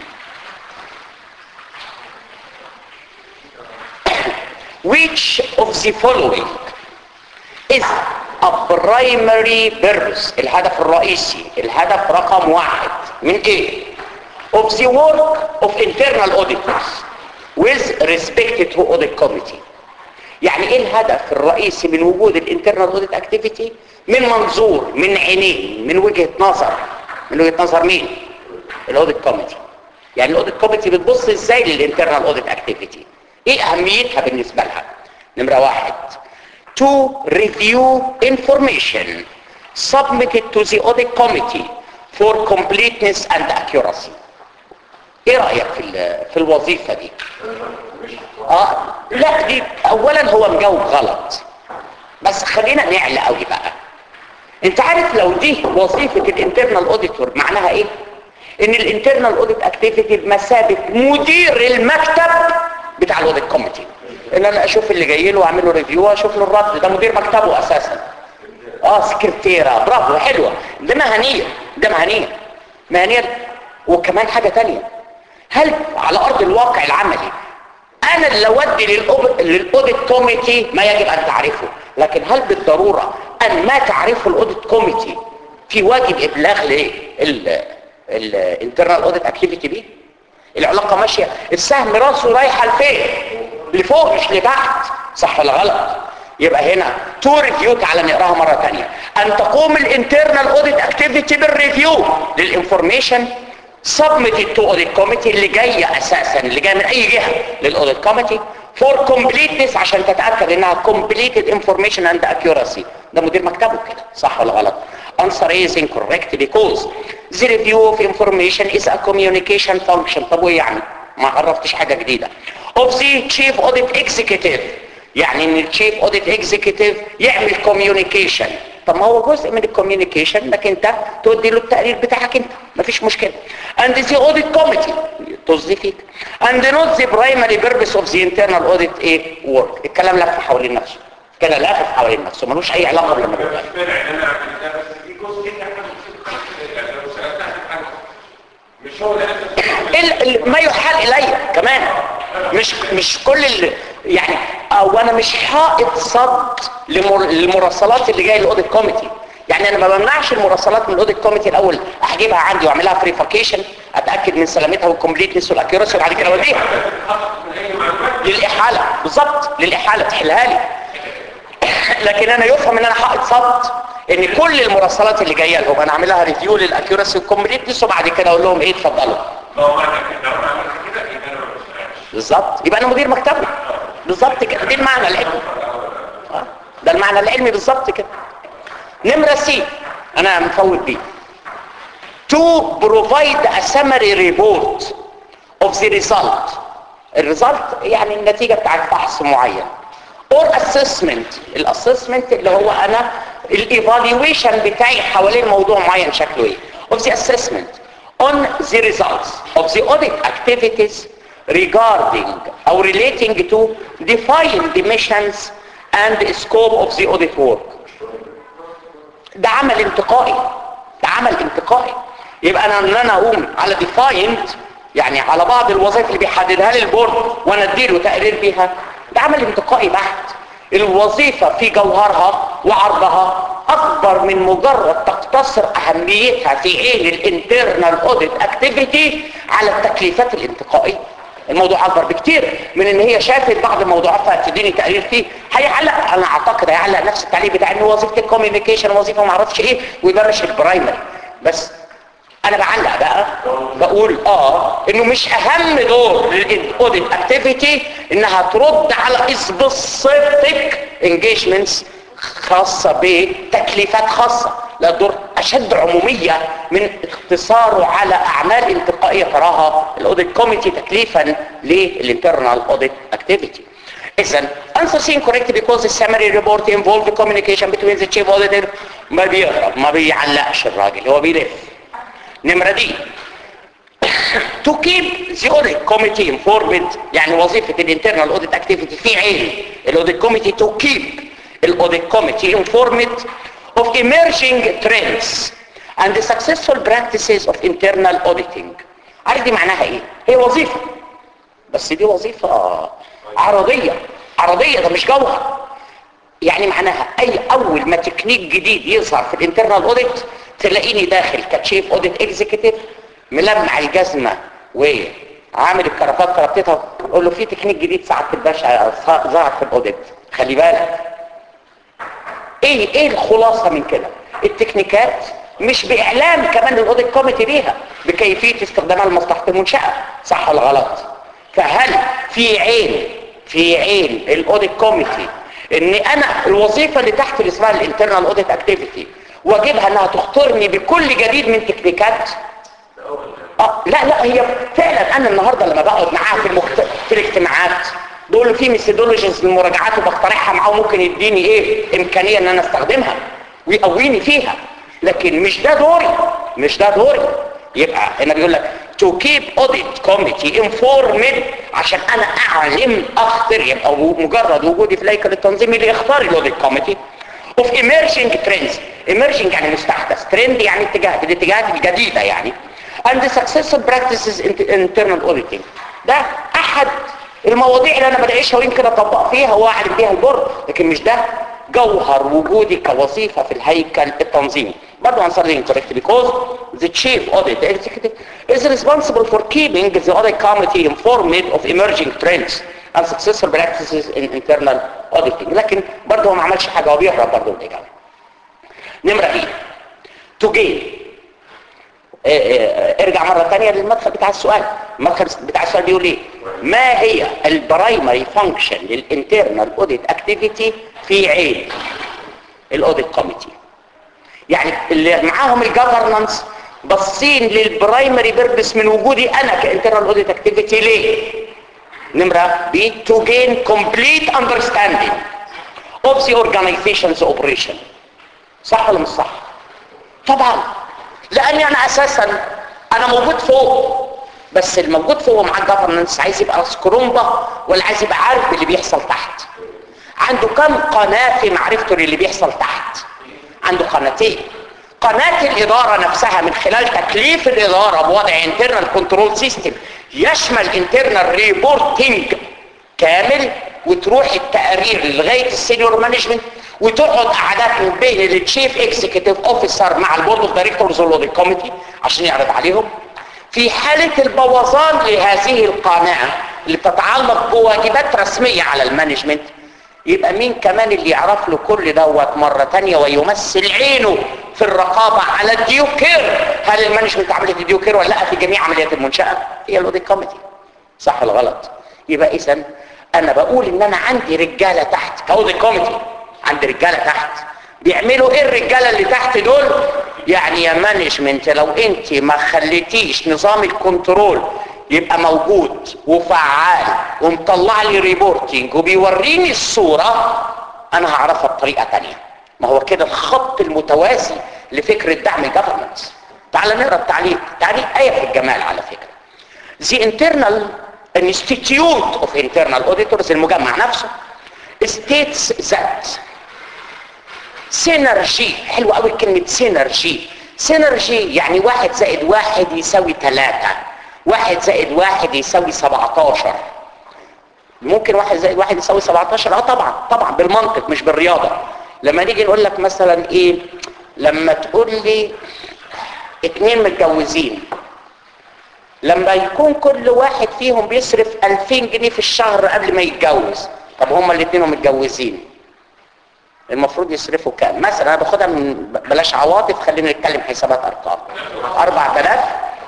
which of the following is a primary purpose الهدف الرئيسي الهدف رقم واحد من ايه of the work of internal auditors with respect to audit committee يعني ايه الهدف الرئيسي من وجود الانترنال اوديت اكتيفيتي من منظور من عينين من وجهة نظر من وجهة نظر مين الاوديت كوميتي يعني الاوديت كوميتي بتبص ازاي للانترنال اوديت اكتيفيتي ايه اهميتها بالنسبة لها نمرة واحد to review information submitted to the audit committee for completeness and accuracy ايه رأيك في, ال- في الوظيفة دي اه لا دي اولا هو مجاوب غلط بس خلينا نعلى قوي بقى انت عارف لو دي وظيفة الانترنال اوديتور معناها ايه ان الانترنال اوديت اكتيفيتي بمثابة مدير المكتب بتاع الاوديت كوميتي ان انا اشوف اللي جاي له واعمل له ريفيو واشوف له الرد ده مدير مكتبه اساسا اه سكرتيرة برافو حلوة ده مهنية ده مهنية مهنية وكمان حاجة تانية هل على ارض الواقع العملي انا اللي اودي للأوب- للاوديت كوميتي ما يجب ان تعرفه لكن هل بالضرورة ان ما تعرفه الاوديت كوميتي في واجب ابلاغ للانترنال اوديت اكتيفيتي بيه العلاقة ماشية السهم راسه رايحة لفين لفوق مش لتحت صح ولا غلط يبقى هنا تو ريفيو تعالى نقراها مرة تانية ان تقوم الانترنال اوديت اكتيفيتي بالريفيو للانفورميشن submitted to audit committee اللي جاية اساسا اللي جاية من اي جهة للاوديت committee for completeness عشان تتأكد انها completed information and accuracy ده مدير مكتبه كده صح ولا غلط answer is incorrect because the review of information is a communication function طب وايه يعني ما عرفتش حاجة جديدة of the chief audit executive يعني ان الشيف اوديت اكزيكتيف يعمل كوميونيكيشن طب ما هو جزء من الكوميونيكيشن انك انت تودي له التقرير بتاعك انت مفيش مشكله and the audit committee طز فيك and not the primary purpose of the internal audit ايه work الكلام لف حوالين نفسه كده لافف حوالين نفسه ملوش اي علاقه باللي انا بيقوله. مش مانع ان انا اعمل ده بس في جزء كده احنا بنسيب يعني لو سالتها في حاجه مش هو ده ال- ال- ما يحال الي كمان مش مش كل ال... يعني او انا مش حائط صد لمر... للمراسلات اللي جايه للاوديت كوميتي يعني انا ما بمنعش المراسلات من الاوديت كوميتي الاول احجبها عندي واعملها فريفاكيشن اتاكد من سلامتها والكومبليتنس والاكيورسي وبعد كده اوديها للاحاله بالظبط للاحاله تحلها لي لكن انا يفهم ان انا حائط صد ان كل المراسلات اللي جايه لهم انا اعملها ريفيو للاكيورسي والكومبليتنس وبعد كده اقول لهم ايه اتفضلوا ما هو معنى كده لو انا عملت كده يبقى انا ما بسمعش بالظبط يبقى انا مدير مكتبه بالظبط كده دي المعنى العلمي آه، ده المعنى العلمي بالظبط كده نمرة سي انا مفوت بيه to provide a summary report of the result الريزلت يعني النتيجة بتاعت فحص معين or assessment الاسسمنت اللي هو انا الايفالويشن بتاعي حوالين موضوع معين شكله ايه of the assessment on the results of the audit activities regarding or relating to define the missions and scope of the audit work ده عمل انتقائي ده عمل انتقائي يبقى انا ان انا اقوم على defined يعني على بعض الوظائف اللي بيحددها لي البورد وانا اديله تقرير بيها ده عمل انتقائي بحت الوظيفة في جوهرها وعرضها اكبر من مجرد تقتصر اهميتها في عين الانترنال اوديت اكتيفيتي على التكليفات الانتقائية الموضوع اكبر بكتير من ان هي شافت بعض الموضوعات فهتديني تقرير فيه هيعلق انا اعتقد هيعلق نفس التعليق بتاع ان وظيفه الكوميونيكيشن وظيفه ما اعرفش ايه ويبقى مش البرايمري بس انا بعلق بقى بقول اه انه مش اهم دور للاوديت اكتيفيتي انها ترد على سبيسيفيك انجيجمنتس خاصة بتكليفات خاصة لا دور اشد عمومية من اقتصاره على اعمال انتقائية تراها الاوديت كوميتي تكليفا للانترنال اوديت اكتيفيتي اذا answer is incorrect because the summary report involved the communication between the chief auditor ما بيهرب ما بيعلقش الراجل هو بيلف نمرة دي to keep the audit committee informed يعني وظيفة الانترنال audit activity في عين الاوديت committee to keep الاوديت committee informed of emerging trends and the successful practices of internal auditing عارف دي معناها ايه هي وظيفة بس دي وظيفة عرضية عرضية ده مش جوهر يعني معناها اي اول ما تكنيك جديد يظهر في الانترنال اوديت تلاقيني داخل كتشيف اوديت اكزيكتيف ملمع الجزمة وعامل الكرافات كرفتها اقول له في تكنيك جديد سعادة الباشا ظهر في الاوديت خلي بالك ايه ايه الخلاصة من كده التكنيكات مش باعلام كمان الاوديت كوميتي بيها بكيفية استخدامها لمصلحة المنشأة صح ولا غلط فهل في عين في عين الاوديت كوميتي ان انا الوظيفة اللي تحت اللي اسمها الانترنال اوديت اكتيفيتي واجبها انها تخطرني بكل جديد من تكنيكات اه لا لا هي فعلا انا النهارده لما بقعد معاها في المخت... في الاجتماعات بقول له في ميثودولوجيز للمراجعات وبقترحها معاه ممكن يديني ايه امكانيه ان انا استخدمها ويقويني فيها لكن مش ده دوري مش ده دوري يبقى هنا بيقول لك to keep audit committee informed عشان انا اعلم اخطر يبقى مجرد وجودي في الهيكل التنظيمي اللي يختار الاوديت كوميتي of emerging trends emerging يعني مستحدث trend يعني اتجاهات الاتجاهات الجديدة يعني and the successful practices in internal auditing ده احد المواضيع اللي انا بدعيشها ويمكن اطبق فيها واعلم بيها البر لكن مش ده جوهر وجودي كوظيفة في الهيكل التنظيمي برضه answer is incorrect because the chief audit executive is responsible for keeping the audit committee informed of emerging trends and successful practices in internal auditing لكن برضه هو ما عملش حاجة هو بيهرب برضه من الإجابة نمرة ايه to gain اه اه ارجع مرة تانية للمدخل بتاع السؤال المدخل بتاع السؤال بيقول ايه ما هي البرايمري فانكشن للانترنال اوديت اكتيفيتي في عين الاوديت كوميتي يعني اللي معاهم الجفرنانس باصين للبرايمري بيربس من وجودي انا كانترنال اوديت اكتيفيتي ليه نمره بي تو جين كومبليت اندرستاندينج of the organization's operation صح ولا مش صح طبعا لاني انا اساسا انا موجود فوق بس الموجود فوق مع الجفرنس عايز يبقى سكرومبة ولا عايز يبقى عارف اللي بيحصل تحت عنده كم قناة في معرفته للي بيحصل تحت عنده قناتين قناة الإدارة نفسها من خلال تكليف الإدارة بوضع internal control system يشمل internal reporting كامل وتروح التقارير لغاية السينيور مانجمنت وتقعد قعدات من بين التشيف اكزيكتيف اوفيسر مع البورد اوف دايركتورز والاوديت كوميتي عشان يعرض عليهم في حالة البوظان لهذه القناة اللي بتتعلق بواجبات رسمية على المانجمنت يبقى مين كمان اللي يعرف له كل دوت مرة تانية ويمثل عينه في الرقابة على الديوكير هل المانجمنت عملت الديوكير ولا لا في جميع عمليات المنشأة هي الاوديت كوميتي صح ولا غلط يبقى اذا انا بقول ان انا عندي رجالة تحت كاوديت كوميتي عندي رجالة تحت بيعملوا ايه الرجالة اللي تحت دول يعني يا مانجمنت لو انت ما خليتيش نظام الكنترول يبقى موجود وفعال ومطلع لي ريبورتنج وبيوريني الصورة انا هعرفها بطريقة تانية ما هو كده الخط المتوازي لفكرة دعم الجفرمنت تعال نقرا التعليق تعليق آية في الجمال على فكرة The internal Institute of Internal Auditors المجمع نفسه states that سينرجي حلوة قوي كلمة سينرجي سينرجي يعني واحد زائد واحد يساوي ثلاثة واحد زائد واحد يساوي سبعتاشر ممكن واحد زائد واحد يساوي سبعتاشر اه طبعا طبعا بالمنطق مش بالرياضة لما نيجي نقول لك مثلا ايه لما تقول لي اتنين متجوزين لما يكون كل واحد فيهم بيصرف 2000 جنيه في الشهر قبل ما يتجوز طب هما الاثنين متجوزين المفروض يصرفوا كام مثلا انا باخدها من بلاش عواطف خلينا نتكلم حسابات ارقام 4000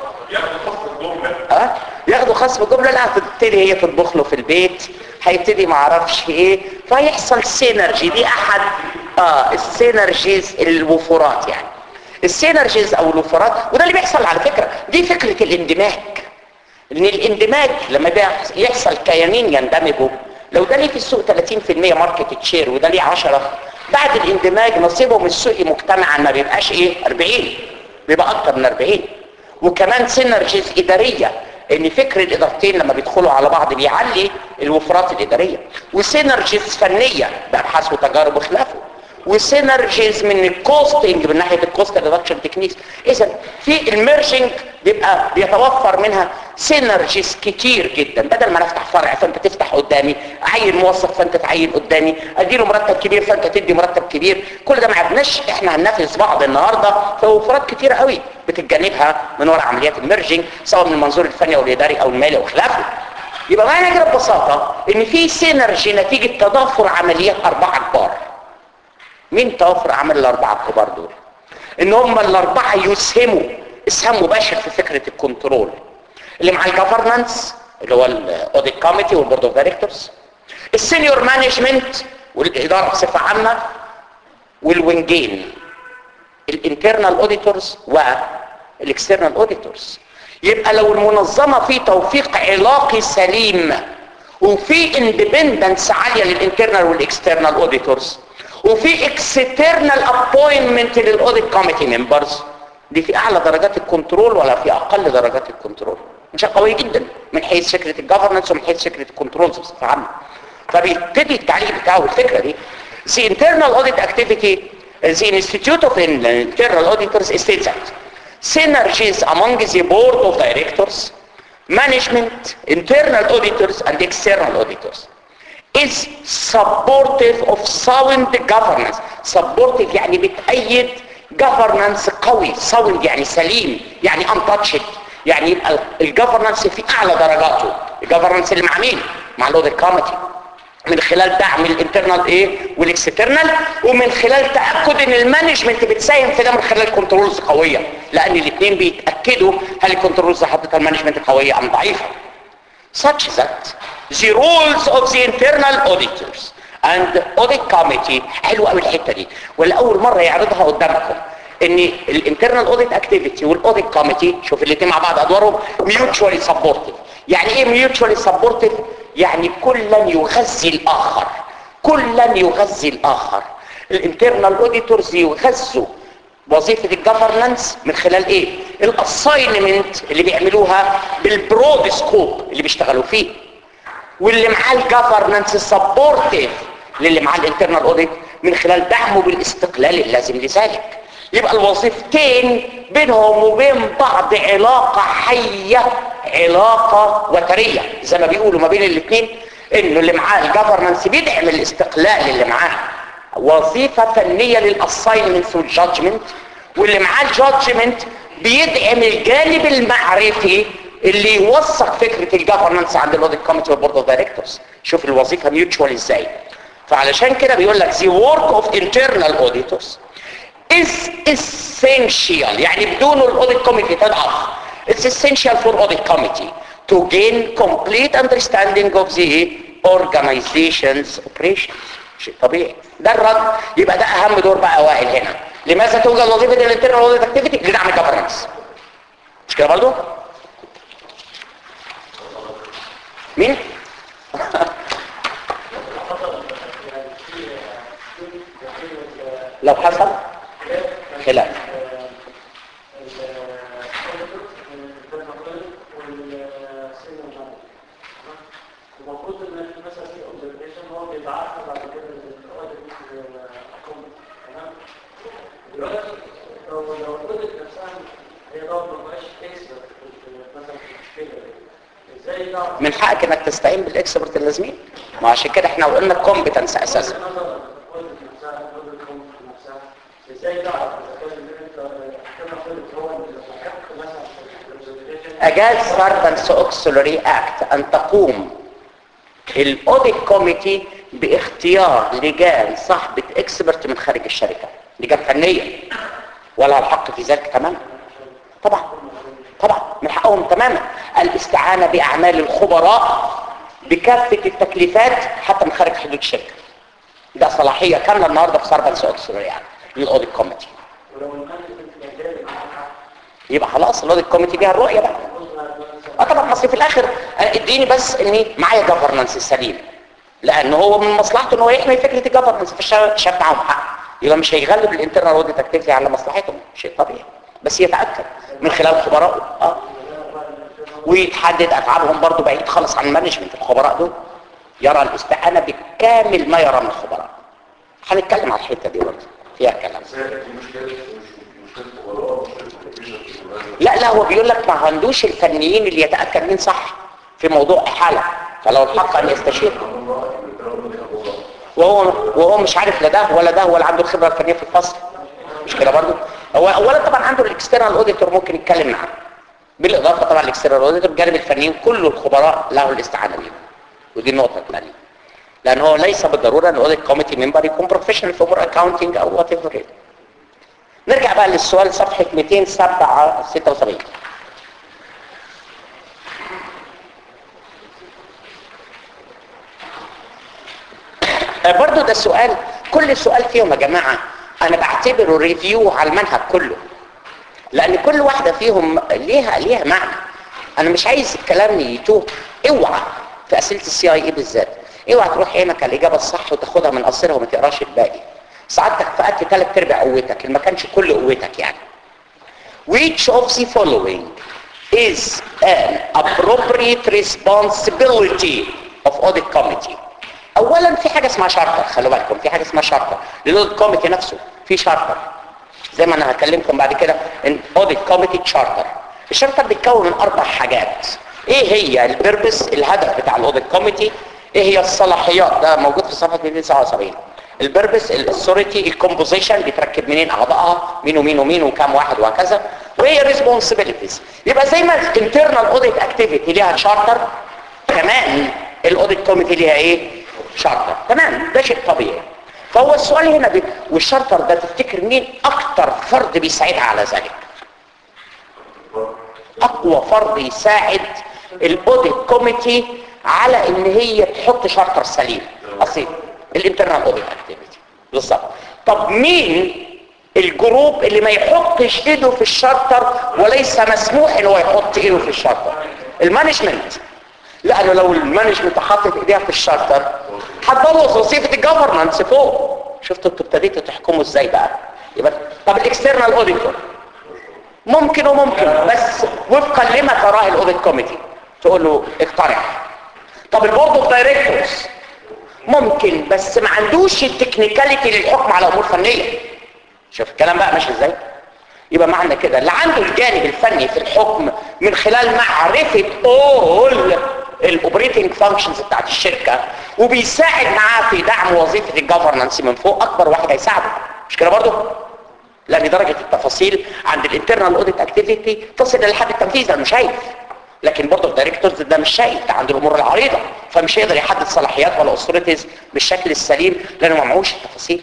اه ياخدوا خصم جمله لا هتبتدي هي تطبخ له في البيت هيبتدي ما اعرفش ايه فيحصل سينرجي دي احد اه السينرجيز الوفورات يعني السينرجيز او الوفورات وده اللي بيحصل على فكره دي فكره الاندماج ان الاندماج لما يحصل كيانين يندمجوا لو ده ليه في السوق 30% ماركت تشير وده ليه 10 بعد الاندماج نصيبهم السوقي مجتمعا ما بيبقاش ايه 40 بيبقى اكتر من 40 وكمان سينرجيز اداريه ان فكر الادارتين لما بيدخلوا على بعض بيعلي الوفرات الاداريه وسينرجيز فنيه بابحاث وتجارب وخلافه وسينرجيز من الكوستنج من ناحيه الكوست ريدكشن تكنيكس اذا في الميرجنج بيبقى بيتوفر منها سينرجيز كتير جدا بدل ما نفتح فرع فانت تفتح قدامي اعين موظف فانت تعين قدامي اديله مرتب كبير فانت تدي مرتب كبير كل ده ما عرفناش احنا هننافس بعض النهارده في وفرات كتير قوي بتتجنبها من وراء عمليات الميرجنج سواء من المنظور الفني او الاداري او المالي او خلافه يبقى معنى كده ببساطه ان في سينرجي نتيجه تضافر عمليات اربعه كبار مين توافر عمل الاربعه الكبار دول ان هم الاربعه يسهموا اسهام مباشر في فكره الكنترول اللي مع الجفرنانس اللي هو الاوديت كوميتي والبورد اوف دايركتورز السينيور مانجمنت والاداره بصفه عامه والوينجين الانترنال اوديتورز والاكسترنال اوديتورز يبقى لو المنظمه في توفيق علاقي سليم وفي اندبندنس عاليه للانترنال والاكسترنال اوديتورز وفي اكسترنال ابوينتمنت للاوديت كوميتي ممبرز دي في اعلى درجات الكنترول ولا في اقل درجات الكنترول مش قوي جدا من حيث فكره الجفرنس ومن حيث فكره الكنترولز بصفه عامه فبيبتدي التعليق بتاعه الفكره دي The internal audit activity the Institute of Internal Auditors states that synergies among the board of directors, management, internal auditors and external auditors is supportive of sound governance supportive يعني بتأيد governance قوي sound يعني سليم يعني untouched يعني يبقى الجفرنس في اعلى درجاته الجفرنس اللي مع مين مع الاوديت كوميتي من خلال دعم الانترنال ايه والاكسترنال ومن خلال تاكد ان المانجمنت بتساهم في ده من خلال كنترولز قويه لان الاثنين بيتاكدوا هل الكنترولز حطتها المانجمنت قويه ام ضعيفه such that the rules of the internal auditors and audit committee حلوه قوي الحته دي ولاول مره يعرضها قدامكم ان الانترنال اوديت اكتيفيتي والاوديت كوميتي شوف الاثنين مع بعض ادوارهم ميوتشوالي سبورتيف يعني ايه ميوتشوالي سبورتيف يعني كلا يغذي الاخر كلا يغذي الاخر الانترنال اوديتورز يغذوا وظيفة الجفرنانس من خلال ايه الاساينمنت اللي بيعملوها بالبرود سكوب اللي بيشتغلوا فيه واللي معاه الجفرنانس سبورتيف للي معاه الانترنال اوديت من خلال دعمه بالاستقلال اللازم لذلك يبقى الوظيفتين بينهم وبين بعض علاقة حية علاقة وترية زي ما بيقولوا ما بين الاثنين انه اللي معاه الجفرنانس بيدعم الاستقلال اللي معاه وظيفة فنية للاساينمنت والجادجمنت واللي معاه الجادجمنت بيدعم الجانب المعرفي اللي يوثق فكرة الجفرنانس عند الاوديت كوميتي والبورد اوف دايركتورز شوف الوظيفة ميوتشوال ازاي فعلشان كده بيقول لك the work of internal auditors is essential يعني بدونه الاوديت كوميتي تضعف it's essential for audit committee to gain complete understanding of the organization's operations شيء طبيعي ده الرد يبقى ده اهم دور بقى وائل هنا لماذا توجد وظيفه الانترنال اوديت اكتيفيتي لدعم الجفرنس مش كده برضه مين لو حصل خلاف المفروض ان مثلا في اوبزرفيشن هو بيتعرف بعد كده للاوديت تمام دلوقتي لو لو الاوديت نفسها هي طبعا ما بقاش اكسبرت مثلا في المشكله دي ازاي تعرف من حقك انك تستعين بالاكسبرت اللازمين ما عشان كده احنا قلنا كومبتنس اساسا نظرا الاوديت نفسها الاوديت كومبت نفسها ازاي تعرف اذا كان اللي انت كان الاوديت هو اللي حق مثلا في الاوبزرفيشن اجاز ساربنس اوكسلوري اكت ان تقوم الاوديت كوميتي باختيار لجان صاحبة اكسبرت من خارج الشركة لجان فنية ولها الحق في ذلك تماما طبعا طبعا من حقهم تماما الاستعانة باعمال الخبراء بكافة التكليفات حتى من خارج حدود الشركة ده صلاحية كاملة النهاردة في ساربنس اوكسلوري يعني للاوديت كوميتي ولو المانجمنت الاجانب يبقى خلاص الاوديت كوميتي ليها الرؤية بقى اه طبعا اصل في الاخر أنا اديني بس اني معايا جفرنس سليم لان هو من مصلحته ان هو يحمي فكره الجفرنس فشاف معاهم حق يبقى مش هيغلب الانترنال اوديت اكتيفيتي على مصلحتهم شيء طبيعي بس يتاكد من خلال خبرائه اه ويتحدد افعالهم برضو بعيد خالص عن المانجمنت الخبراء دول يرى الاستعانه بكامل ما يرى من الخبراء هنتكلم على الحته دي برضه فيها كلام بس هي دي مشكلة مش مشكلة خبراء مشكلة بروفيشنال لا لا هو بيقول لك ما عندوش الفنيين اللي يتاكد مين صح في موضوع احاله فلو الحق ان يستشير وهو وهو مش عارف لا ده ولا ده ولا عنده الخبره الفنيه في الفصل مش كده برضه هو اولا طبعا عنده الاكسترنال اوديتور ممكن يتكلم معاه بالاضافه طبعا الاكسترنال اوديتور جانب الفنيين كل الخبراء له الاستعانه بيهم ودي النقطه الثانيه لان هو ليس بالضروره ان الاوديت كوميتي ممبر يكون بروفيشنال في امور اكاونتنج او وات ايفر نرجع بقى للسؤال صفحه 276 آه، برضو ده السؤال كل سؤال فيهم يا جماعة انا بعتبره ريفيو على المنهج كله لان كل واحدة فيهم ليها ليها معنى انا مش عايز الكلام يتوه اوعى في اسئلة السي اي اي بالذات اوعى تروح عينك على الاجابة الصح وتاخدها من قصرها وما تقراش الباقي سعادتك فقدت ثلاث ارباع قوتك اللي ما كانش كل قوتك يعني which of the following is an appropriate responsibility of audit committee اولا في حاجه اسمها شارتر خلوا بالكم في حاجه اسمها شارتر للاوديت كوميتي نفسه في شارتر زي ما انا هكلمكم بعد كده ان اوديت كوميتي تشارتر الشارتر بيتكون من اربع حاجات ايه هي البيربس الهدف بتاع الاوديت كوميتي ايه هي الصلاحيات ده موجود في صفحه 279 البيربس الاثوريتي الكومبوزيشن بيتركب منين اعضائها مين ومين ومين وكام واحد وهكذا وايه ريسبونسبيلتيز يبقى زي ما الانترنال اوديت اكتيفيتي ليها شارتر كمان الاوديت كوميتي ليها ايه شارتر تمام ده شيء طبيعي فهو السؤال هنا بي... والشارتر ده تفتكر مين اكتر فرد بيساعدها على ذلك اقوى فرد يساعد الاوديت كوميتي على ان هي تحط شارتر سليم اصيل الانترنال اوديت اكتيفيتي بالظبط طب مين الجروب اللي ما يحطش ايده في الشارتر وليس مسموح ان هو يحط ايده في الشارتر المانجمنت لانه لو المانجمنت حطت ايديها في الشارتر هتبوظ وظيفه الجفرنانس فوق شفتوا انتوا ابتديتوا تحكموا ازاي بقى يبقى طب الاكسترنال اوديتور ممكن وممكن بس وفقا لما تراه الاوديت كوميتي تقول له اقترح طب البورد اوف دايركتورز ممكن بس ما عندوش التكنيكاليتي للحكم على امور فنيه شوف الكلام بقى ماشي ازاي يبقى معنى كده اللي عنده الجانب الفني في الحكم من خلال معرفه اول الاوبريتنج فانكشنز بتاعت الشركه وبيساعد معاه في دعم وظيفه الجفرنانس من فوق اكبر واحد هيساعده مش كده برضه لان درجه التفاصيل عند الانترنال اوديت اكتيفيتي تصل الى حد التنفيذ انا مش شايف لكن برضه الدايركتورز ده مش شايف ده عنده الامور العريضه فمش هيقدر يحدد صلاحيات ولا اوثوريتيز بالشكل السليم لانه ما معهوش التفاصيل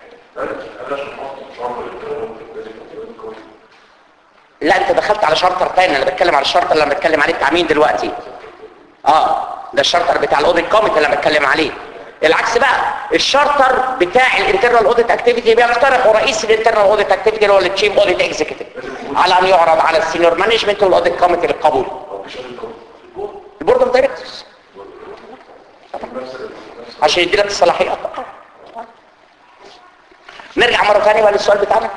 لا انت دخلت على شارتر تاني انا بتكلم على الشارتر اللي انا بتكلم عليه بتاع مين دلوقتي اه ده الشارتر بتاع الاوديت كوميتي اللي انا بتكلم عليه العكس بقى الشارتر بتاع الانترنال اوديت اكتيفيتي بيقترحه رئيس الانترنال اوديت اكتيفيتي اللي هو التشيف اوديت اكزيكتيف على ان يعرض على السينيور مانجمنت والاوديت كوميتي للقبول البورد اوف دايركتورز عشان يدي لك الصلاحيات نرجع مره ثانيه بقى للسؤال بتاعنا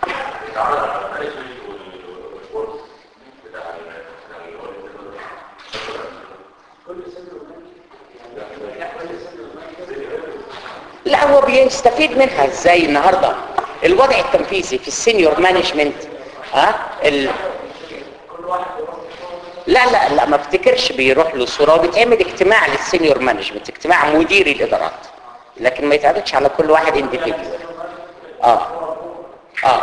لا هو بيستفيد منها ازاي النهارده الوضع التنفيذي في السينيور مانجمنت ها ال... لا لا لا ما افتكرش بيروح له صوره بيتعمل اجتماع للسينيور مانجمنت اجتماع مديري الادارات لكن ما يتعرضش على كل واحد انديفيديوال اه اه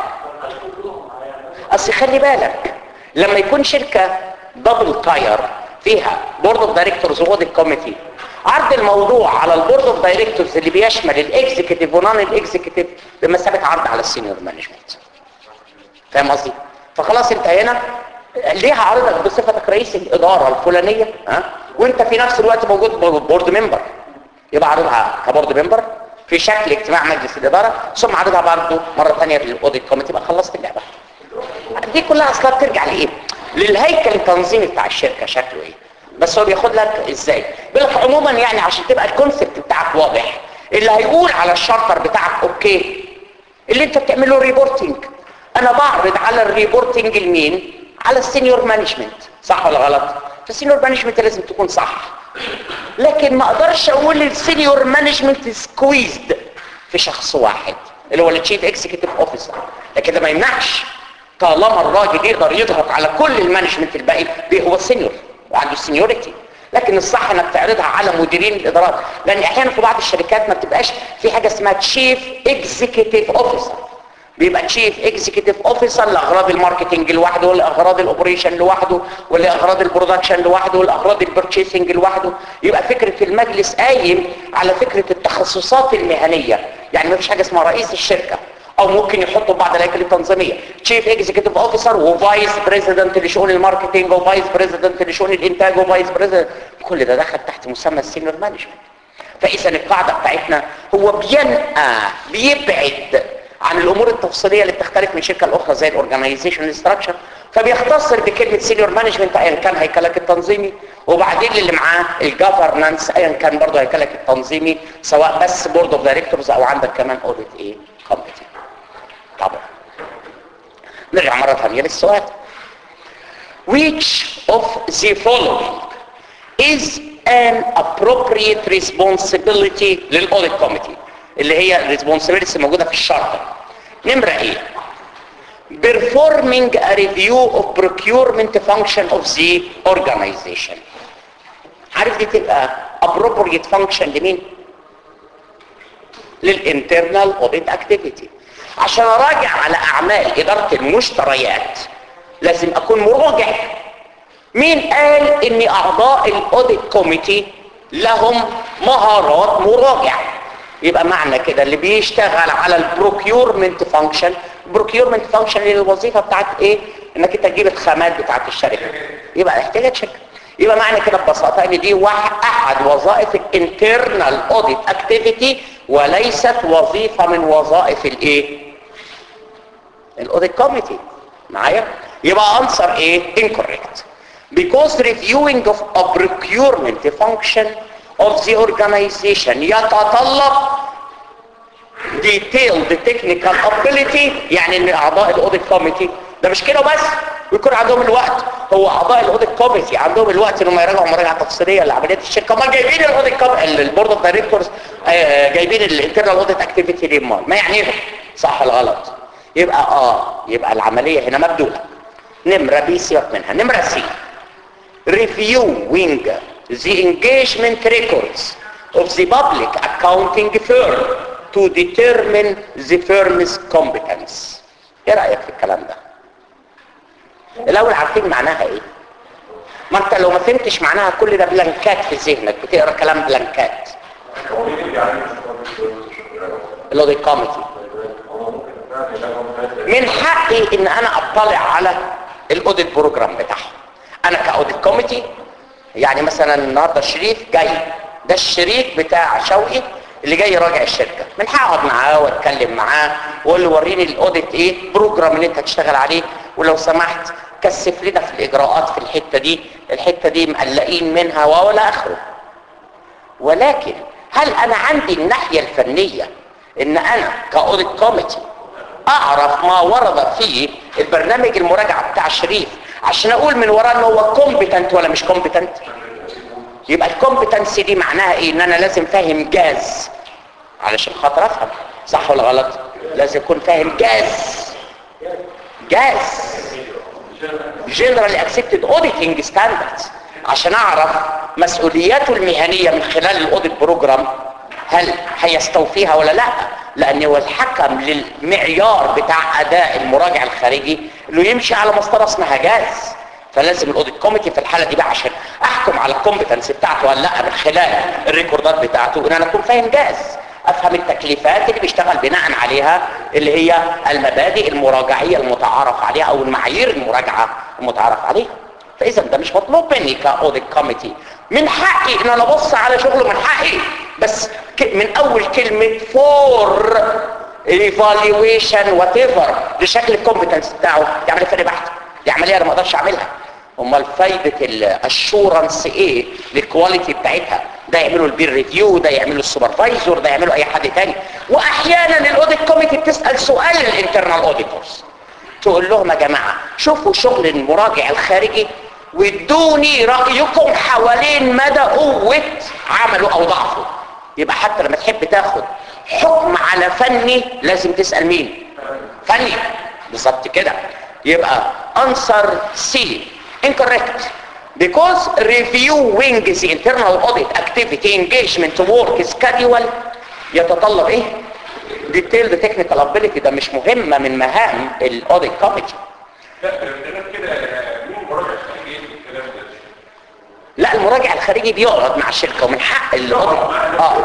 اصل خلي بالك لما يكون شركه دبل تاير فيها بورد اوف دايركتورز واوديت كوميتي عرض الموضوع على البورد اوف دايركتورز اللي بيشمل الاكزيكتيف ونون الاكزيكتيف بمثابه عرض على السينيور مانجمنت فاهم قصدي فخلاص انت هنا ليه هعرضك بصفتك رئيس الاداره الفلانيه ها وانت في نفس الوقت موجود بورد ممبر يبقى عرضها كبورد ممبر في شكل اجتماع مجلس الاداره ثم عرضها برضه مره ثانيه للاوديت كوميتي يبقى خلصت اللعبه دي كلها اصلا بترجع لايه للهيكل التنظيمي بتاع الشركه شكله ايه بس هو بياخد لك ازاي بيقول لك عموما يعني عشان تبقى الكونسبت بتاعك واضح اللي هيقول على الشارتر بتاعك اوكي اللي انت بتعمله ريبورتنج انا بعرض على الريبورتنج لمين على السينيور مانجمنت صح ولا غلط فالسينيور مانجمنت لازم تكون صح لكن ما اقدرش اقول السينيور مانجمنت سكويزد في شخص واحد اللي هو التشيف اكزيكتيف اوفيسر لكن ده ما يمنعش طالما الراجل يقدر يضغط على كل المانجمنت الباقي هو السينيور وعنده السينيوريتي لكن الصح انك تعرضها على مديرين الادارات لان احيانا في بعض الشركات ما بتبقاش في حاجه اسمها تشيف اكزيكتيف اوفيسر بيبقى تشيف اكزيكتيف اوفيسر لاغراض الماركتنج لوحده ولاغراض الاوبريشن لوحده ولاغراض البرودكشن لوحده ولاغراض البرتشيسنج لوحده يبقى فكره المجلس قايم على فكره التخصصات المهنيه يعني ما فيش حاجه اسمها رئيس الشركه او ممكن يحطوا بعض الهيكل التنظيميه تشيف اكزيكتيف اوفيسر وفايس بريزيدنت لشؤون الماركتنج وفايس بريزيدنت لشؤون الانتاج وفايس بريزيدنت كل ده دخل تحت مسمى السينيور مانجمنت فاذا القاعده بتاعتنا هو بينقى بيبعد عن الامور التفصيليه اللي بتختلف من شركه لاخرى زي الاورجنايزيشن ستراكشر فبيختصر بكلمه سينيور مانجمنت ايا كان هيكلك التنظيمي وبعدين اللي معاه الجفرنانس ايا كان برضه هيكلك التنظيمي سواء بس بورد اوف دايركتورز او عندك كمان اوديت ايه كوميتي طبعا نرجع مرة ثانية للسؤال which of the following is an appropriate responsibility للأوديت كوميتي اللي هي responsibility موجودة في الشرط نمرة ايه performing a review of procurement function of the organization عارف دي تبقى appropriate function لمين للinternal audit activity عشان اراجع على اعمال ادارة المشتريات لازم اكون مراجع مين قال ان اعضاء الاوديت كوميتي لهم مهارات مراجع يبقى معنى كده اللي بيشتغل على البروكيورمنت فانكشن البروكيورمنت فانكشن اللي الوظيفه بتاعت ايه انك انت تجيب الخامات بتاعت الشركه يبقى احتياجات شركه يبقى معنى كده ببساطه ان دي واحد احد وظائف الانترنال اوديت اكتيفيتي وليست وظيفه من وظائف الايه الاوديت كوميتي معايا يبقى انسر ايه incorrect because reviewing of a procurement function of the organization يتطلب detailed technical ability يعني ان اعضاء الاوديت كوميتي ده مش كده بس ويكون عندهم الوقت هو اعضاء الاوديت كوميتي عندهم الوقت انهم يراجعوا مراجعه تفصيليه لعمليات الشركه ما جايبين الاوديت كوميتي البورد اوف دايركتورز جايبين الانترنال اوديت اكتيفيتي دي امال ما يعنيهم صح ولا غلط يبقى اه يبقى العمليه هنا مبدوله نمره بي سيبك منها نمره سي reviewing the engagement records of the public accounting firm to determine the firm's competence ايه رأيك في الكلام ده الاول عارفين معناها ايه ما انت لو ما فهمتش معناها كل ده بلانكات في ذهنك بتقرا كلام بلانكات الكوميتي اللي يعني مش كوميتي الاوديت كوميتي من حقي ان انا اطلع على الاوديت بروجرام بتاعهم انا كاوديت كوميتي يعني مثلا النهارده الشريف جاي ده الشريك بتاع شوقي اللي جاي يراجع الشركه من حقي اقعد معاه واتكلم معاه واقول له وريني الاوديت ايه بروجرام اللي انت هتشتغل عليه ولو سمحت كثف لنا في الاجراءات في الحته دي الحته دي مقلقين منها ولا اخره ولكن هل انا عندي الناحيه الفنيه ان انا كاوديت كوميتي اعرف ما ورد في البرنامج المراجعه بتاع شريف عشان اقول من وراه ان هو كومبتنت ولا مش كومبتنت يبقى الكومبتنس دي معناها ايه ان انا لازم فاهم جاز علشان خاطر افهم صح ولا غلط لازم اكون فاهم جاز جاز جنرال اكسبتد اوديتنج ستاندردز عشان اعرف مسؤولياته المهنيه من خلال الاوديت بروجرام هل هيستوفيها ولا لا لان هو الحكم للمعيار بتاع اداء المراجع الخارجي انه يمشي على مسطره اسمها جاز فلازم الاوديت كوميتي في الحاله دي بقى عشان احكم على الكومبتنس بتاعته ولا لا من خلال الريكوردات بتاعته ان انا اكون فاهم جاز افهم التكليفات اللي بيشتغل بناء عليها اللي هي المبادئ المراجعيه المتعارف عليها او المعايير المراجعه المتعارف عليها فاذا ده مش مطلوب مني كاوديت كوميتي من حقي ان انا ابص على شغله من حقي بس من اول كلمه فور ايفالويشن وات ايفر لشكل الكومبتنس بتاعه دي عمليه فرق بحت دي عمليه انا ما اقدرش اعملها امال فايده الاشورنس ايه للكواليتي بتاعتها ده يعمله البير ريفيو ده يعمله السوبرفايزر ده يعمله اي حد تاني واحيانا الاوديت كوميتي بتسال سؤال الانترنال اوديتورز تقول لهم يا جماعه شوفوا شغل المراجع الخارجي وادوني رايكم حوالين مدى قوه عمله او ضعفه يبقى حتى لما تحب تاخد حكم على فني لازم تسال مين فني بالظبط كده يبقى answer C incorrect because reviewing the internal audit activity engagement work schedule يتطلب ايه detailed technical ability ده مش مهمة من مهام الاوديت كوميتي لا ده كده مين مراجع خارجي الكلام ده لا المراجع الخارجي بيقعد مع الشركة ومن حق الاوديت اه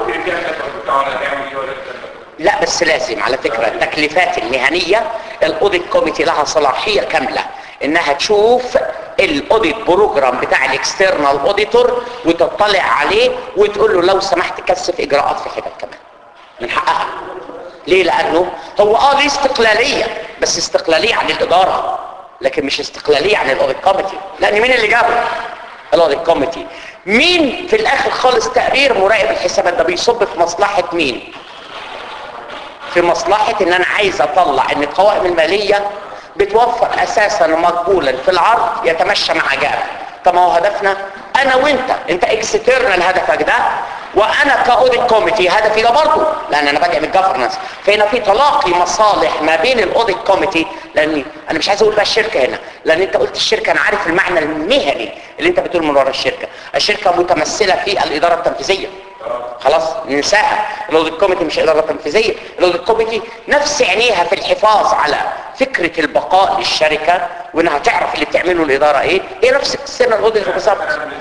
لا بس لازم على فكرة التكليفات المهنية الاوديت كوميتي لها صلاحية كاملة انها تشوف الاوديت بروجرام بتاع الاكسترنال اوديتور وتطلع عليه وتقول له لو سمحت كثف اجراءات في حتت كمان من حقها ليه لانه هو اه ليه استقلالية بس استقلالية عن الادارة لكن مش استقلالية عن الاوديت كوميتي لان مين اللي جابه الاوديت كوميتي مين في الاخر خالص تقرير مراقب الحسابات ده بيصب في مصلحة مين في مصلحة ان انا عايز اطلع ان القوائم المالية بتوفر اساسا مقبولا في العرض يتمشى مع جاب طب ما هو هدفنا انا وانت انت اكسترنال هدفك ده وانا كاوديت كوميتي هدفي ده برضه لان انا بادئ من الجفرنس فهنا في تلاقي مصالح ما بين الاوديت كوميتي لان انا مش عايز اقول بقى الشركه هنا لان انت قلت الشركه انا عارف المعنى المهني اللي انت بتقول من ورا الشركه الشركه متمثله في الاداره التنفيذيه خلاص ننساها الاوديت كوميتي مش اداره تنفيذيه الاوديت كوميتي نفس عينيها في الحفاظ على فكره البقاء للشركه وانها تعرف اللي بتعمله الاداره ايه هي نفس السنه الاوديت بالظبط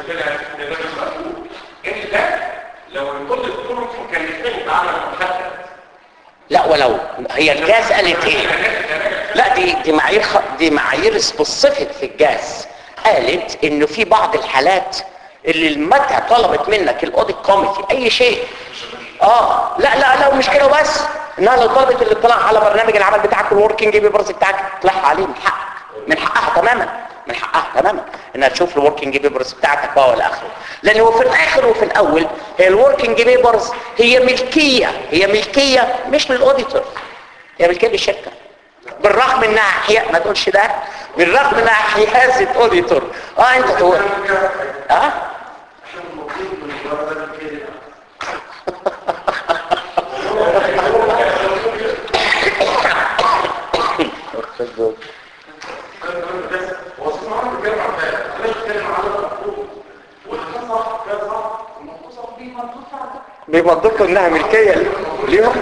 انت لو الكل كله مكلفين بعمل محدد لا ولو هي الجاز قالت ايه لا دي دي معايير خ... دي معايير سبيسيفيك في الجاز قالت انه في بعض الحالات اللي المادة طلبت منك الاوديت كوميتي اي شيء اه لا لا لا ومش كده بس انها لو طلبت الاطلاع على برنامج العمل بتاعك والوركينج بيبرز بتاعك تطلعها عليه من حقك من حقها تماما من حقها تماما انها تشوف الوركينج بيبرز بتاعتك بقى والى اخره لان هو في الاخر وفي الاول هي الوركينج بيبرز هي ملكيه هي ملكيه مش للاوديتور هي ملكيه للشركه بالرغم انها احياء ما تقولش ده بالرغم انها حيازه اوديتور اه انت تقول اه هو اسمه عم بيتكلم عن ده انا بتكلم عن المفروض واللي كان صح كان صح المفروض صح دي منطقة بيفضلوا انها ملكيه ليهم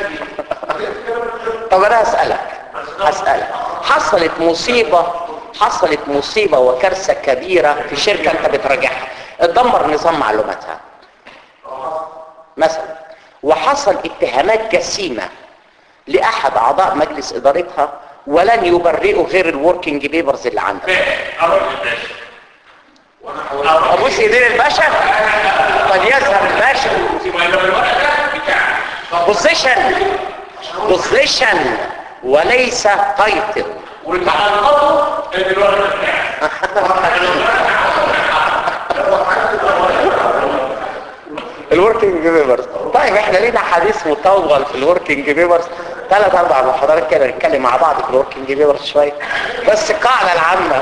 طب انا هسألك هسألك حصلت مصيبة حصلت مصيبة وكارثة كبيرة في شركة انت بتراجعها اتدمر نظام معلوماتها مثلا وحصل اتهامات جسيمة لأحد أعضاء مجلس إدارتها ولن يبرئوا غير الوركينج بيبرز اللي عندك أبوس ايدين الباشا فليذهب الباشا بوزيشن بوزيشن وليس تايتل والمعلومات ان الورق بتاعي الوركينج بيبرز طيب احنا لينا حديث مطول في الوركينج بيبرز ثلاث اربع محاضرات كده نتكلم مع بعض في الوركينج بيبرز شويه بس القاعده العامه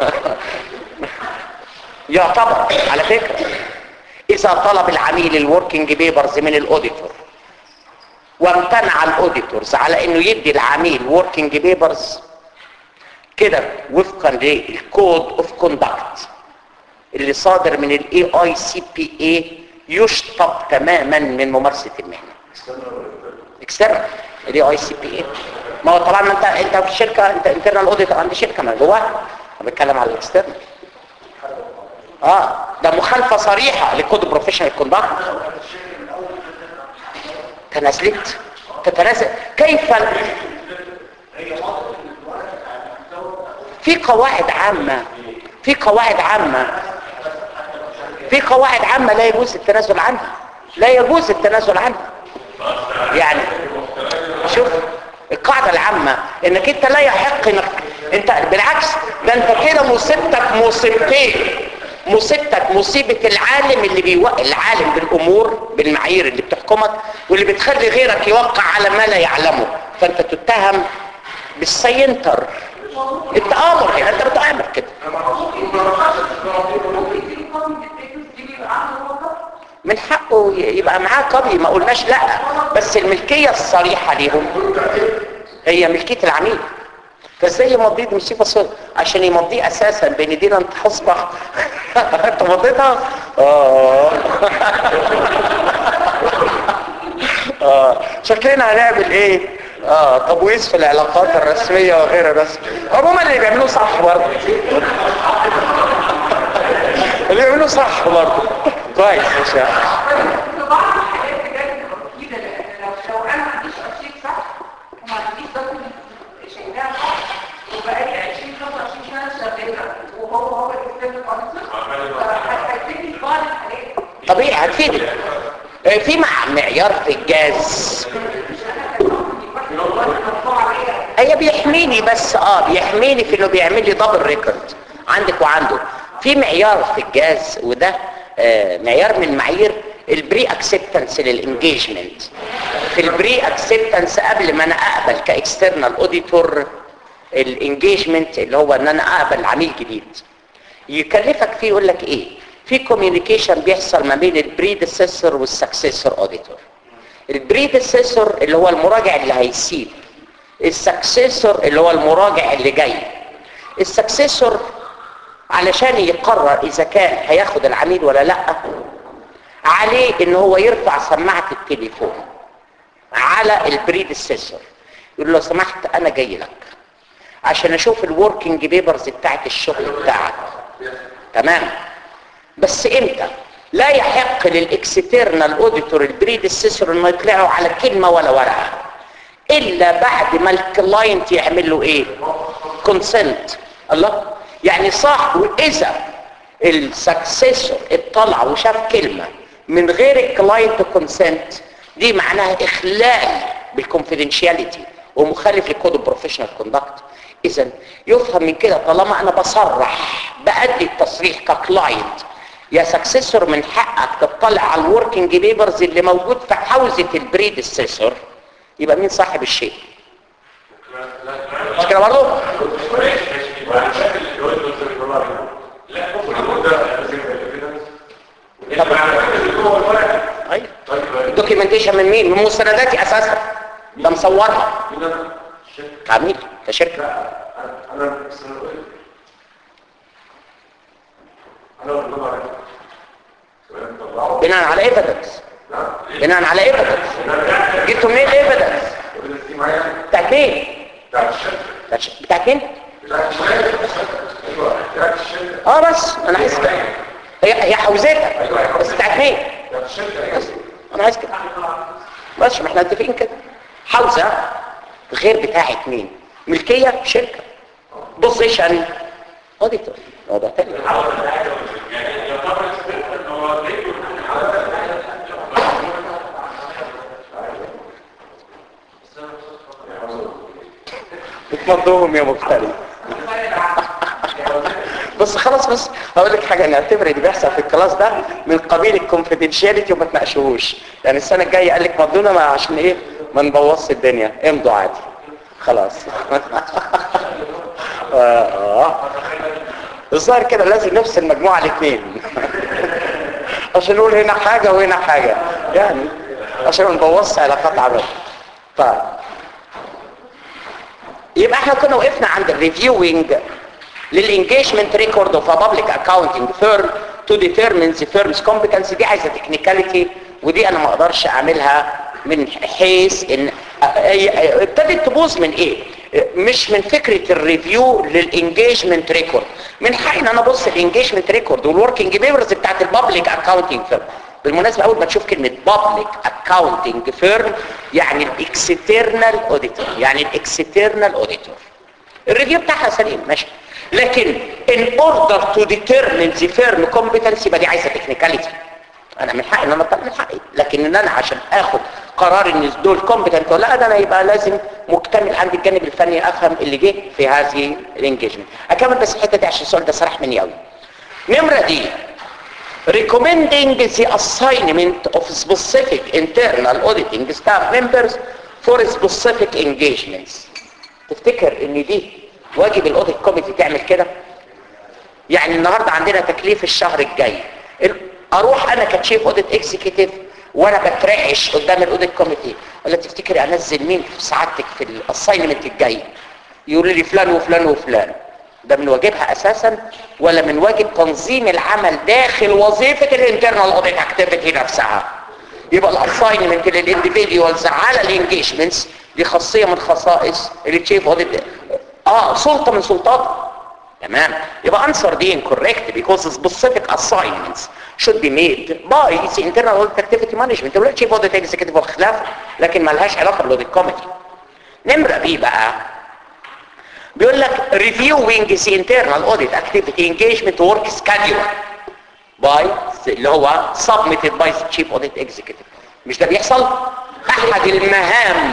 يعتبر على فكره اذا طلب العميل الوركينج بيبرز من الاوديتور وامتنع الاوديتورز على انه يدي العميل وركينج بيبرز كده وفقا للكود اوف كوندكت اللي صادر من الاي اي سي بي اي يشطب تماما من ممارسه المهنه اكسترنال الاي اي سي بي اي ما هو طبعا ما انت انت في الشركه انت انترنال اوديتور عند شركه ما جواها انا بتكلم على الاكسترنال اه ده مخالفه صريحه لكود بروفيشنال كوندكت تنازلت تتنازل كيف في قواعد عامة في قواعد عامة في قواعد عامة لا يجوز التنازل عنها لا يجوز التنازل عنها يعني شوف القاعدة العامة انك انت لا يحق انك انت بالعكس ده انت كده مصيبتك مصيبتين مصيبتك مصيبة العالم اللي بيوقع العالم بالامور بالمعايير اللي بتحكمك واللي بتخلي غيرك يوقع على ما لا يعلمه فانت تتهم بالسينتر التآمر هنا انت بتآمر كده من حقه يبقى معاه قضي ما قلناش لا بس الملكية الصريحة ليهم هي ملكية العميل فازاي يمضيه دي مصيبة صغيرة عشان يمضيه اساسا بين دينا انت حصبة انت مضيتها اه اه شكلنا هنعمل ايه اه تبويظ في العلاقات الرسمية وغير الرسمية عموما اللي بيعملوه صح برضه اللي بيعملوه صح برضه كويس ان شاء الله في بعض الحاجات بجد بتبقى مفيدة لان لو لو انا ما عنديش ارشيف صح وما عنديش دوكيمنت شايلها صح وبقالي 20 25 سنة شغالة وهو هو الاكسترنال اوديتور هتفيدني في بعض الحاجات طبيعي هتفيدك آه، في مع معيار في الجاز هي بيحميني بس اه بيحميني في انه بيعمل لي دبل ريكورد عندك وعنده في معيار في الجاز وده آه معيار من معايير البري اكسبتنس للانجيجمنت في البري اكسبتنس قبل ما انا اقبل كاكسترنال اوديتور الانجيجمنت اللي هو ان انا اقبل عميل جديد يكلفك فيه يقول لك ايه في كوميونيكيشن بيحصل ما بين البريديسيسور والسكسيسور اوديتور البريديسيسور اللي هو المراجع اللي هيسيب السكسيسور اللي هو المراجع اللي جاي السكسيسور علشان يقرر اذا كان هياخد العميل ولا لا عليه ان هو يرفع سماعة التليفون على البريديسيسور يقول له لو سمحت انا جاي لك عشان اشوف الوركينج بيبرز بتاعت الشغل بتاعك تمام بس امتى لا يحق للاكسترنال اوديتور البريديسيسور انه يطلعوا على كلمه ولا ورقه الا بعد ما الكلاينت يعمل له ايه كونسنت الله يعني صح واذا السكسيسور اطلع وشاف كلمه من غير الكلاينت كونسنت دي معناها اخلال بالكونفيدنشياليتي ومخالف لكود البروفيشنال كوندكت اذا يفهم من كده طالما انا بصرح بادي التصريح ككلاينت يا سكسيسور من حقك تطلع على الوركينج بيبرز اللي موجود في حوزه البريدسيسور يبقى مين صاحب الشيء مش كده برضه ايوه الدوكيومنتيشن من مين من مستنداتي اساسا ده مصورها عميل كشركه انا بس انا قلت انا بقول عليك سؤال طلعوا بناء على ايفيدنس نعم بناء على ايفيدنس جبتوا منين ايفيدنس الناس دي معايا بتاعت مين بتاعت الشركه بتاعت ش- بتاعت مين بتاعت الشركه ايوه بتاعت الشركه اه بس انا عايز كده هي هي حوزتها بس بتاعت مين بتاعت الشركه بس انا عايز كده بس ما احنا متفقين كده حوزه غير بتاعت مين ملكيه شركه بوزيشن اوديتور هو ده تاني بتمضوهم يا مفتري بس خلاص بس هقول لك حاجه نعتبر اللي بيحصل في الكلاس ده من قبيل الكونفيدنشاليتي وما تناقشوهوش يعني السنه الجايه قال لك مضونا ما عشان ايه ما نبوظش الدنيا امضوا عادي خلاص اه الظاهر كده لازم نفس المجموعه الاثنين عشان نقول هنا حاجه وهنا حاجه يعني عشان ما نبوظش علاقات عمل طيب يبقى احنا كنا وقفنا عند الريفيوينج للانجيجمنت ريكورد اوف ا بابليك اكاونتنج فيرم تو ديترمين ذا فيرمز كومبتنسي دي عايزه تكنيكاليتي ودي انا ما اقدرش اعملها من حيث ان هي- ابتدت تبوظ من ايه مش من فكره الريفيو للانجيجمنت ريكورد من حق ان انا ابص الانجيجمنت ريكورد والوركينج بيبرز بتاعت البابليك اكاونتنج فيرم بالمناسبه اول ما تشوف كلمه بابليك اكاونتنج فيرم يعني الاكسترنال اوديتور يعني الاكسترنال اوديتور الريفيو بتاعها سليم ماشي لكن in order to determine the firm competency يبقى دي عايزه تكنيكاليتي انا من حقي ان انا اطلع من حقي لكن ان انا عشان اخد قرار ان دول كومبتنت ولا لا ده انا يبقى لازم مكتمل عندي الجانب الفني افهم اللي جه في هذه الانجيجمنت اكمل بس الحته دي عشان السؤال ده صراح مني قوي نمره دي recommending the assignment of specific internal auditing staff members for specific engagements تفتكر ان دي واجب الاوديت كوميتي تعمل كده يعني النهارده عندنا تكليف الشهر الجاي ال- اروح انا كتشيف اوديت اكزيكتيف وانا بترعش قدام الاوديت كوميتي ولا تفتكري انزل مين في سعادتك في الاساينمنت الجاي يقولوا لي فلان وفلان وفلان ده من واجبها اساسا ولا من واجب تنظيم العمل داخل وظيفه الانترنال اوديت اكتيفيتي نفسها يبقى الاساينمنت للانديفيديوالز على الانجيجمنتس دي خاصيه من خصائص التشيف اوديت اه سلطه من سلطاته تمام يبقى answer دي incorrect because specific assignments should be made by the internal audit activity management ولا chief audit executive وخلافه لكن ما لهاش علاقه بالاوديت كوميتي نمره بي بقى بيقول لك reviewing the internal audit activity engagement work schedule by اللي هو submitted by the chief audit executive مش ده بيحصل احد المهام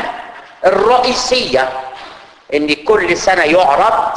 الرئيسيه ان كل سنه يعرض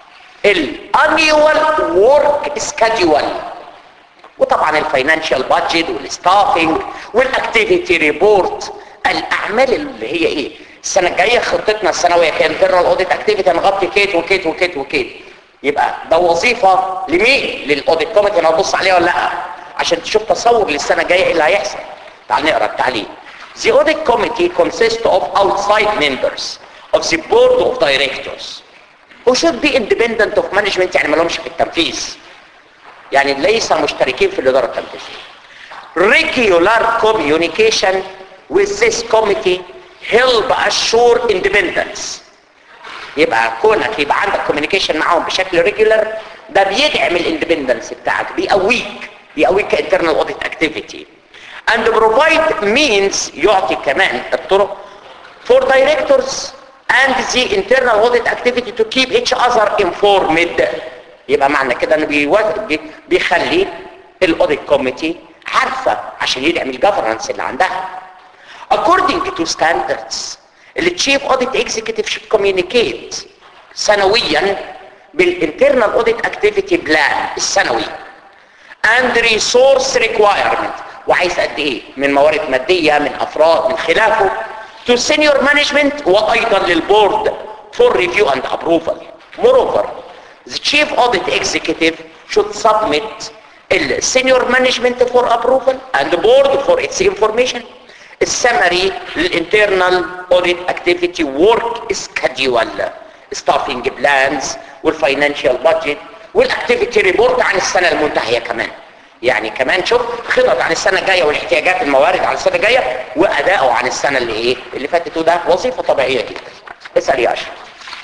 الانيوال ورك سكادول وطبعا الفاينانشال بادجت والستافنج والاكتيفيتي ريبورت الاعمال اللي هي ايه السنه الجايه خطتنا السنويه كانترنال اوديت اكتيفيتي هنغطي كيت وكيت وكيت وكيت يبقى ده وظيفه لمين للاوديت كوميتي انا ابص عليها ولا لا عشان تشوف تصور للسنه الجايه ايه اللي هيحصل تعال نقرا التعليق The audit committee consists of outside members of the board of directors who should be independent of management يعني ما لهمش في التنفيذ يعني ليس مشتركين في الإدارة التنفيذية regular communication with this committee help assure independence يبقى كونك يبقى عندك communication معاهم بشكل regular ده بيدعم الاندبندنس بتاعك بيقويك بيقويك internal audit activity and provide means يعطي كمان الطرق for directors and the internal audit activity to keep each other informed يبقى معنى كده انه بيوز- بي- بيخلي الاوديت كوميتي عارفه عشان يدعم الجفرنس اللي عندها according to standards اللي chief audit executive should communicate سنويا بالinternal audit activity plan السنوي and resource requirement وعايز قد ايه من موارد مادية من افراد من خلافه to senior management وايضا للبورد for review and approval moreover the chief audit executive should submit ال senior management for approval and the board for its information السمري للinternal audit activity work schedule staffing plans والفاينانشال budget والاكتيفيتي ريبورت عن السنه المنتهيه كمان يعني كمان شوف خطط عن السنه الجايه والاحتياجات الموارد عن السنه الجايه واداؤه عن السنه اللي ايه اللي فاتت وده وظيفه طبيعيه جدا اسال يا اشرف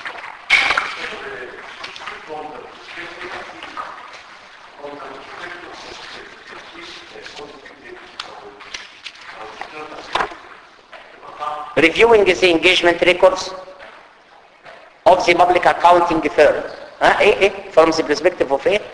reviewing the engagement records of the public accounting firm ها ايه ايه from the perspective of ايه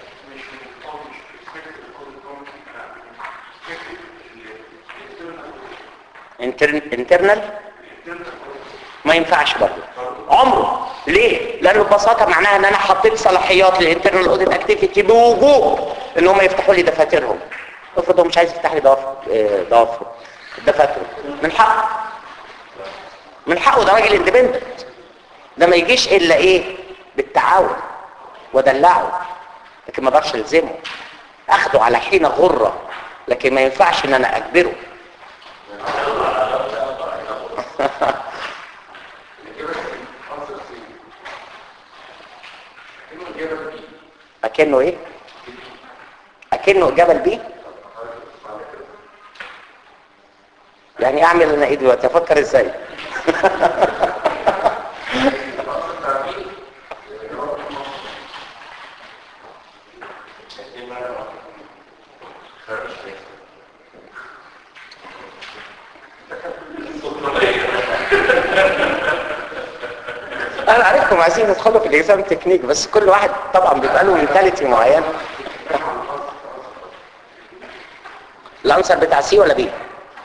Intern- internal ما ينفعش برضه عمره ليه لانه ببساطه معناها ان انا حطيت صلاحيات للانترنال اوديت اكتيفيتي بوجوب ان هم يفتحوا لي دفاترهم افرض هو مش عايز يفتح لي ضوافر آه، ضوافر دفاتره من حقه من حقه ده راجل اندبندنت ده ما يجيش الا ايه بالتعاون ودلعه لكن ما اقدرش الزمه اخده على حين غره لكن ما ينفعش ان انا اجبره اكنه ايه اكنه جبل بيه يعني اعمل انا ايه دلوقتي افكر ازاي انا عارفكم عايزين تدخلوا في الاكزام تكنيك بس كل واحد طبعا بيبقى له منتاليتي معينه الانسر بتاع سي ولا بي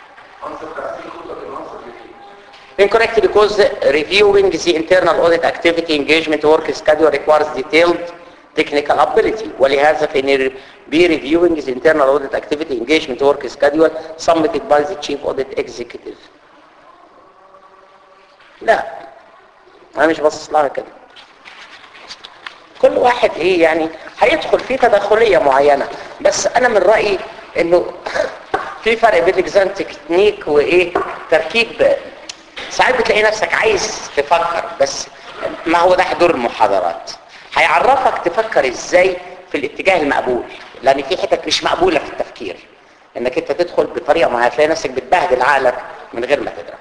Incorrect because reviewing the internal audit activity engagement work schedule requires detailed technical ability ولهذا فإن be reviewing the internal audit activity engagement work schedule submitted by the chief audit executive لا انا مش باصص لها كده كل واحد ايه يعني هيدخل في تدخلية معينة بس انا من رأيي انه في فرق بين الاكزام تكنيك وايه تركيب ساعات بتلاقي نفسك عايز تفكر بس ما هو ده حضور المحاضرات هيعرفك تفكر ازاي في الاتجاه المقبول لان في حتت مش مقبولة في التفكير انك انت تدخل بطريقة ما هتلاقي نفسك بتبهدل عقلك من غير ما تدرك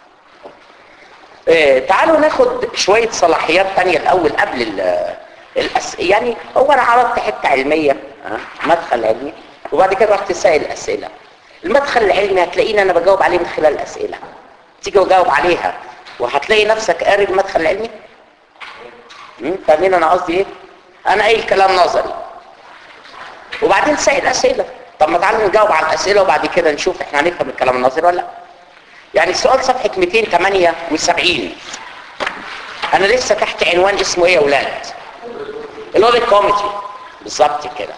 آه، تعالوا ناخد شوية صلاحيات تانية الأول قبل ال- الأس... يعني هو أنا عرضت حتة علمية آه، مدخل علمي وبعد كده رحت سائل أسئلة المدخل العلمي هتلاقيني أنا بجاوب عليه من خلال الأسئلة تيجي وجاوب عليها وهتلاقي نفسك قاري المدخل العلمي مم، فاهمين أنا قصدي إيه؟ أنا قايل كلام نظري وبعدين سائل أسئلة طب ما تعالوا نجاوب على الأسئلة وبعد كده نشوف إحنا هنفهم الكلام النظري ولا لأ يعني السؤال صفحة 278 انا لسه تحت عنوان اسمه ايه يا اولاد الاوديت كوميتي بالظبط كده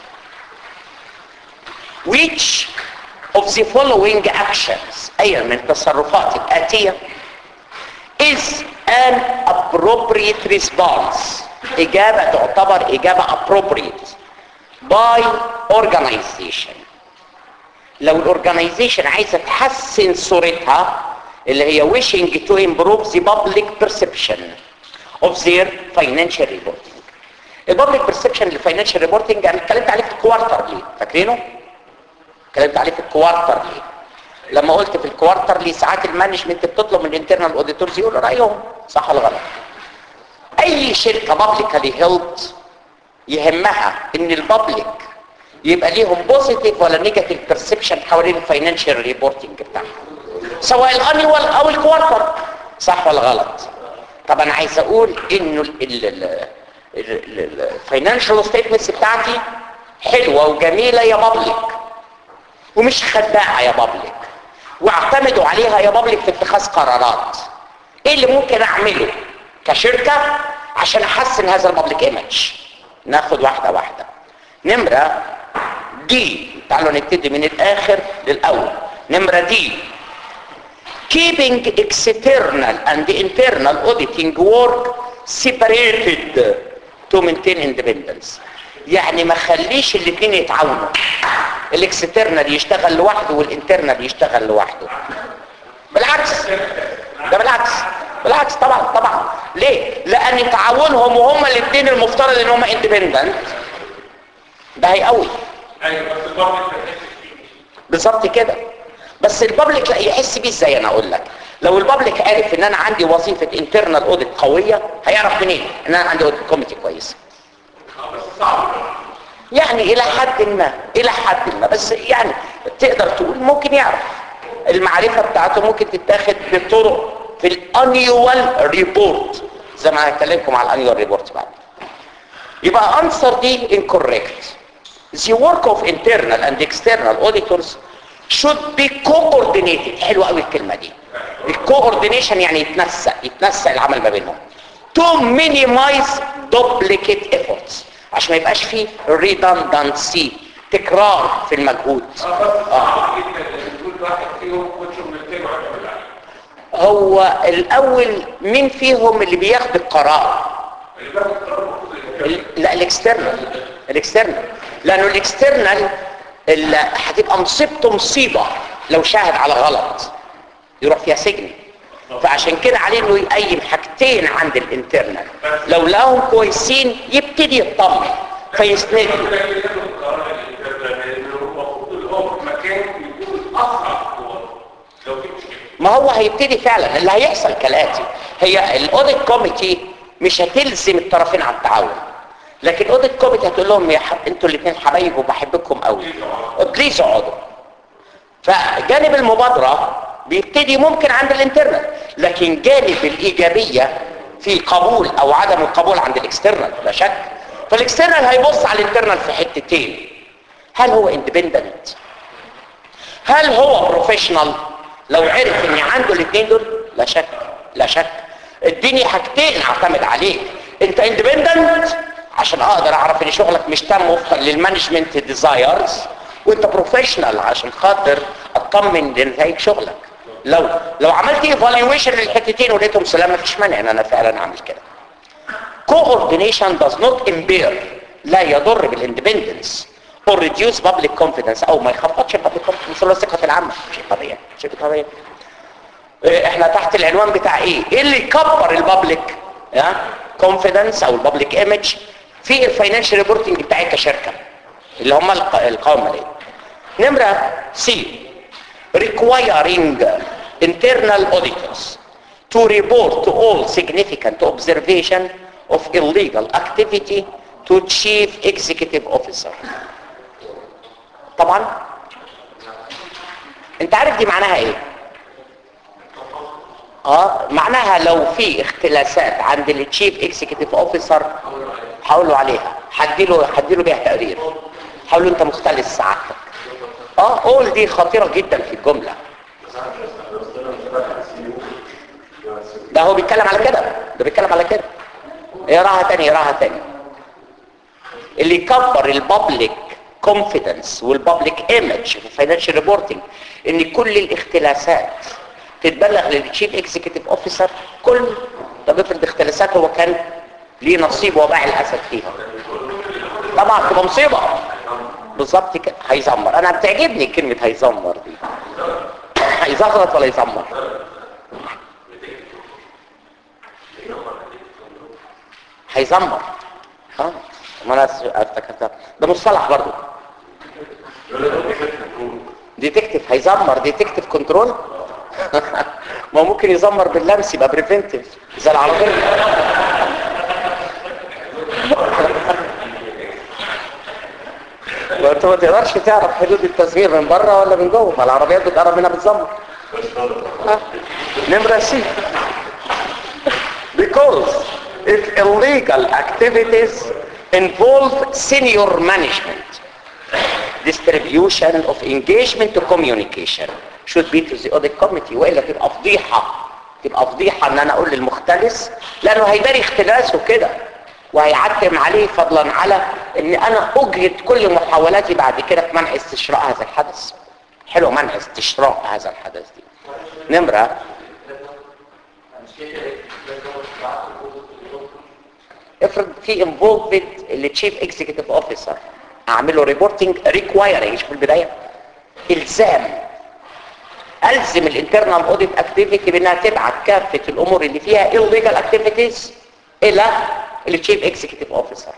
which of the following actions اي من التصرفات الاتية is an appropriate response اجابة تعتبر اجابة appropriate by organization لو الاورجنايزيشن عايزه تحسن صورتها اللي هي wishing to improve the public perception of their financial reporting البابليك perception للفاينانشال ريبورتنج انا اتكلمت عليه في الكوارترلي فاكرينه اتكلمت عليه في الكوارترلي لما قلت في الكوارترلي ساعات المانجمنت بتطلب من الانترنال اوديتورز يقولوا رايهم صح ولا غلط اي شركه بابليكالي هيلد يهمها ان البابليك يبقى ليهم بوزيتيف ولا نيجاتيف بيرسبشن حوالين الفاينانشال ريبورتنج بتاعهم سواء الانيوال او الكوارتر صح ولا غلط طب انا عايز اقول انه ال ال ال الفاينانشال ستيتمنتس بتاعتي حلوه وجميله يا بابليك ومش خداعه يا بابليك واعتمدوا عليها يا بابليك في اتخاذ قرارات ايه اللي ممكن اعمله كشركه عشان احسن هذا البابليك ايمج ناخد واحده واحده نمره دي تعالوا نبتدي من الاخر للاول نمره دي keeping external and internal auditing work separated to maintain independence يعني ما خليش الاثنين يتعاونوا الاكسترنال يشتغل لوحده والانترنال يشتغل لوحده بالعكس ده بالعكس بالعكس طبعا طبعا ليه لان تعاونهم وهما الاثنين المفترض ان هما اندبندنت ده هيقوي ايوه بس البابليك ما يحسش بيه بالظبط كده بس البابليك لا يحس بيه ازاي انا اقول لك لو البابليك عرف ان انا عندي وظيفه انترنال اوديت قويه هيعرف منين ان انا عندي اوديت كوميتي كويس آه، بس صعب يعني الى حد ما الى حد ما بس يعني تقدر تقول ممكن يعرف المعرفه بتاعته ممكن تتاخد بطرق في الانيوال ريبورت زي ما هكلمكم على الانيوال ريبورت بعد يبقى answer دي incorrect the work of internal and external auditors should be coordinated حلوه قوي الكلمه دي الكوردينيشن يعني يتنسق يتنسق العمل ما بينهم to minimize duplicate efforts عشان ما يبقاش فيه redundancy تكرار في المجهود اه بس صعب جدا ان كل واحد فيهم كنتش مرتين ولا ولا هو الاول مين فيهم اللي بياخد القرار اللي بياخد قرار المفروض الانترنال. ال- لا الاكسترنال الاكسترنال لانه الاكسترنال اللي هتبقى مصيبته مصيبه لو شاهد على غلط يروح فيها سجن فعشان كده عليه انه يقيم حاجتين عند الانترنال لو لقاهم كويسين يبتدي يطمن فيسندوا ده اللي بياخد قرار الانترنال لانه المفروض اللي هو في مكان يكون اسرع هو لو في مشكله ما هو هيبتدي فعلا اللي هيحصل كالاتي هي الاوديت كوميتي مش هتلزم الطرفين على التعاون لكن الاوديت كوميتي هتقول لهم يا حب... انتوا الاثنين حبايب وبحبكم قوي بليز اقعدوا فجانب المبادره بيبتدي ممكن عند الانترنال لكن جانب الايجابيه في قبول او عدم القبول عند الاكسترنال لا شك فالاكسترنال هيبص على الانترنال في حتتين هل هو اندبندنت هل هو بروفيشنال لو عرف ان عنده الاثنين دول لا شك لا شك اديني حاجتين اعتمد عليك انت اندبندنت عشان اقدر اعرف ان شغلك مش تم وفقا للمانجمنت ديزايرز وانت بروفيشنال عشان خاطر اطمن لنتائج شغلك لو لو عملت ايفالويشن للحتتين ولقيتهم سلام مفيش مانع ان انا فعلا اعمل كده coordination does not impair لا يضر بالاندبندنس or reduce public confidence او ما يخفضش public confidence ولا الثقه العامه شيء طبيعي شيء طبيعي إيه، احنا تحت العنوان بتاع ايه ايه اللي يكبر البابليك كونفيدنس او البابليك ايمج في الفاينانشال ريبورتنج بتاعي كشركه اللي هم الق- القوائم الماليه نمره سي requiring internal auditors to report to all significant observation of illegal activity to chief executive officer طبعا انت عارف دي معناها ايه اه معناها لو في اختلاسات عند التشيف اكزيكتيف اوفيسر حاولوا عليها هديله هديله بيها تقرير حاولوا انت مختلس سعادتك اه اول دي خطيره جدا في الجمله ده هو بيتكلم على كده ده بيتكلم على كده اقراها تاني اقراها تاني اللي يكبر البابليك كونفيدنس والبابليك ايمج في الفاينانشال ريبورتنج ان كل الاختلاسات تتبلغ للتشيف اكزيكتيف اوفيسر كل طب افرض اختلاسات هو كان ليه نصيب وباع الاسد فيها طبعا تبقى مصيبه بالظبط كده هيزمر انا بتعجبني كلمه هيزمر دي هيزغرط ولا يزمر هيزمر اه ما انا افتكرتها ده مصطلح برضه ديتكتيف هيزمر ديتكتيف كنترول ما هو ممكن يزمر باللمس يبقى بريفنتيف زي العربيه وانت ما تقدرش تعرف حدود التسجيل من بره ولا من جوه ما العربيات بتقرب منها بتزمر آه. نمرة سي because if illegal activities involve senior management distribution of engagement to communication should be to the audit committee والا تبقى فضيحه تبقى فضيحه ان انا اقول للمختلس لانه هيداري اختلاسه كده وهيعتم عليه فضلا على ان انا اجهد كل محاولاتي بعد كده في منع استشراء هذا الحدث حلو منع استشراء هذا الحدث دي نمره افرض في involvement للتشيف اكزيكتيف اوفيسر اعمله ريبورتنج ريكوايرنج في البدايه الزام الزم الانترنال اوديت اكتيفيتي بانها تبعت كافه الامور اللي فيها illegal activities الى التشيف اكزيكتيف اوفيسر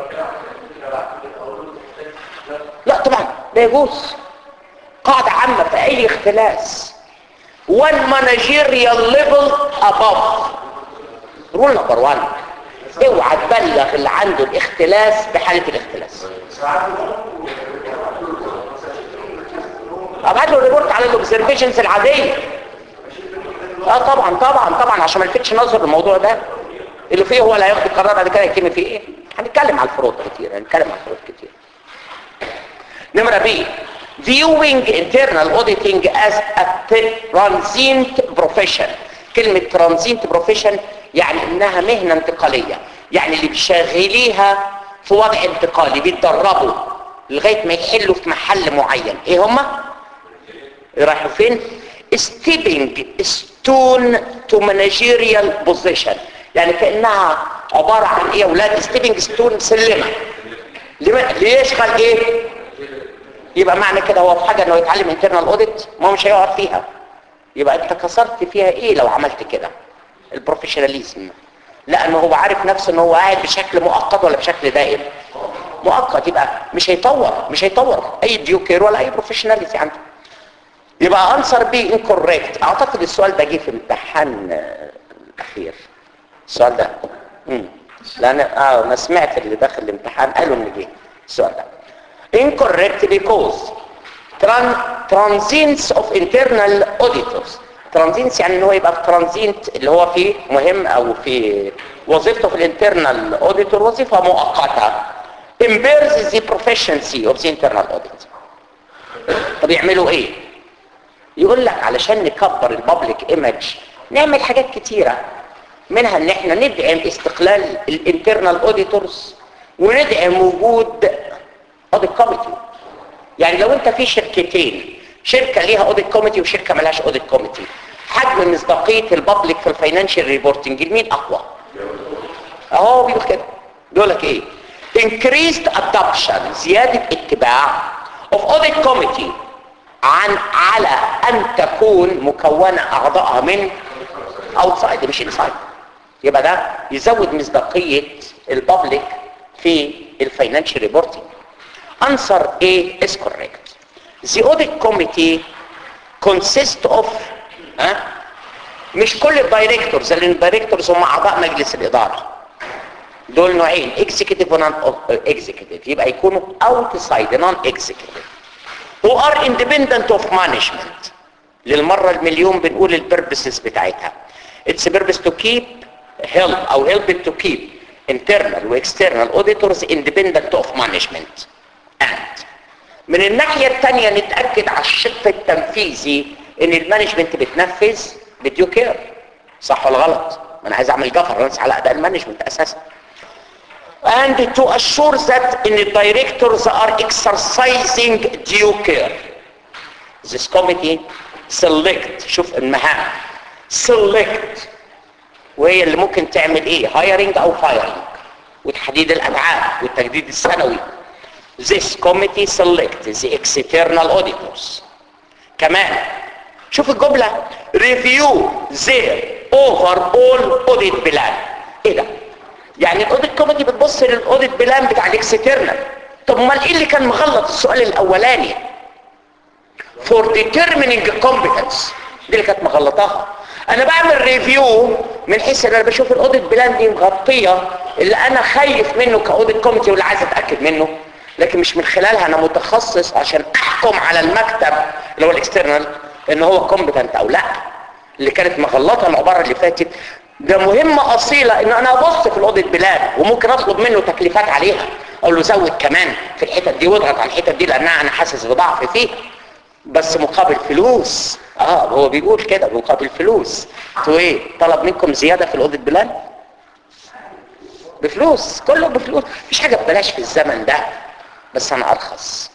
لا طبعا لا يجوز قاعده عامه في اي اختلاس one managerial level above رول نمبر 1 اوعى تبلغ اللي عنده الاختلاس بحاله الاختلاس ابعت له ريبورت على الاوبزرفيشنز العاديه اه طبعا طبعا طبعا عشان ما يلفتش نظر الموضوع ده اللي فيه هو اللي هياخد القرار بعد كده يتم فيه ايه هنتكلم على الفروض كتير هنتكلم على الفروض كتير نمرة بي viewing internal auditing as a transient profession كلمة transient profession يعني انها مهنة انتقالية يعني اللي بيشغليها في وضع انتقالي بيتدربوا لغاية ما يحلوا في محل معين ايه هما رايحوا فين stepping stone to managerial position يعني كأنها عبارة عن ايه يا اولاد stepping stone سلمة لما- ليشغل ايه يبقى معنى كده هو في حاجة انه يتعلم internal audit ما هو مش هيقعد فيها يبقى انت كسرت فيها ايه لو عملت كده البروفيشناليزم لانه هو عارف نفسه ان هو قاعد بشكل مؤقت ولا بشكل دائم مؤقت يبقى مش هيطور مش هيطور اي ديوكير ولا اي بروفيشناليتي عنده يبقى انسر بي انكوريكت اعتقد السؤال ده جه في امتحان آه، الاخير السؤال ده امم لان اه انا سمعت اللي داخل الامتحان قالوا ان جه السؤال ده incorrect because tran transients of internal auditors transients يعني ان هو يبقى في ترانزينت اللي هو فيه مهم او في وظيفته في الانترنال auditor وظيفة مؤقتة impairs the proficiency of the internal audit طب يعملوا ايه يقول لك علشان نكبر البابليك ايمج نعمل حاجات كتيرة منها ان احنا ندعم استقلال الانترنال اوديتورز وندعم وجود اوديت كوميتي يعني لو انت في شركتين شركة ليها اوديت كوميتي وشركة ملهاش اوديت كوميتي حجم مصداقية البابليك في الفاينانشال ريبورتنج مين اقوى اهو بيقول كده بيقول لك ايه increased adoption زيادة اتباع of audit committee عن على ان تكون مكونة اعضائها من outside مش inside يبقى ده يزود مصداقية البابليك في الفاينانشال ريبورتنج answer A is correct the audit committee consists of ها مش كل الدايركتورز لان الدايركتورز هم اعضاء مجلس الاداره دول نوعين executive ونون executive يبقى يكونوا outside non executive who are independent of management للمرة المليون بنقول البربسز بتاعتها it's purpose to keep help او help to keep internal و external auditors independent of management and من الناحية التانية نتأكد على الشق التنفيذي ان المانجمنت بتنفذ بديو كير صح ولا غلط ما انا عايز اعمل جفرنس على اداء المانجمنت اساسا and to assure that in the directors are exercising due care this committee select شوف المهام select وهي اللي ممكن تعمل ايه hiring او firing وتحديد الابعاد والتجديد السنوي this committee select the external auditors كمان شوف الجملة review their overall audit plan ايه ده يعني الاوديت كوميتي بتبص للاوديت بلان بتاع الاكسترنال طب امال ايه اللي كان مغلط السؤال الاولاني for determining competence دي اللي كانت مغلطاها انا بعمل ريفيو من حيث ان انا بشوف الاوديت بلان دي مغطيه اللي انا خايف منه كاوديت كوميتي واللي عايز اتاكد منه لكن مش من خلالها انا متخصص عشان احكم على المكتب اللي هو الاكسترنال ان هو كومبتنت او لا اللي كانت مغلطه العباره اللي فاتت ده مهمة أصيلة إن أنا أبص في الأوضة بلاد وممكن أطلب منه تكليفات عليها أقول له زود كمان في الحتت دي واضغط على الحتت دي لأنها أنا حاسس بضعف فيها بس مقابل فلوس اه هو بيقول كده مقابل فلوس انتوا ايه طلب منكم زيادة في الأوضة بلاد بفلوس كله بفلوس مفيش حاجة ببلاش في الزمن ده بس أنا أرخص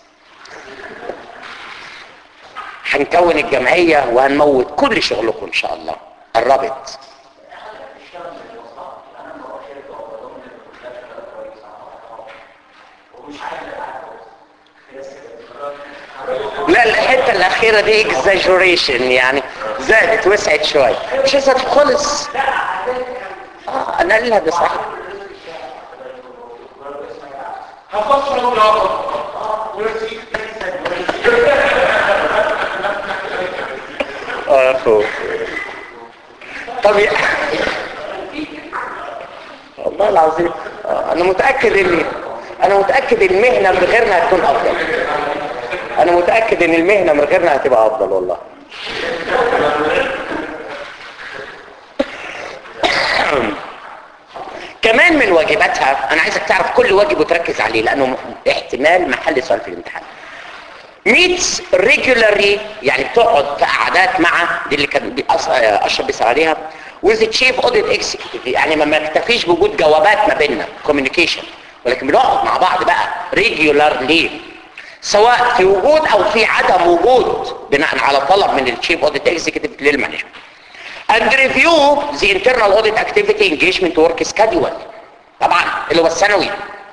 هنكون الجمعية وهنموت كل شغلكم إن شاء الله قربت لا الحته الاخيره دي اكزاجوريشن يعني زادت وسعت شويه مش لسه خلص اه انا قال لها ده صح هفصل الرابط اه يا اخو طب يا- والله العظيم آه، انا متاكد ان انا متاكد ان المهنه من غيرنا هتكون افضل انا متاكد ان المهنه من غيرنا هتبقى افضل والله كمان من واجباتها انا عايزك تعرف كل واجب وتركز عليه لانه م- احتمال محل سؤال في الامتحان meets regularly يعني بتقعد في قعدات مع دي اللي كان بيأص- آه، اشرف بيسأل عليها with the chief audit executive يعني ما بنكتفيش بوجود جوابات ما بيننا communication ولكن بنقعد مع بعض بقى regularly سواء في وجود او في عدم وجود بناء على طلب من الشيف اوديت اكزيكتيف للمانجمنت and review the internal audit activity engagement work schedule طبعا اللي هو السنوي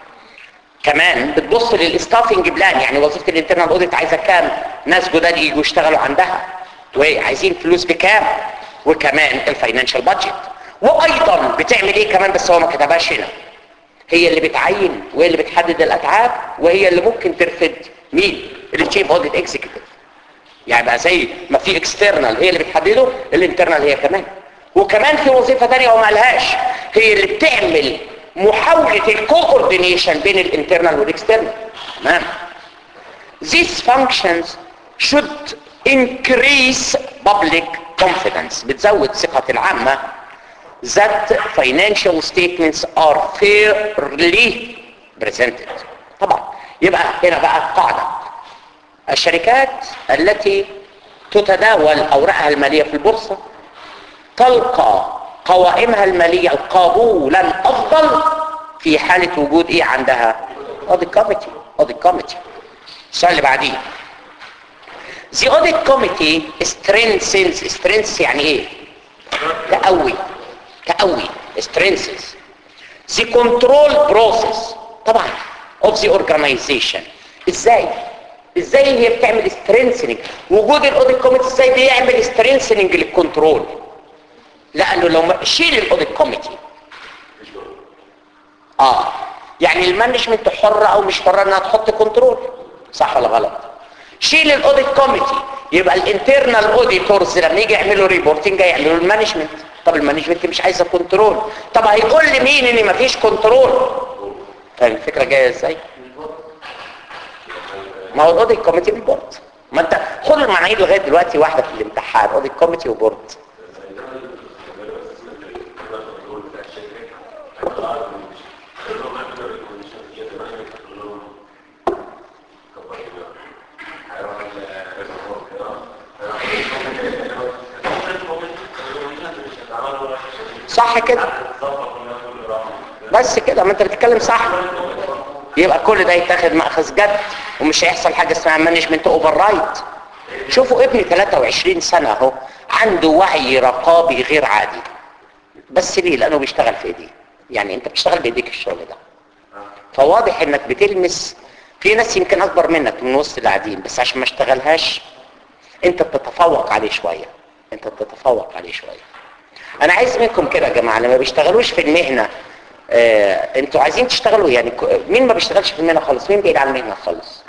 كمان بتبص للاستافنج بلان يعني وظيفه الانترنال اوديت عايزه كام ناس جداد يجوا يشتغلوا عندها وعايزين فلوس بكام وكمان الفاينانشال بادجت وايضا بتعمل ايه كمان بس هو ما كتبهاش هنا هي اللي بتعين وهي اللي بتحدد الاتعاب وهي اللي ممكن ترفد مين التشيف اوديت اكزيكتيف يعني بقى زي ما في اكسترنال هي اللي بتحدده الانترنال هي كمان وكمان في وظيفه ثانيه وما قالهاش هي اللي بتعمل محاوله الكوردينيشن بين الانترنال والاكسترنال تمام These functions should increase public confidence بتزود ثقة العامة that financial statements are fairly presented طبعا يبقى هنا بقى قاعدة الشركات التي تتداول أوراقها المالية في البورصة تلقى قوائمها المالية قبولا أفضل في حالة وجود إيه عندها audit committee audit committee السؤال اللي بعديه The audit committee strengthens strengths يعني ايه تقوي تقوي strengthens the control process طبعا of the organization ازاي ازاي هي بتعمل strengthening وجود الاوديت كوميتي ازاي بيعمل strengthening للكنترول لانه لو ما شيل الاوديت كوميتي اه يعني المانجمنت حرة او مش حرة انها تحط كنترول صح ولا غلط شيل الاوديت كوميتي يبقى الانترنال اوديتورز لما يجي يعملوا ريبورتنج يعملوا المانجمنت طب المانجمنت مش عايزه كنترول طب هيقول لي مين ان مفيش كنترول فاهم الفكره جايه ازاي ما هو الاوديت كوميتي بالبورد ما انت خد المناهيج لغايه دلوقتي واحده في الامتحان اوديت كوميتي وبورد صح كده بس كده ما انت بتتكلم صح يبقى كل ده يتاخد مأخذ جد ومش هيحصل حاجة اسمها مانجمنت اوفر رايت شوفوا ابني 23 سنة اهو عنده وعي رقابي غير عادي بس ليه لانه بيشتغل في ايديه يعني انت بتشتغل بايديك الشغل ده فواضح انك بتلمس في ناس يمكن اكبر منك من وسط القاعدين بس عشان ما اشتغلهاش انت بتتفوق عليه شوية انت بتتفوق عليه شوية انا عايز منكم كده يا جماعة لما بيشتغلوش في المهنة آه، انتوا عايزين تشتغلوا يعني ك- مين ما بيشتغلش في المهنة خالص مين بعيد عن المهنة خالص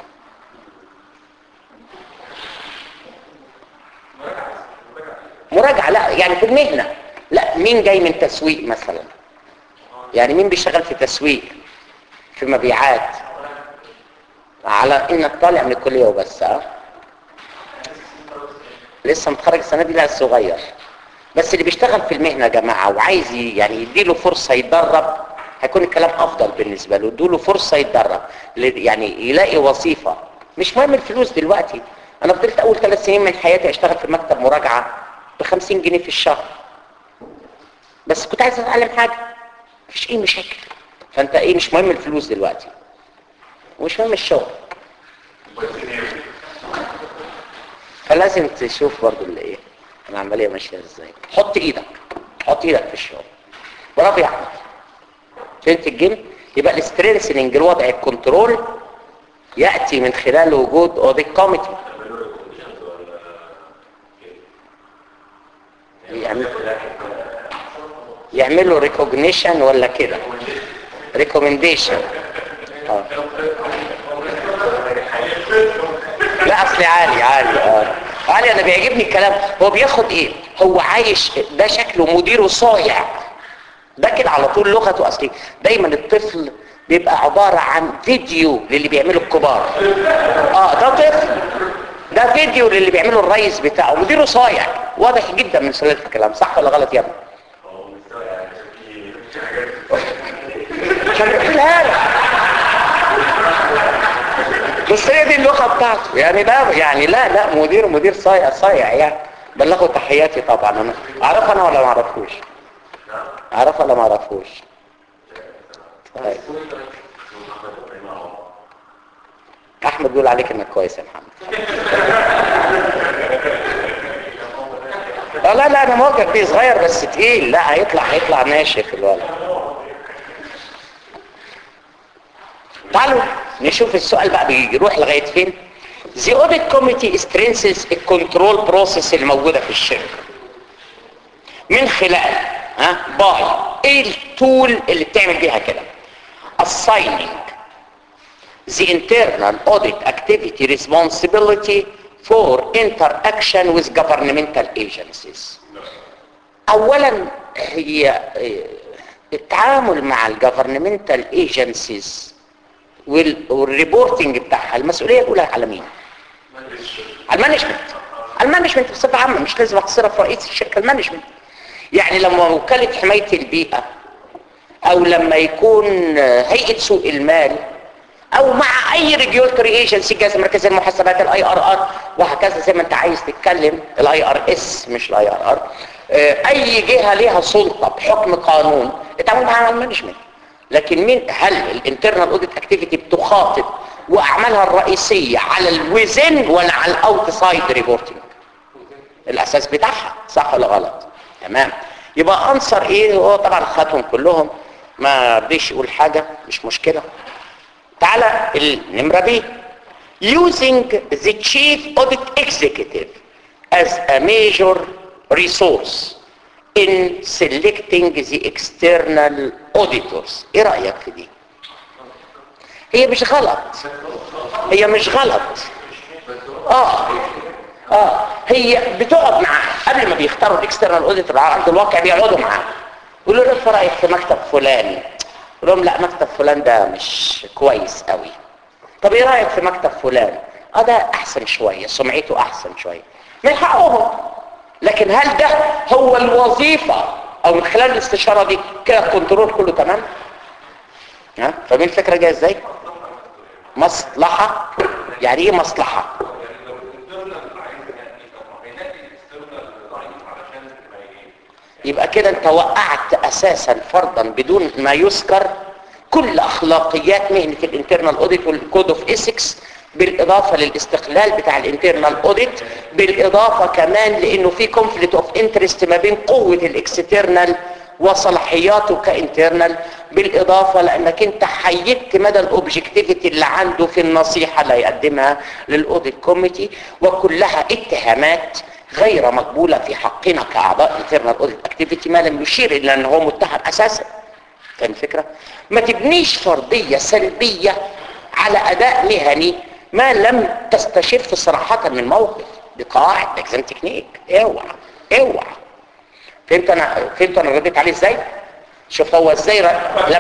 مراجعة لا يعني في المهنة لا مين جاي من تسويق مثلا يعني مين بيشتغل في تسويق في مبيعات على انك طالع من الكلية وبس اه لسه متخرج السنة دي لا الصغير بس اللي بيشتغل في المهنه يا جماعه وعايز ي- يعني يديله فرصه يتدرب هيكون الكلام افضل بالنسبه له ادوله فرصه يتدرب ل- يعني يلاقي وظيفه مش مهم الفلوس دلوقتي انا فضلت اول ثلاث سنين من حياتي اشتغل في مكتب مراجعه ب 50 جنيه في الشهر بس كنت عايز اتعلم حاجه مفيش اي مشاكل فانت ايه مش مهم الفلوس دلوقتي ومش مهم الشغل فلازم تشوف برضو اللي ايه العمليه ماشيه ازاي حط ايدك حط ايدك في الشغل برافو يا احمد فهمت الجيم يبقى الاسترينسنج الوضع الكنترول ياتي من خلال وجود اوديت كوميتي يعمل يعملوا ريكوجنيشن ولا كده ريكومنديشن اه لا اصل عالي عالي اه علي انا بيعجبني الكلام هو بياخد ايه هو عايش ده شكله مديره صايع ده كده على طول لغته اصلي دايما الطفل بيبقى عبارة عن فيديو للي بيعمله الكبار اه ده طفل ده فيديو للي بيعمله الرئيس بتاعه مديره صايع واضح جدا من سلالة الكلام صح ولا غلط يا ابني عشان يقولها لك بس هي دي اللغه بتاعته يعني ده يعني لا لا مدير مدير صايع صايع يعني بلغوا تحياتي طبعا انا اعرف انا ولا ما اعرفوش اعرف ولا ما اعرفوش طيب احمد بيقول عليك انك كويس يا محمد لا لا لا انا موجب فيه صغير بس تقيل لا هيطلع هيطلع ناشف الولد تعالوا نشوف السؤال بقى بيروح لغايه فين The audit committee stresses الكنترول بروسيس الموجوده في الشركه من خلال ها باي ايه التول اللي بتعمل بيها كده assigning the internal audit activity responsibility for interaction with governmental agencies اولا هي التعامل مع الجفرنمنتال ايجنسيز والريبورتنج بتاعها المسؤوليه الاولى على مين على المانجمنت المانجمنت بصفه عامه مش لازم اقتصرها في رئيس الشركه المانجمنت يعني لما وكاله حمايه البيئه او لما يكون هيئه سوق المال او مع اي ريجولتوري ايجنسي جهاز مركز المحاسبات الاي ار ار وهكذا زي ما انت عايز تتكلم الاي ار اس مش الاي ار ار اي جهه ليها سلطه بحكم قانون اتعامل معاها المانجمنت لكن مين هل الانترنال اوديت اكتيفيتي بتخاطب واعمالها الرئيسيه على الويزن ولا على الاوتسايد ريبورتنج الاساس بتاعها صح ولا غلط تمام يبقى انصر ايه هو طبعا خدهم كلهم ما رضيش يقول حاجه مش مشكله تعالى النمره ب using the chief audit executive as a major resource in selecting the external auditors ايه رأيك في دي هي مش غلط هي مش غلط اه اه هي بتقعد معاه قبل ما بيختاروا الاكسترنال اوديتور على ارض الواقع بيقعدوا معاه يقولوا له ايه رايك في مكتب فلان يقول لهم لا مكتب فلان ده مش كويس قوي طب ايه رايك في مكتب فلان اه ده احسن شويه سمعته احسن شويه من حقهم لكن هل ده هو الوظيفه او من خلال الاستشاره دي كده الكنترول كله تمام ها فاهمين الفكره جايه ازاي مصلحه يعني ايه مصلحه يبقى كده انت وقعت اساسا فرضا بدون ما يذكر كل اخلاقيات مهنه الانترنال اوديت والكود اوف ايثكس بالاضافه للاستقلال بتاع الانترنال اوديت بالاضافه كمان لانه في كونفليكت اوف انترست ما بين قوه الاكسترنال وصلاحياته كانترنال بالاضافه لانك انت حيدت مدى الاوبجكتيفيتي اللي عنده في النصيحه اللي هيقدمها للاوديت كوميتي وكلها اتهامات غير مقبوله في حقنا كاعضاء انترنال اوديت اكتيفيتي ما لم يشير الى ان هو متهم اساسا فاهم الفكره ما تبنيش فرضيه سلبيه على اداء مهني ما لم تستشف صراحه من موقف دي قواعد اكزام تكنيك اوعى اوعى فهمت انا فهمت انا رديت عليه ازاي شوف هو ازاي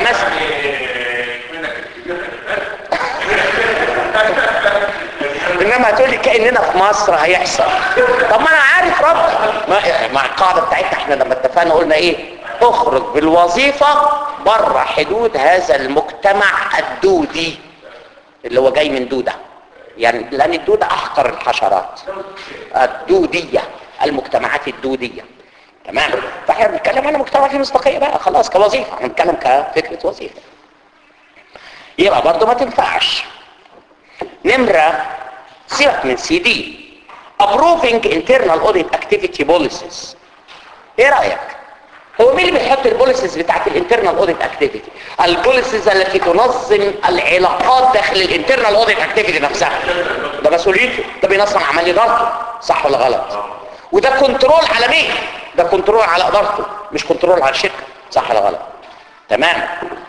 لمس انما هتقول لي كاننا في مصر هيحصل طب ما انا عارف ربك ما مع القاعده بتاعتنا احنا لما اتفقنا قلنا ايه اخرج بالوظيفه بره حدود هذا المجتمع الدودي اللي هو جاي من دوده يعني لان الدوده احقر الحشرات الدوديه المجتمعات الدوديه تمام فاحنا بنتكلم عن مجتمع فيه مصداقيه بقى خلاص كوظيفه احنا بنتكلم كفكره وظيفه يبقى برضه ما تنفعش نمرة سيبك من سي دي approving internal audit activity policies ايه رأيك هو مين اللي بيحط البوليسيز بتاعت الانترنال اوديت اكتيفيتي البوليسيز التي تنظم العلاقات داخل الانترنال اوديت اكتيفيتي نفسها ده مسؤوليته ده بينظم عمل ادارته صح ولا غلط وده كنترول على مين ده كنترول على ادارته مش كنترول على الشركه صح ولا غلط تمام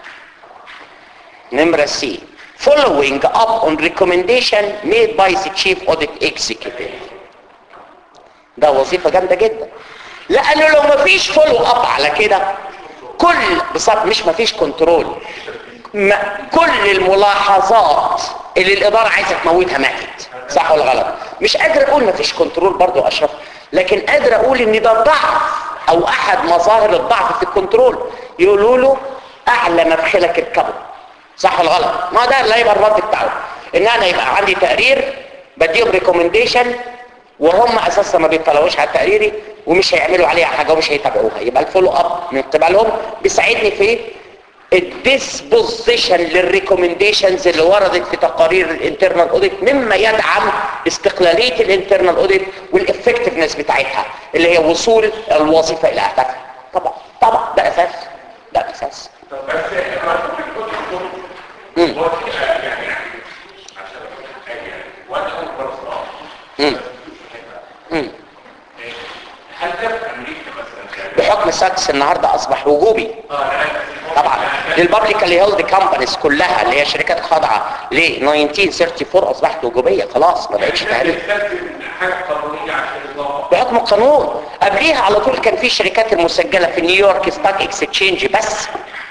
نمرة سي following up on recommendation made by the chief audit executive ده وظيفة جامدة جدا لأنه لو مفيش فولو اب على كده كل بصراحة مش مفيش كنترول ما كل الملاحظات اللي الإدارة عايزة تموتها ماتت صح ولا غلط مش قادر أقول مفيش كنترول برضو أشرف لكن قادر أقول إن ده ضعف أو أحد مظاهر الضعف في الكنترول يقولوا له أعلى مدخلك اركبه صح ولا غلط ما ده اللي هيبقى الرد بتاعه ان انا يبقى عندي تقرير بديهم ريكومنديشن وهم اساسا ما بيطلعوش على تقريري ومش هيعملوا عليها حاجه ومش هيتابعوها يبقى الفولو اب من قبلهم بيساعدني في الديسبوزيشن للريكومنديشنز اللي وردت في تقارير الانترنال اوديت مما يدعم استقلاليه الانترنال اوديت والافكتفنس بتاعتها اللي هي وصول الوظيفه الى اهدافها طبعا طبعا ده اساس ده اساس طب بس انا كنت مم. هو في يعني عشان حاجه يعني وانا اول مره صراحه مم. مم. هل ده في امريكا مثلا يعني بحكم ساكس النهارده اصبح وجوبي اه انا عارف طبعا للبابليكالي هيلد كامبانيز كلها اللي هي شركات خاضعه ل 1934 اصبحت وجوبيه خلاص ما بقتش تهريب حاجه قانونيه عشان النظام بحكم القانون قبليها على طول كان في شركات المسجله في نيويورك ستاك اكسشينج بس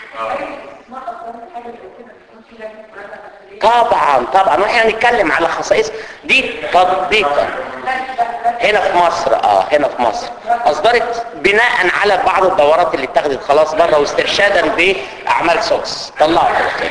طبعا طبعا واحنا هنتكلم على خصائص دي تطبيقا هنا في مصر اه هنا في مصر اصدرت بناء على بعض الدورات اللي اتخذت خلاص بره واسترشادا باعمال سوكس طلعوا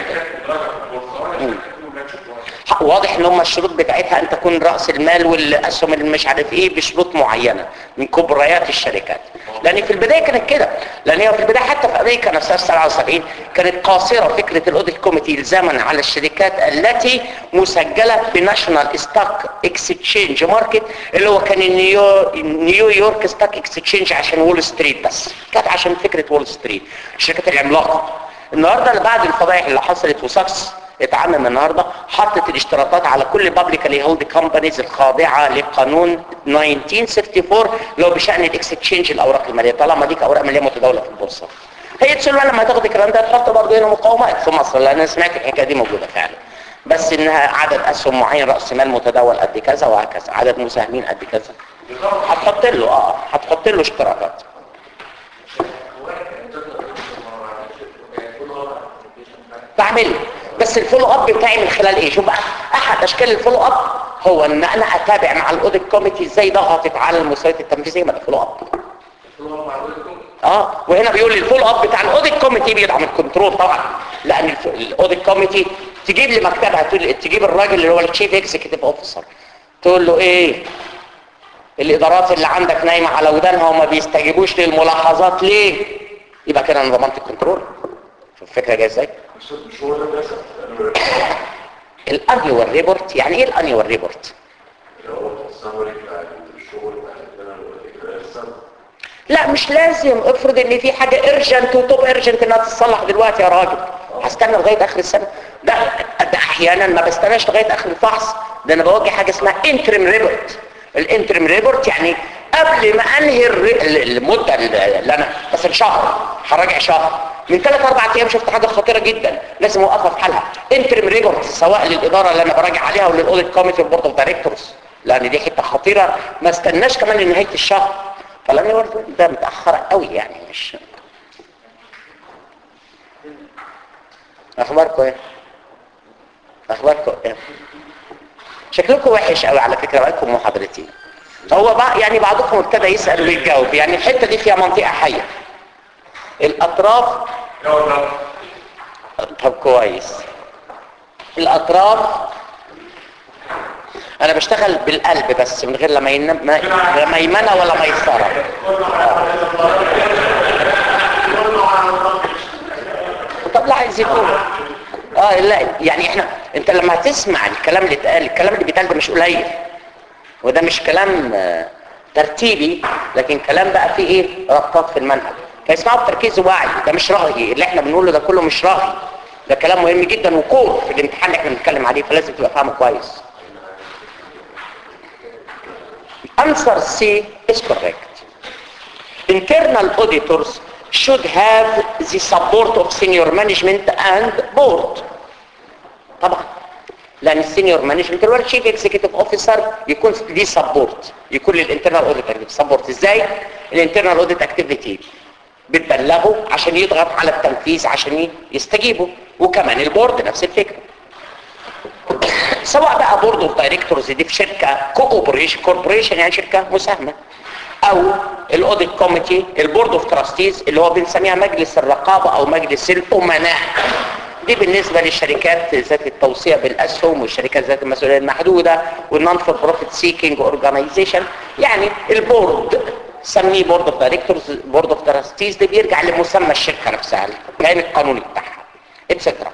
واضح ان هم الشروط بتاعتها ان تكون راس المال والاسهم اللي مش عارف ايه بشروط معينه من كبريات الشركات لان في البدايه كانت كده لان هي في البدايه حتى في امريكا نفسها في 77 كانت قاصره فكره الاوديت كوميتي الزاما على الشركات التي مسجله بناشونال ستاك اكسشينج ماركت اللي هو كان النيو نيويورك ستاك اكسشينج عشان وول ستريت بس كانت عشان فكره وول ستريت الشركات العملاقه النهارده بعد الفضائح اللي حصلت وساكس اتعمم النهارده حطت الاشتراطات على كل بابليكالي هولد كومبانيز الخاضعه لقانون 1964 اللي هو بشان الاكسشينج الاوراق الماليه طالما ديك اوراق ماليه متداوله في البورصه هي تسلم لما تاخد الكلام ده تحط برضه هنا مقاومات في مصر لان انا سمعت الحكايه دي موجوده فعلا بس انها عدد اسهم معين راس مال متداول قد كذا وهكذا عدد مساهمين قد كذا هتحط له اه هتحط له اشتراطات بعمله بس الفولو اب بتاعي من خلال ايه شوف بقى احد اشكال الفولو اب هو ان انا اتابع مع الاوديت كوميتي ازاي ضغطت على المستويات التنفيذيه ما ده فولو اب اه وهنا بيقول لي الفولو اب بتاع الاوديت كوميتي بيدعم الكنترول طبعا لان الف- الاوديت كوميتي تجيب لي مكتبها تقول- تجيب الراجل اللي هو التشيف اكزيكتيف اوفيسر تقول له ايه الادارات اللي عندك نايمه على ودانها وما بيستجيبوش للملاحظات ليه يبقى كده انا ضمنت الكنترول شوف الفكره جايه ازاي مش مش هو ده للاسف الانيوال ريبورت يعني ايه الانيوال ريبورت اللي هو السمري بتاع الشغل بتاع السنه لا مش لازم افرض ان في حاجه ارجنت وتوب ارجنت انها تتصلح دلوقتي يا راجل هستنى لغايه اخر السنه ده ده احيانا ما بستناش لغايه اخر الفحص ده انا بوجه حاجه اسمها انترم ريبورت الانترم ريبورت يعني قبل ما انهي الري- ال- المده اللي انا مثلا شهر هراجع شهر من ثلاث اربع ايام شفت حاجه خطيره جدا لازم اوقفها في حالها انترم ريبورت سواء للاداره اللي انا براجع عليها او للاوديت كوميتي والبورد اوف دايركتورز لان دي حته خطيره ما استناش كمان لنهايه الشهر فلان برضه ده متاخر قوي يعني مش اخباركم ايه اخباركم ايه شكلكم وحش قوي على فكره بقالكم محاضرتين هو بقى يعني بعضكم ابتدى يسال ويجاوب يعني الحته دي فيها منطقه حيه الاطراف طب كويس الاطراف انا بشتغل بالقلب بس من غير لا مين- ما- لا ميمنه ولا ميسره طب لا عايز يكون اه لا يعني احنا انت لما هتسمع الكلام اللي اتقال الكلام اللي بيتقال ده مش قليل وده مش كلام آه، ترتيبي لكن كلام بقى فيه ايه ربطات في المنهج فيسمعوا بتركيز ووعي ده مش رأي اللي احنا بنقوله ده كله مش رأي ده كلام مهم جدا وكور في الامتحان اللي احنا بنتكلم عليه فلازم تبقى فاهمه كويس answer C is correct internal auditors should have the support of senior management and board طبعا لان السينيور مانجمنت اللي هو الشيف اكزيكتيف اوفيسر يكون دي سبورت يكون للانترنال اوديت اكتيفيتي سبورت ازاي الانترنال اوديت اكتيفيتي بتبلغه عشان يضغط على التنفيذ عشان يستجيبوا وكمان البورد نفس الفكره سواء بقى بورد اوف دايركتورز دي في شركه كوبريشن كوربوريشن يعني شركه مساهمه او الاوديت كوميتي البورد اوف تراستيز اللي هو بنسميها مجلس الرقابه او مجلس الامناء دي بالنسبه للشركات ذات التوصيه بالاسهم والشركات ذات المسؤوليه المحدوده والنون فور بروفيت سيكينج اورجانيزيشن يعني البورد سميه بورد اوف دايركتورز بورد اوف تراستيز ده بيرجع لمسمى الشركه نفسها الكيان القانوني بتاعها اتسترا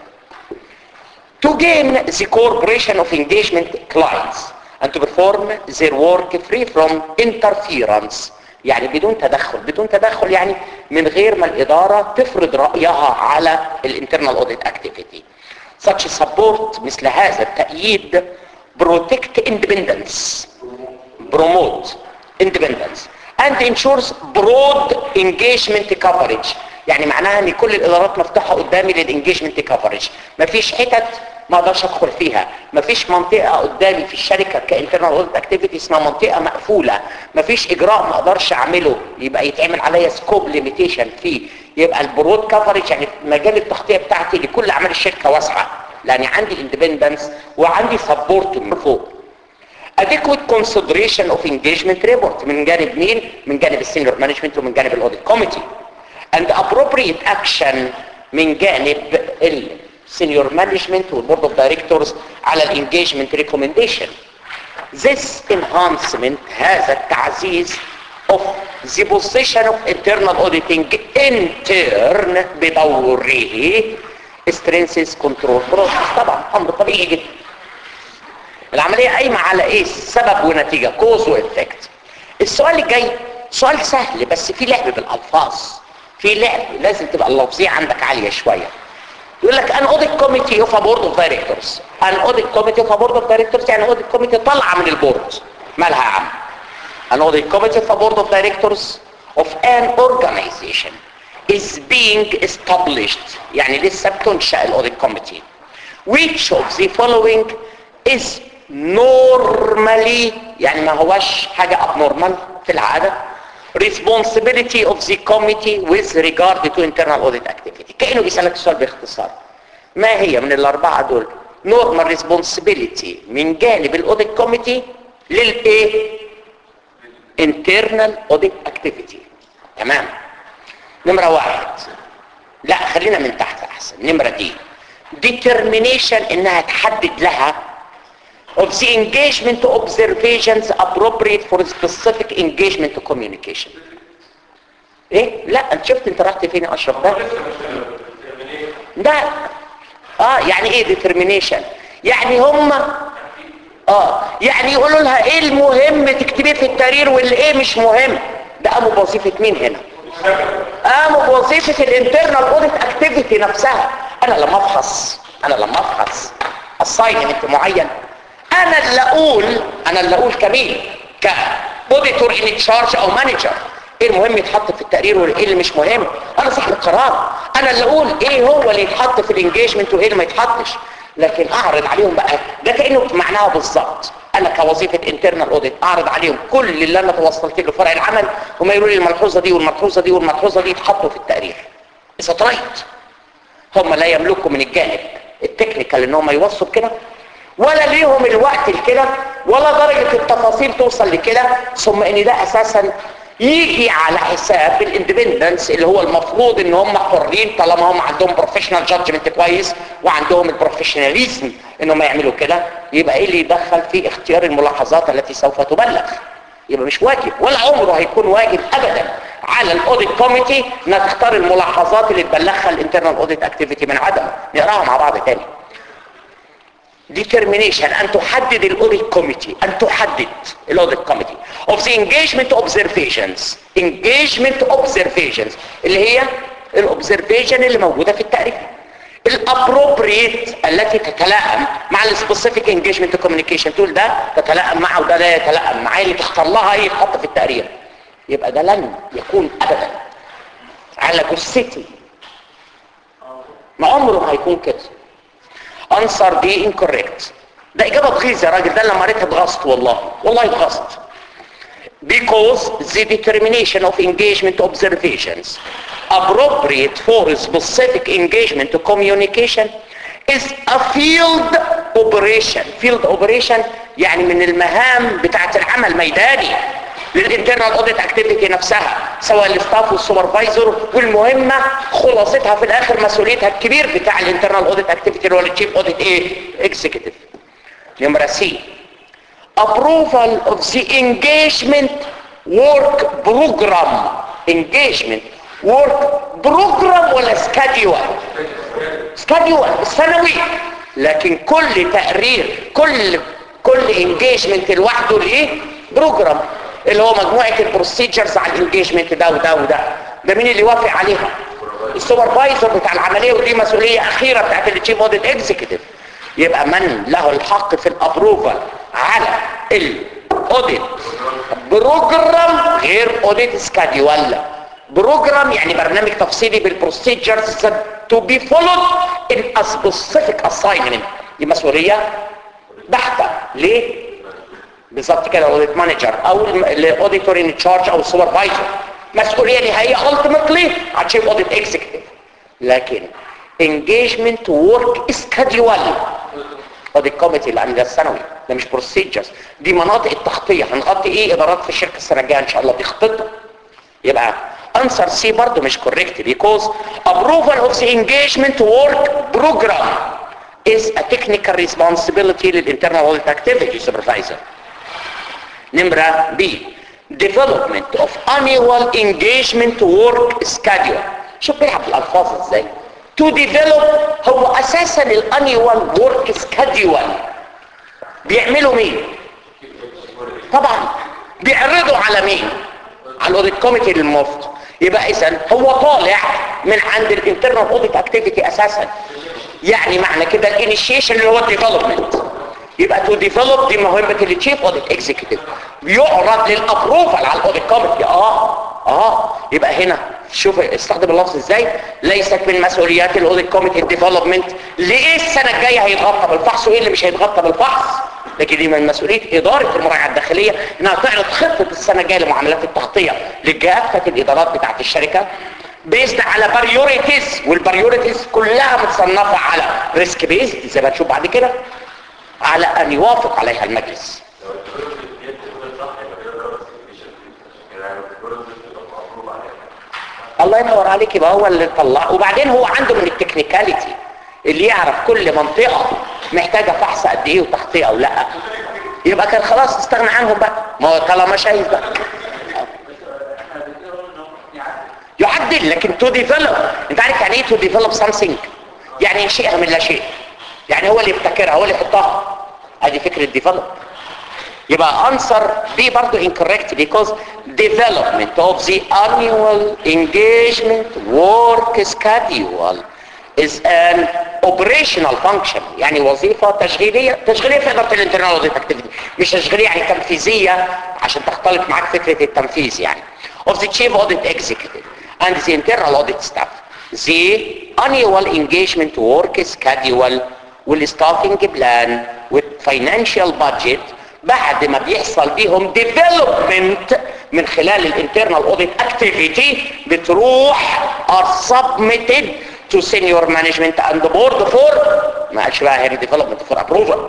to gain the corporation of engagement clients and to perform their work free from interference يعني بدون تدخل بدون تدخل يعني من غير ما الإدارة تفرض رأيها على الانترنال audit activity such support مثل هذا التأييد protect independence promote independence and ensures broad engagement coverage يعني معناها ان كل الادارات مفتوحه قدامي للانجيجمنت كفرج مفيش حتت ما اقدرش ادخل فيها مفيش منطقه قدامي في الشركه كانترنال اوديت اكتيفيتي اسمها منطقه مقفوله مفيش اجراء ما اقدرش اعمله يبقى يتعمل عليا سكوب ليميتيشن فيه يبقى البرود كفرج يعني مجال التغطيه بتاعتي لكل اعمال الشركه واسعه لان عندي اندبندنس وعندي سبورت من فوق adequate consideration of engagement report من جانب مين؟ من جانب السينيور مانجمنت ومن جانب الاوديت كوميتي and appropriate action من جانب السينيور مانجمنت والبورد اوف دايركتورز على الانجيجمنت ريكومنديشن This enhancement هذا التعزيز of the position of internal auditing in turn بدوره strengthens control process طبعا امر طبيعي جدا العملية قايمة على ايه سبب ونتيجة كوز وافكت السؤال الجاي سؤال سهل بس فيه لعب بالالفاظ في لعب لازم تبقى اللفظية عندك عالية شوية يقول لك ان اوديت كوميتي اوف بورد اوف دايركتورز ان اوديت كوميتي اوف بورد اوف دايركتورز يعني اوديت كوميتي طالعه من البورد مالها يا عم an audit committee of a board of directors of an organization is being established يعني لسه بتنشأ الاوديت كوميتي which of the following is normally يعني ما هوش حاجة abnormal في العادة responsibility of the committee with regard to internal audit activity كأنه بيسألك السؤال باختصار ما هي من الأربعة دول normal responsibility من جانب الاوديت كوميتي للايه internal audit activity تمام نمرة واحد لا خلينا من تحت احسن نمرة دي determination انها تحدد لها of the engagement observations appropriate for specific engagement communication ايه لا انت شفت انت رحت فين يا اشرف ده ده اه يعني ايه determination يعني هم اه يعني يقولوا لها ايه المهم تكتبيه في التقرير واللي ايه مش مهم ده قاموا بوظيفه مين هنا قاموا بوظيفه الانترنال اوديت اكتيفيتي نفسها انا لما افحص انا لما افحص اساينمنت معين انا اللي اقول انا اللي اقول كمين كاوديتور ان تشارج او مانجر ايه المهم يتحط في التقرير وايه اللي مش مهم انا صاحب القرار انا اللي اقول ايه هو اللي يتحط في الانجيجمنت وايه اللي ما يتحطش لكن اعرض عليهم بقى ده كانه معناها بالظبط انا كوظيفه انترنال اوديت اعرض عليهم كل اللي انا توصلت له فرع العمل وما يقولوا لي الملحوظه دي والملحوظه دي والملحوظه دي يتحطوا في التقرير اذا رايت هم لا يملكوا من الجانب التكنيكال ان هم يوصوا بكده ولا ليهم الوقت لكده ولا درجة التفاصيل توصل لكده ثم ان ده اساسا يجي على حساب الاندبندنس اللي هو المفروض ان هم حرين طالما هم عندهم بروفيشنال جادجمنت كويس وعندهم البروفيشناليزم انهم يعملوا كده يبقى ايه اللي يدخل في اختيار الملاحظات التي سوف تبلغ يبقى مش واجب ولا عمره هيكون واجب ابدا على الاوديت كوميتي انها تختار الملاحظات اللي تبلغها الانترنال اوديت اكتيفيتي من عدمه نقراها مع بعض تاني determination ان تحدد الاوديت كوميتي ان تحدد الاوديت كوميتي of the engagement observations engagement observations اللي هي الاوبزرفيشن اللي موجوده في التقرير الابروبريت التي تتلائم مع السبيسيفيك انجيجمنت كوميونيكيشن تقول ده تتلائم معه وده لا يتلائم معاه اللي تختار لها ايه يتحط في التقرير يبقى ده لن يكون ابدا على جثتي ما عمره هيكون كده انصر دي incorrect ده اجابه تغيظ يا راجل ده لما قريتها اتغصت والله والله اتغصت because the determination of engagement observations appropriate for specific engagement to communication is a field operation field operation يعني من المهام بتاعت العمل ميداني للانترنال اوديت اكتيفيتي نفسها سواء الستاف والسوبرفايزر والمهمه خلاصتها في الاخر مسؤوليتها الكبير بتاع الانترنال اوديت اكتيفيتي اللي هو التشيف اوديت ايه اكزيكتيف نمره سي approval of the engagement work program engagement work program ولا schedule schedule السنوي لكن كل تقرير كل كل engagement لوحده ليه بروجرام اللي هو مجموعة البروسيجرز على الانجيجمنت ده وده وده ده مين اللي يوافق عليها السوبرفايزر بتاع العملية ودي مسؤولية اخيرة بتاعت التشيف اوديت اكزيكتيف يبقى من له الحق في الابروفال على الاوديت بروجرام غير اوديت سكاديول بروجرام يعني برنامج تفصيلي بالبروسيجرز تو بي فولود ان a specific assignment دي مسؤولية بحتة ليه؟ بالظبط كده الاوديت مانجر او الاوديتور ان تشارج او السوبرفايزر مسؤوليه نهائيه التيمتلي على تشيف اوديت اكزيكتيف لكن engagement work schedule اوديت كوميتي اللي عندنا السنوي ده مش بروسيجرز دي مناطق التغطيه هنغطي ايه ادارات في الشركه السنه الجايه ان شاء الله دي خطتنا يبقى answer C برضه مش correct because approval of the engagement work program is a technical responsibility للinternal audit activity supervisor نمرة B development of annual engagement work schedule شوف بيلعب بالألفاظ ازاي to develop هو أساسا الانيوال work schedule بيعملوا مين طبعا بيعرضوا على مين على الاوديت كوميتي للمفت يبقى اذا هو طالع من عند الانترنال اوديت اكتيفيتي اساسا يعني معنى كده الانيشيشن اللي هو الديفلوبمنت يبقى تو ديفلوب دي مهمه التشيف اوديت اكزيكتيف بيعرض للابروفال على الاوديت كوميتي اه اه يبقى هنا شوف استخدم اللفظ ازاي ليست من مسؤوليات الاوديت كوميتي الديفلوبمنت لايه السنه الجايه هيتغطى بالفحص وايه اللي مش هيتغطى بالفحص لكن دي من مسؤوليه اداره المراجعه الداخليه انها تعرض خطه السنه الجايه لمعاملات التغطيه لكافه الادارات بتاعت الشركه بيزد على باريوريتيز والباريوريتيز كلها متصنفه على ريسك بيزد زي ما هنشوف بعد كده على ان يوافق عليها المجلس الله ينور عليك يبقى هو اللي طلع وبعدين هو عنده من التكنيكاليتي اللي يعرف كل منطقة محتاجة فحص قد ايه وتغطية او لا يبقى كان خلاص استغنى عنهم بقى ما هو طالما شايف بقى يعدل لكن تو ديفلوب انت عارف يعني ايه تو ديفلوب سامثينج يعني ينشئها من لا شيء يعني هو اللي يبتكرها هو اللي يحطها ادي فكرة ديفلوب يبقى answer B برضو incorrect because development of the annual engagement work schedule is an operational function يعني وظيفة تشغيلية تشغيلية في إدارة الانترنال اوديت اكتيفيتي مش تشغيلية يعني تنفيذية عشان تختلط معاك فكرة التنفيذ يعني of the chief audit executive and the internal audit staff the annual engagement work schedule والstaffing plan والfinancial budget بعد ما بيحصل بيهم development من خلال الانترنال اوديت اكتيفيتي بتروح are submitted to senior management and the board for ما قالش بقى هنا development for approval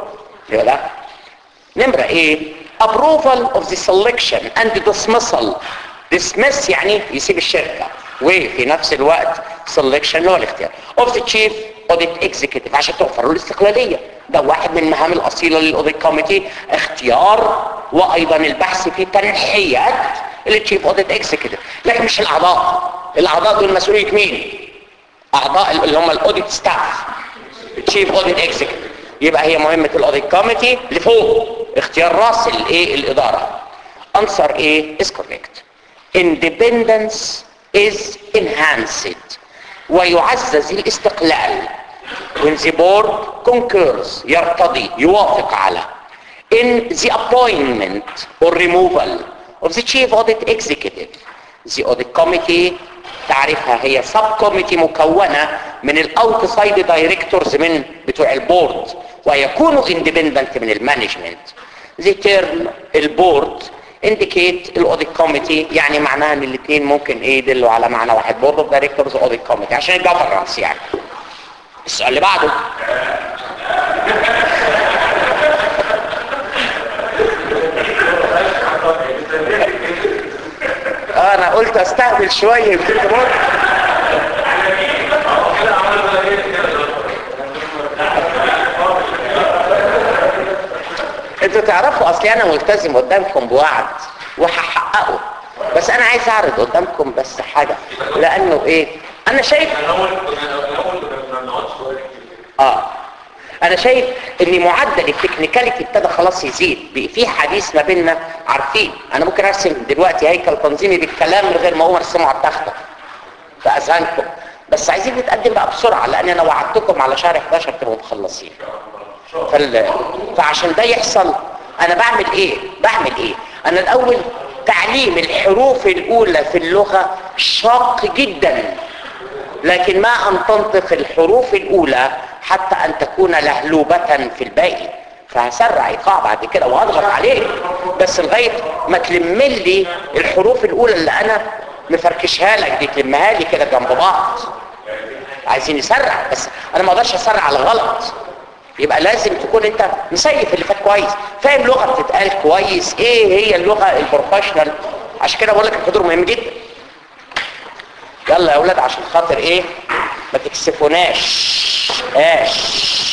يبقى ده نمرة ايه approval of the selection and dismissal dismiss يعني يسيب الشركة وفي نفس الوقت selection اللي هو الاختيار of the chief audit executive عشان توفر له الاستقلالية ده واحد من المهام الأصيلة للأوديت كوميتي اختيار وأيضا البحث في تنحية التشيف اوديت اكزيكتيف لكن مش الأعضاء الأعضاء دول مسؤولية مين؟ أعضاء اللي هم الأوديت ستاف التشيف اوديت اكزيكتيف يبقى هي مهمة الاوديت كوميتي لفوق اختيار راس الايه الادارة answer A is correct independence is enhanced ويعزز الاستقلال when the board concurs يرتضي يوافق على in the appointment or removal of the chief audit executive the audit committee تعرفها هي sub committee مكونة من الاوتسايد دايركتورز من بتوع البورد ويكونوا independent من المانجمنت the term البورد indicate الاوديت كوميتي يعني معناها ان الاثنين ممكن ايه يدلوا على معنى واحد بورد اوف دايركتورز اوديت كوميتي عشان الجفرنس يعني السؤال اللي بعده آه انا قلت استهبل شويه يمكن تمر انتوا تعرفوا اصلي انا ملتزم قدامكم بوعد وهحققه بس انا عايز اعرض قدامكم بس حاجه لانه ايه انا شايف الاول الاول ما بنقعدش شويه اه انا شايف ان معدل التكنيكاليتي ابتدى خلاص يزيد بقى في حديث ما بيننا عارفين انا ممكن ارسم دلوقتي هيكل تنظيمي بالكلام من غير ما اقوم ارسمه على التخته في اذهانكم بس عايزين نتقدم بقى بسرعه لان انا وعدتكم على شهر 11 تبقوا مخلصين فال... فعشان ده يحصل انا بعمل ايه بعمل ايه انا الاول تعليم الحروف الاولى في اللغه شاق جدا لكن ما ان تنطق الحروف الاولى حتى ان تكون لهلوبة في الباقي فهسرع ايقاع بعد كده واضغط عليه بس لغايه ما تلم لي الحروف الاولى اللي انا مفركشها لك دي تلمها لي كده جنب بعض عايزين نسرع بس انا ما اقدرش اسرع على غلط يبقى لازم تكون انت مسيف اللي فات كويس فاهم لغه بتتقال كويس ايه هي اللغه البروفيشنال عشان كده بقول لك الحضور مهم جدا يلا يا اولاد عشان خاطر ايه ما تكسفوناش اش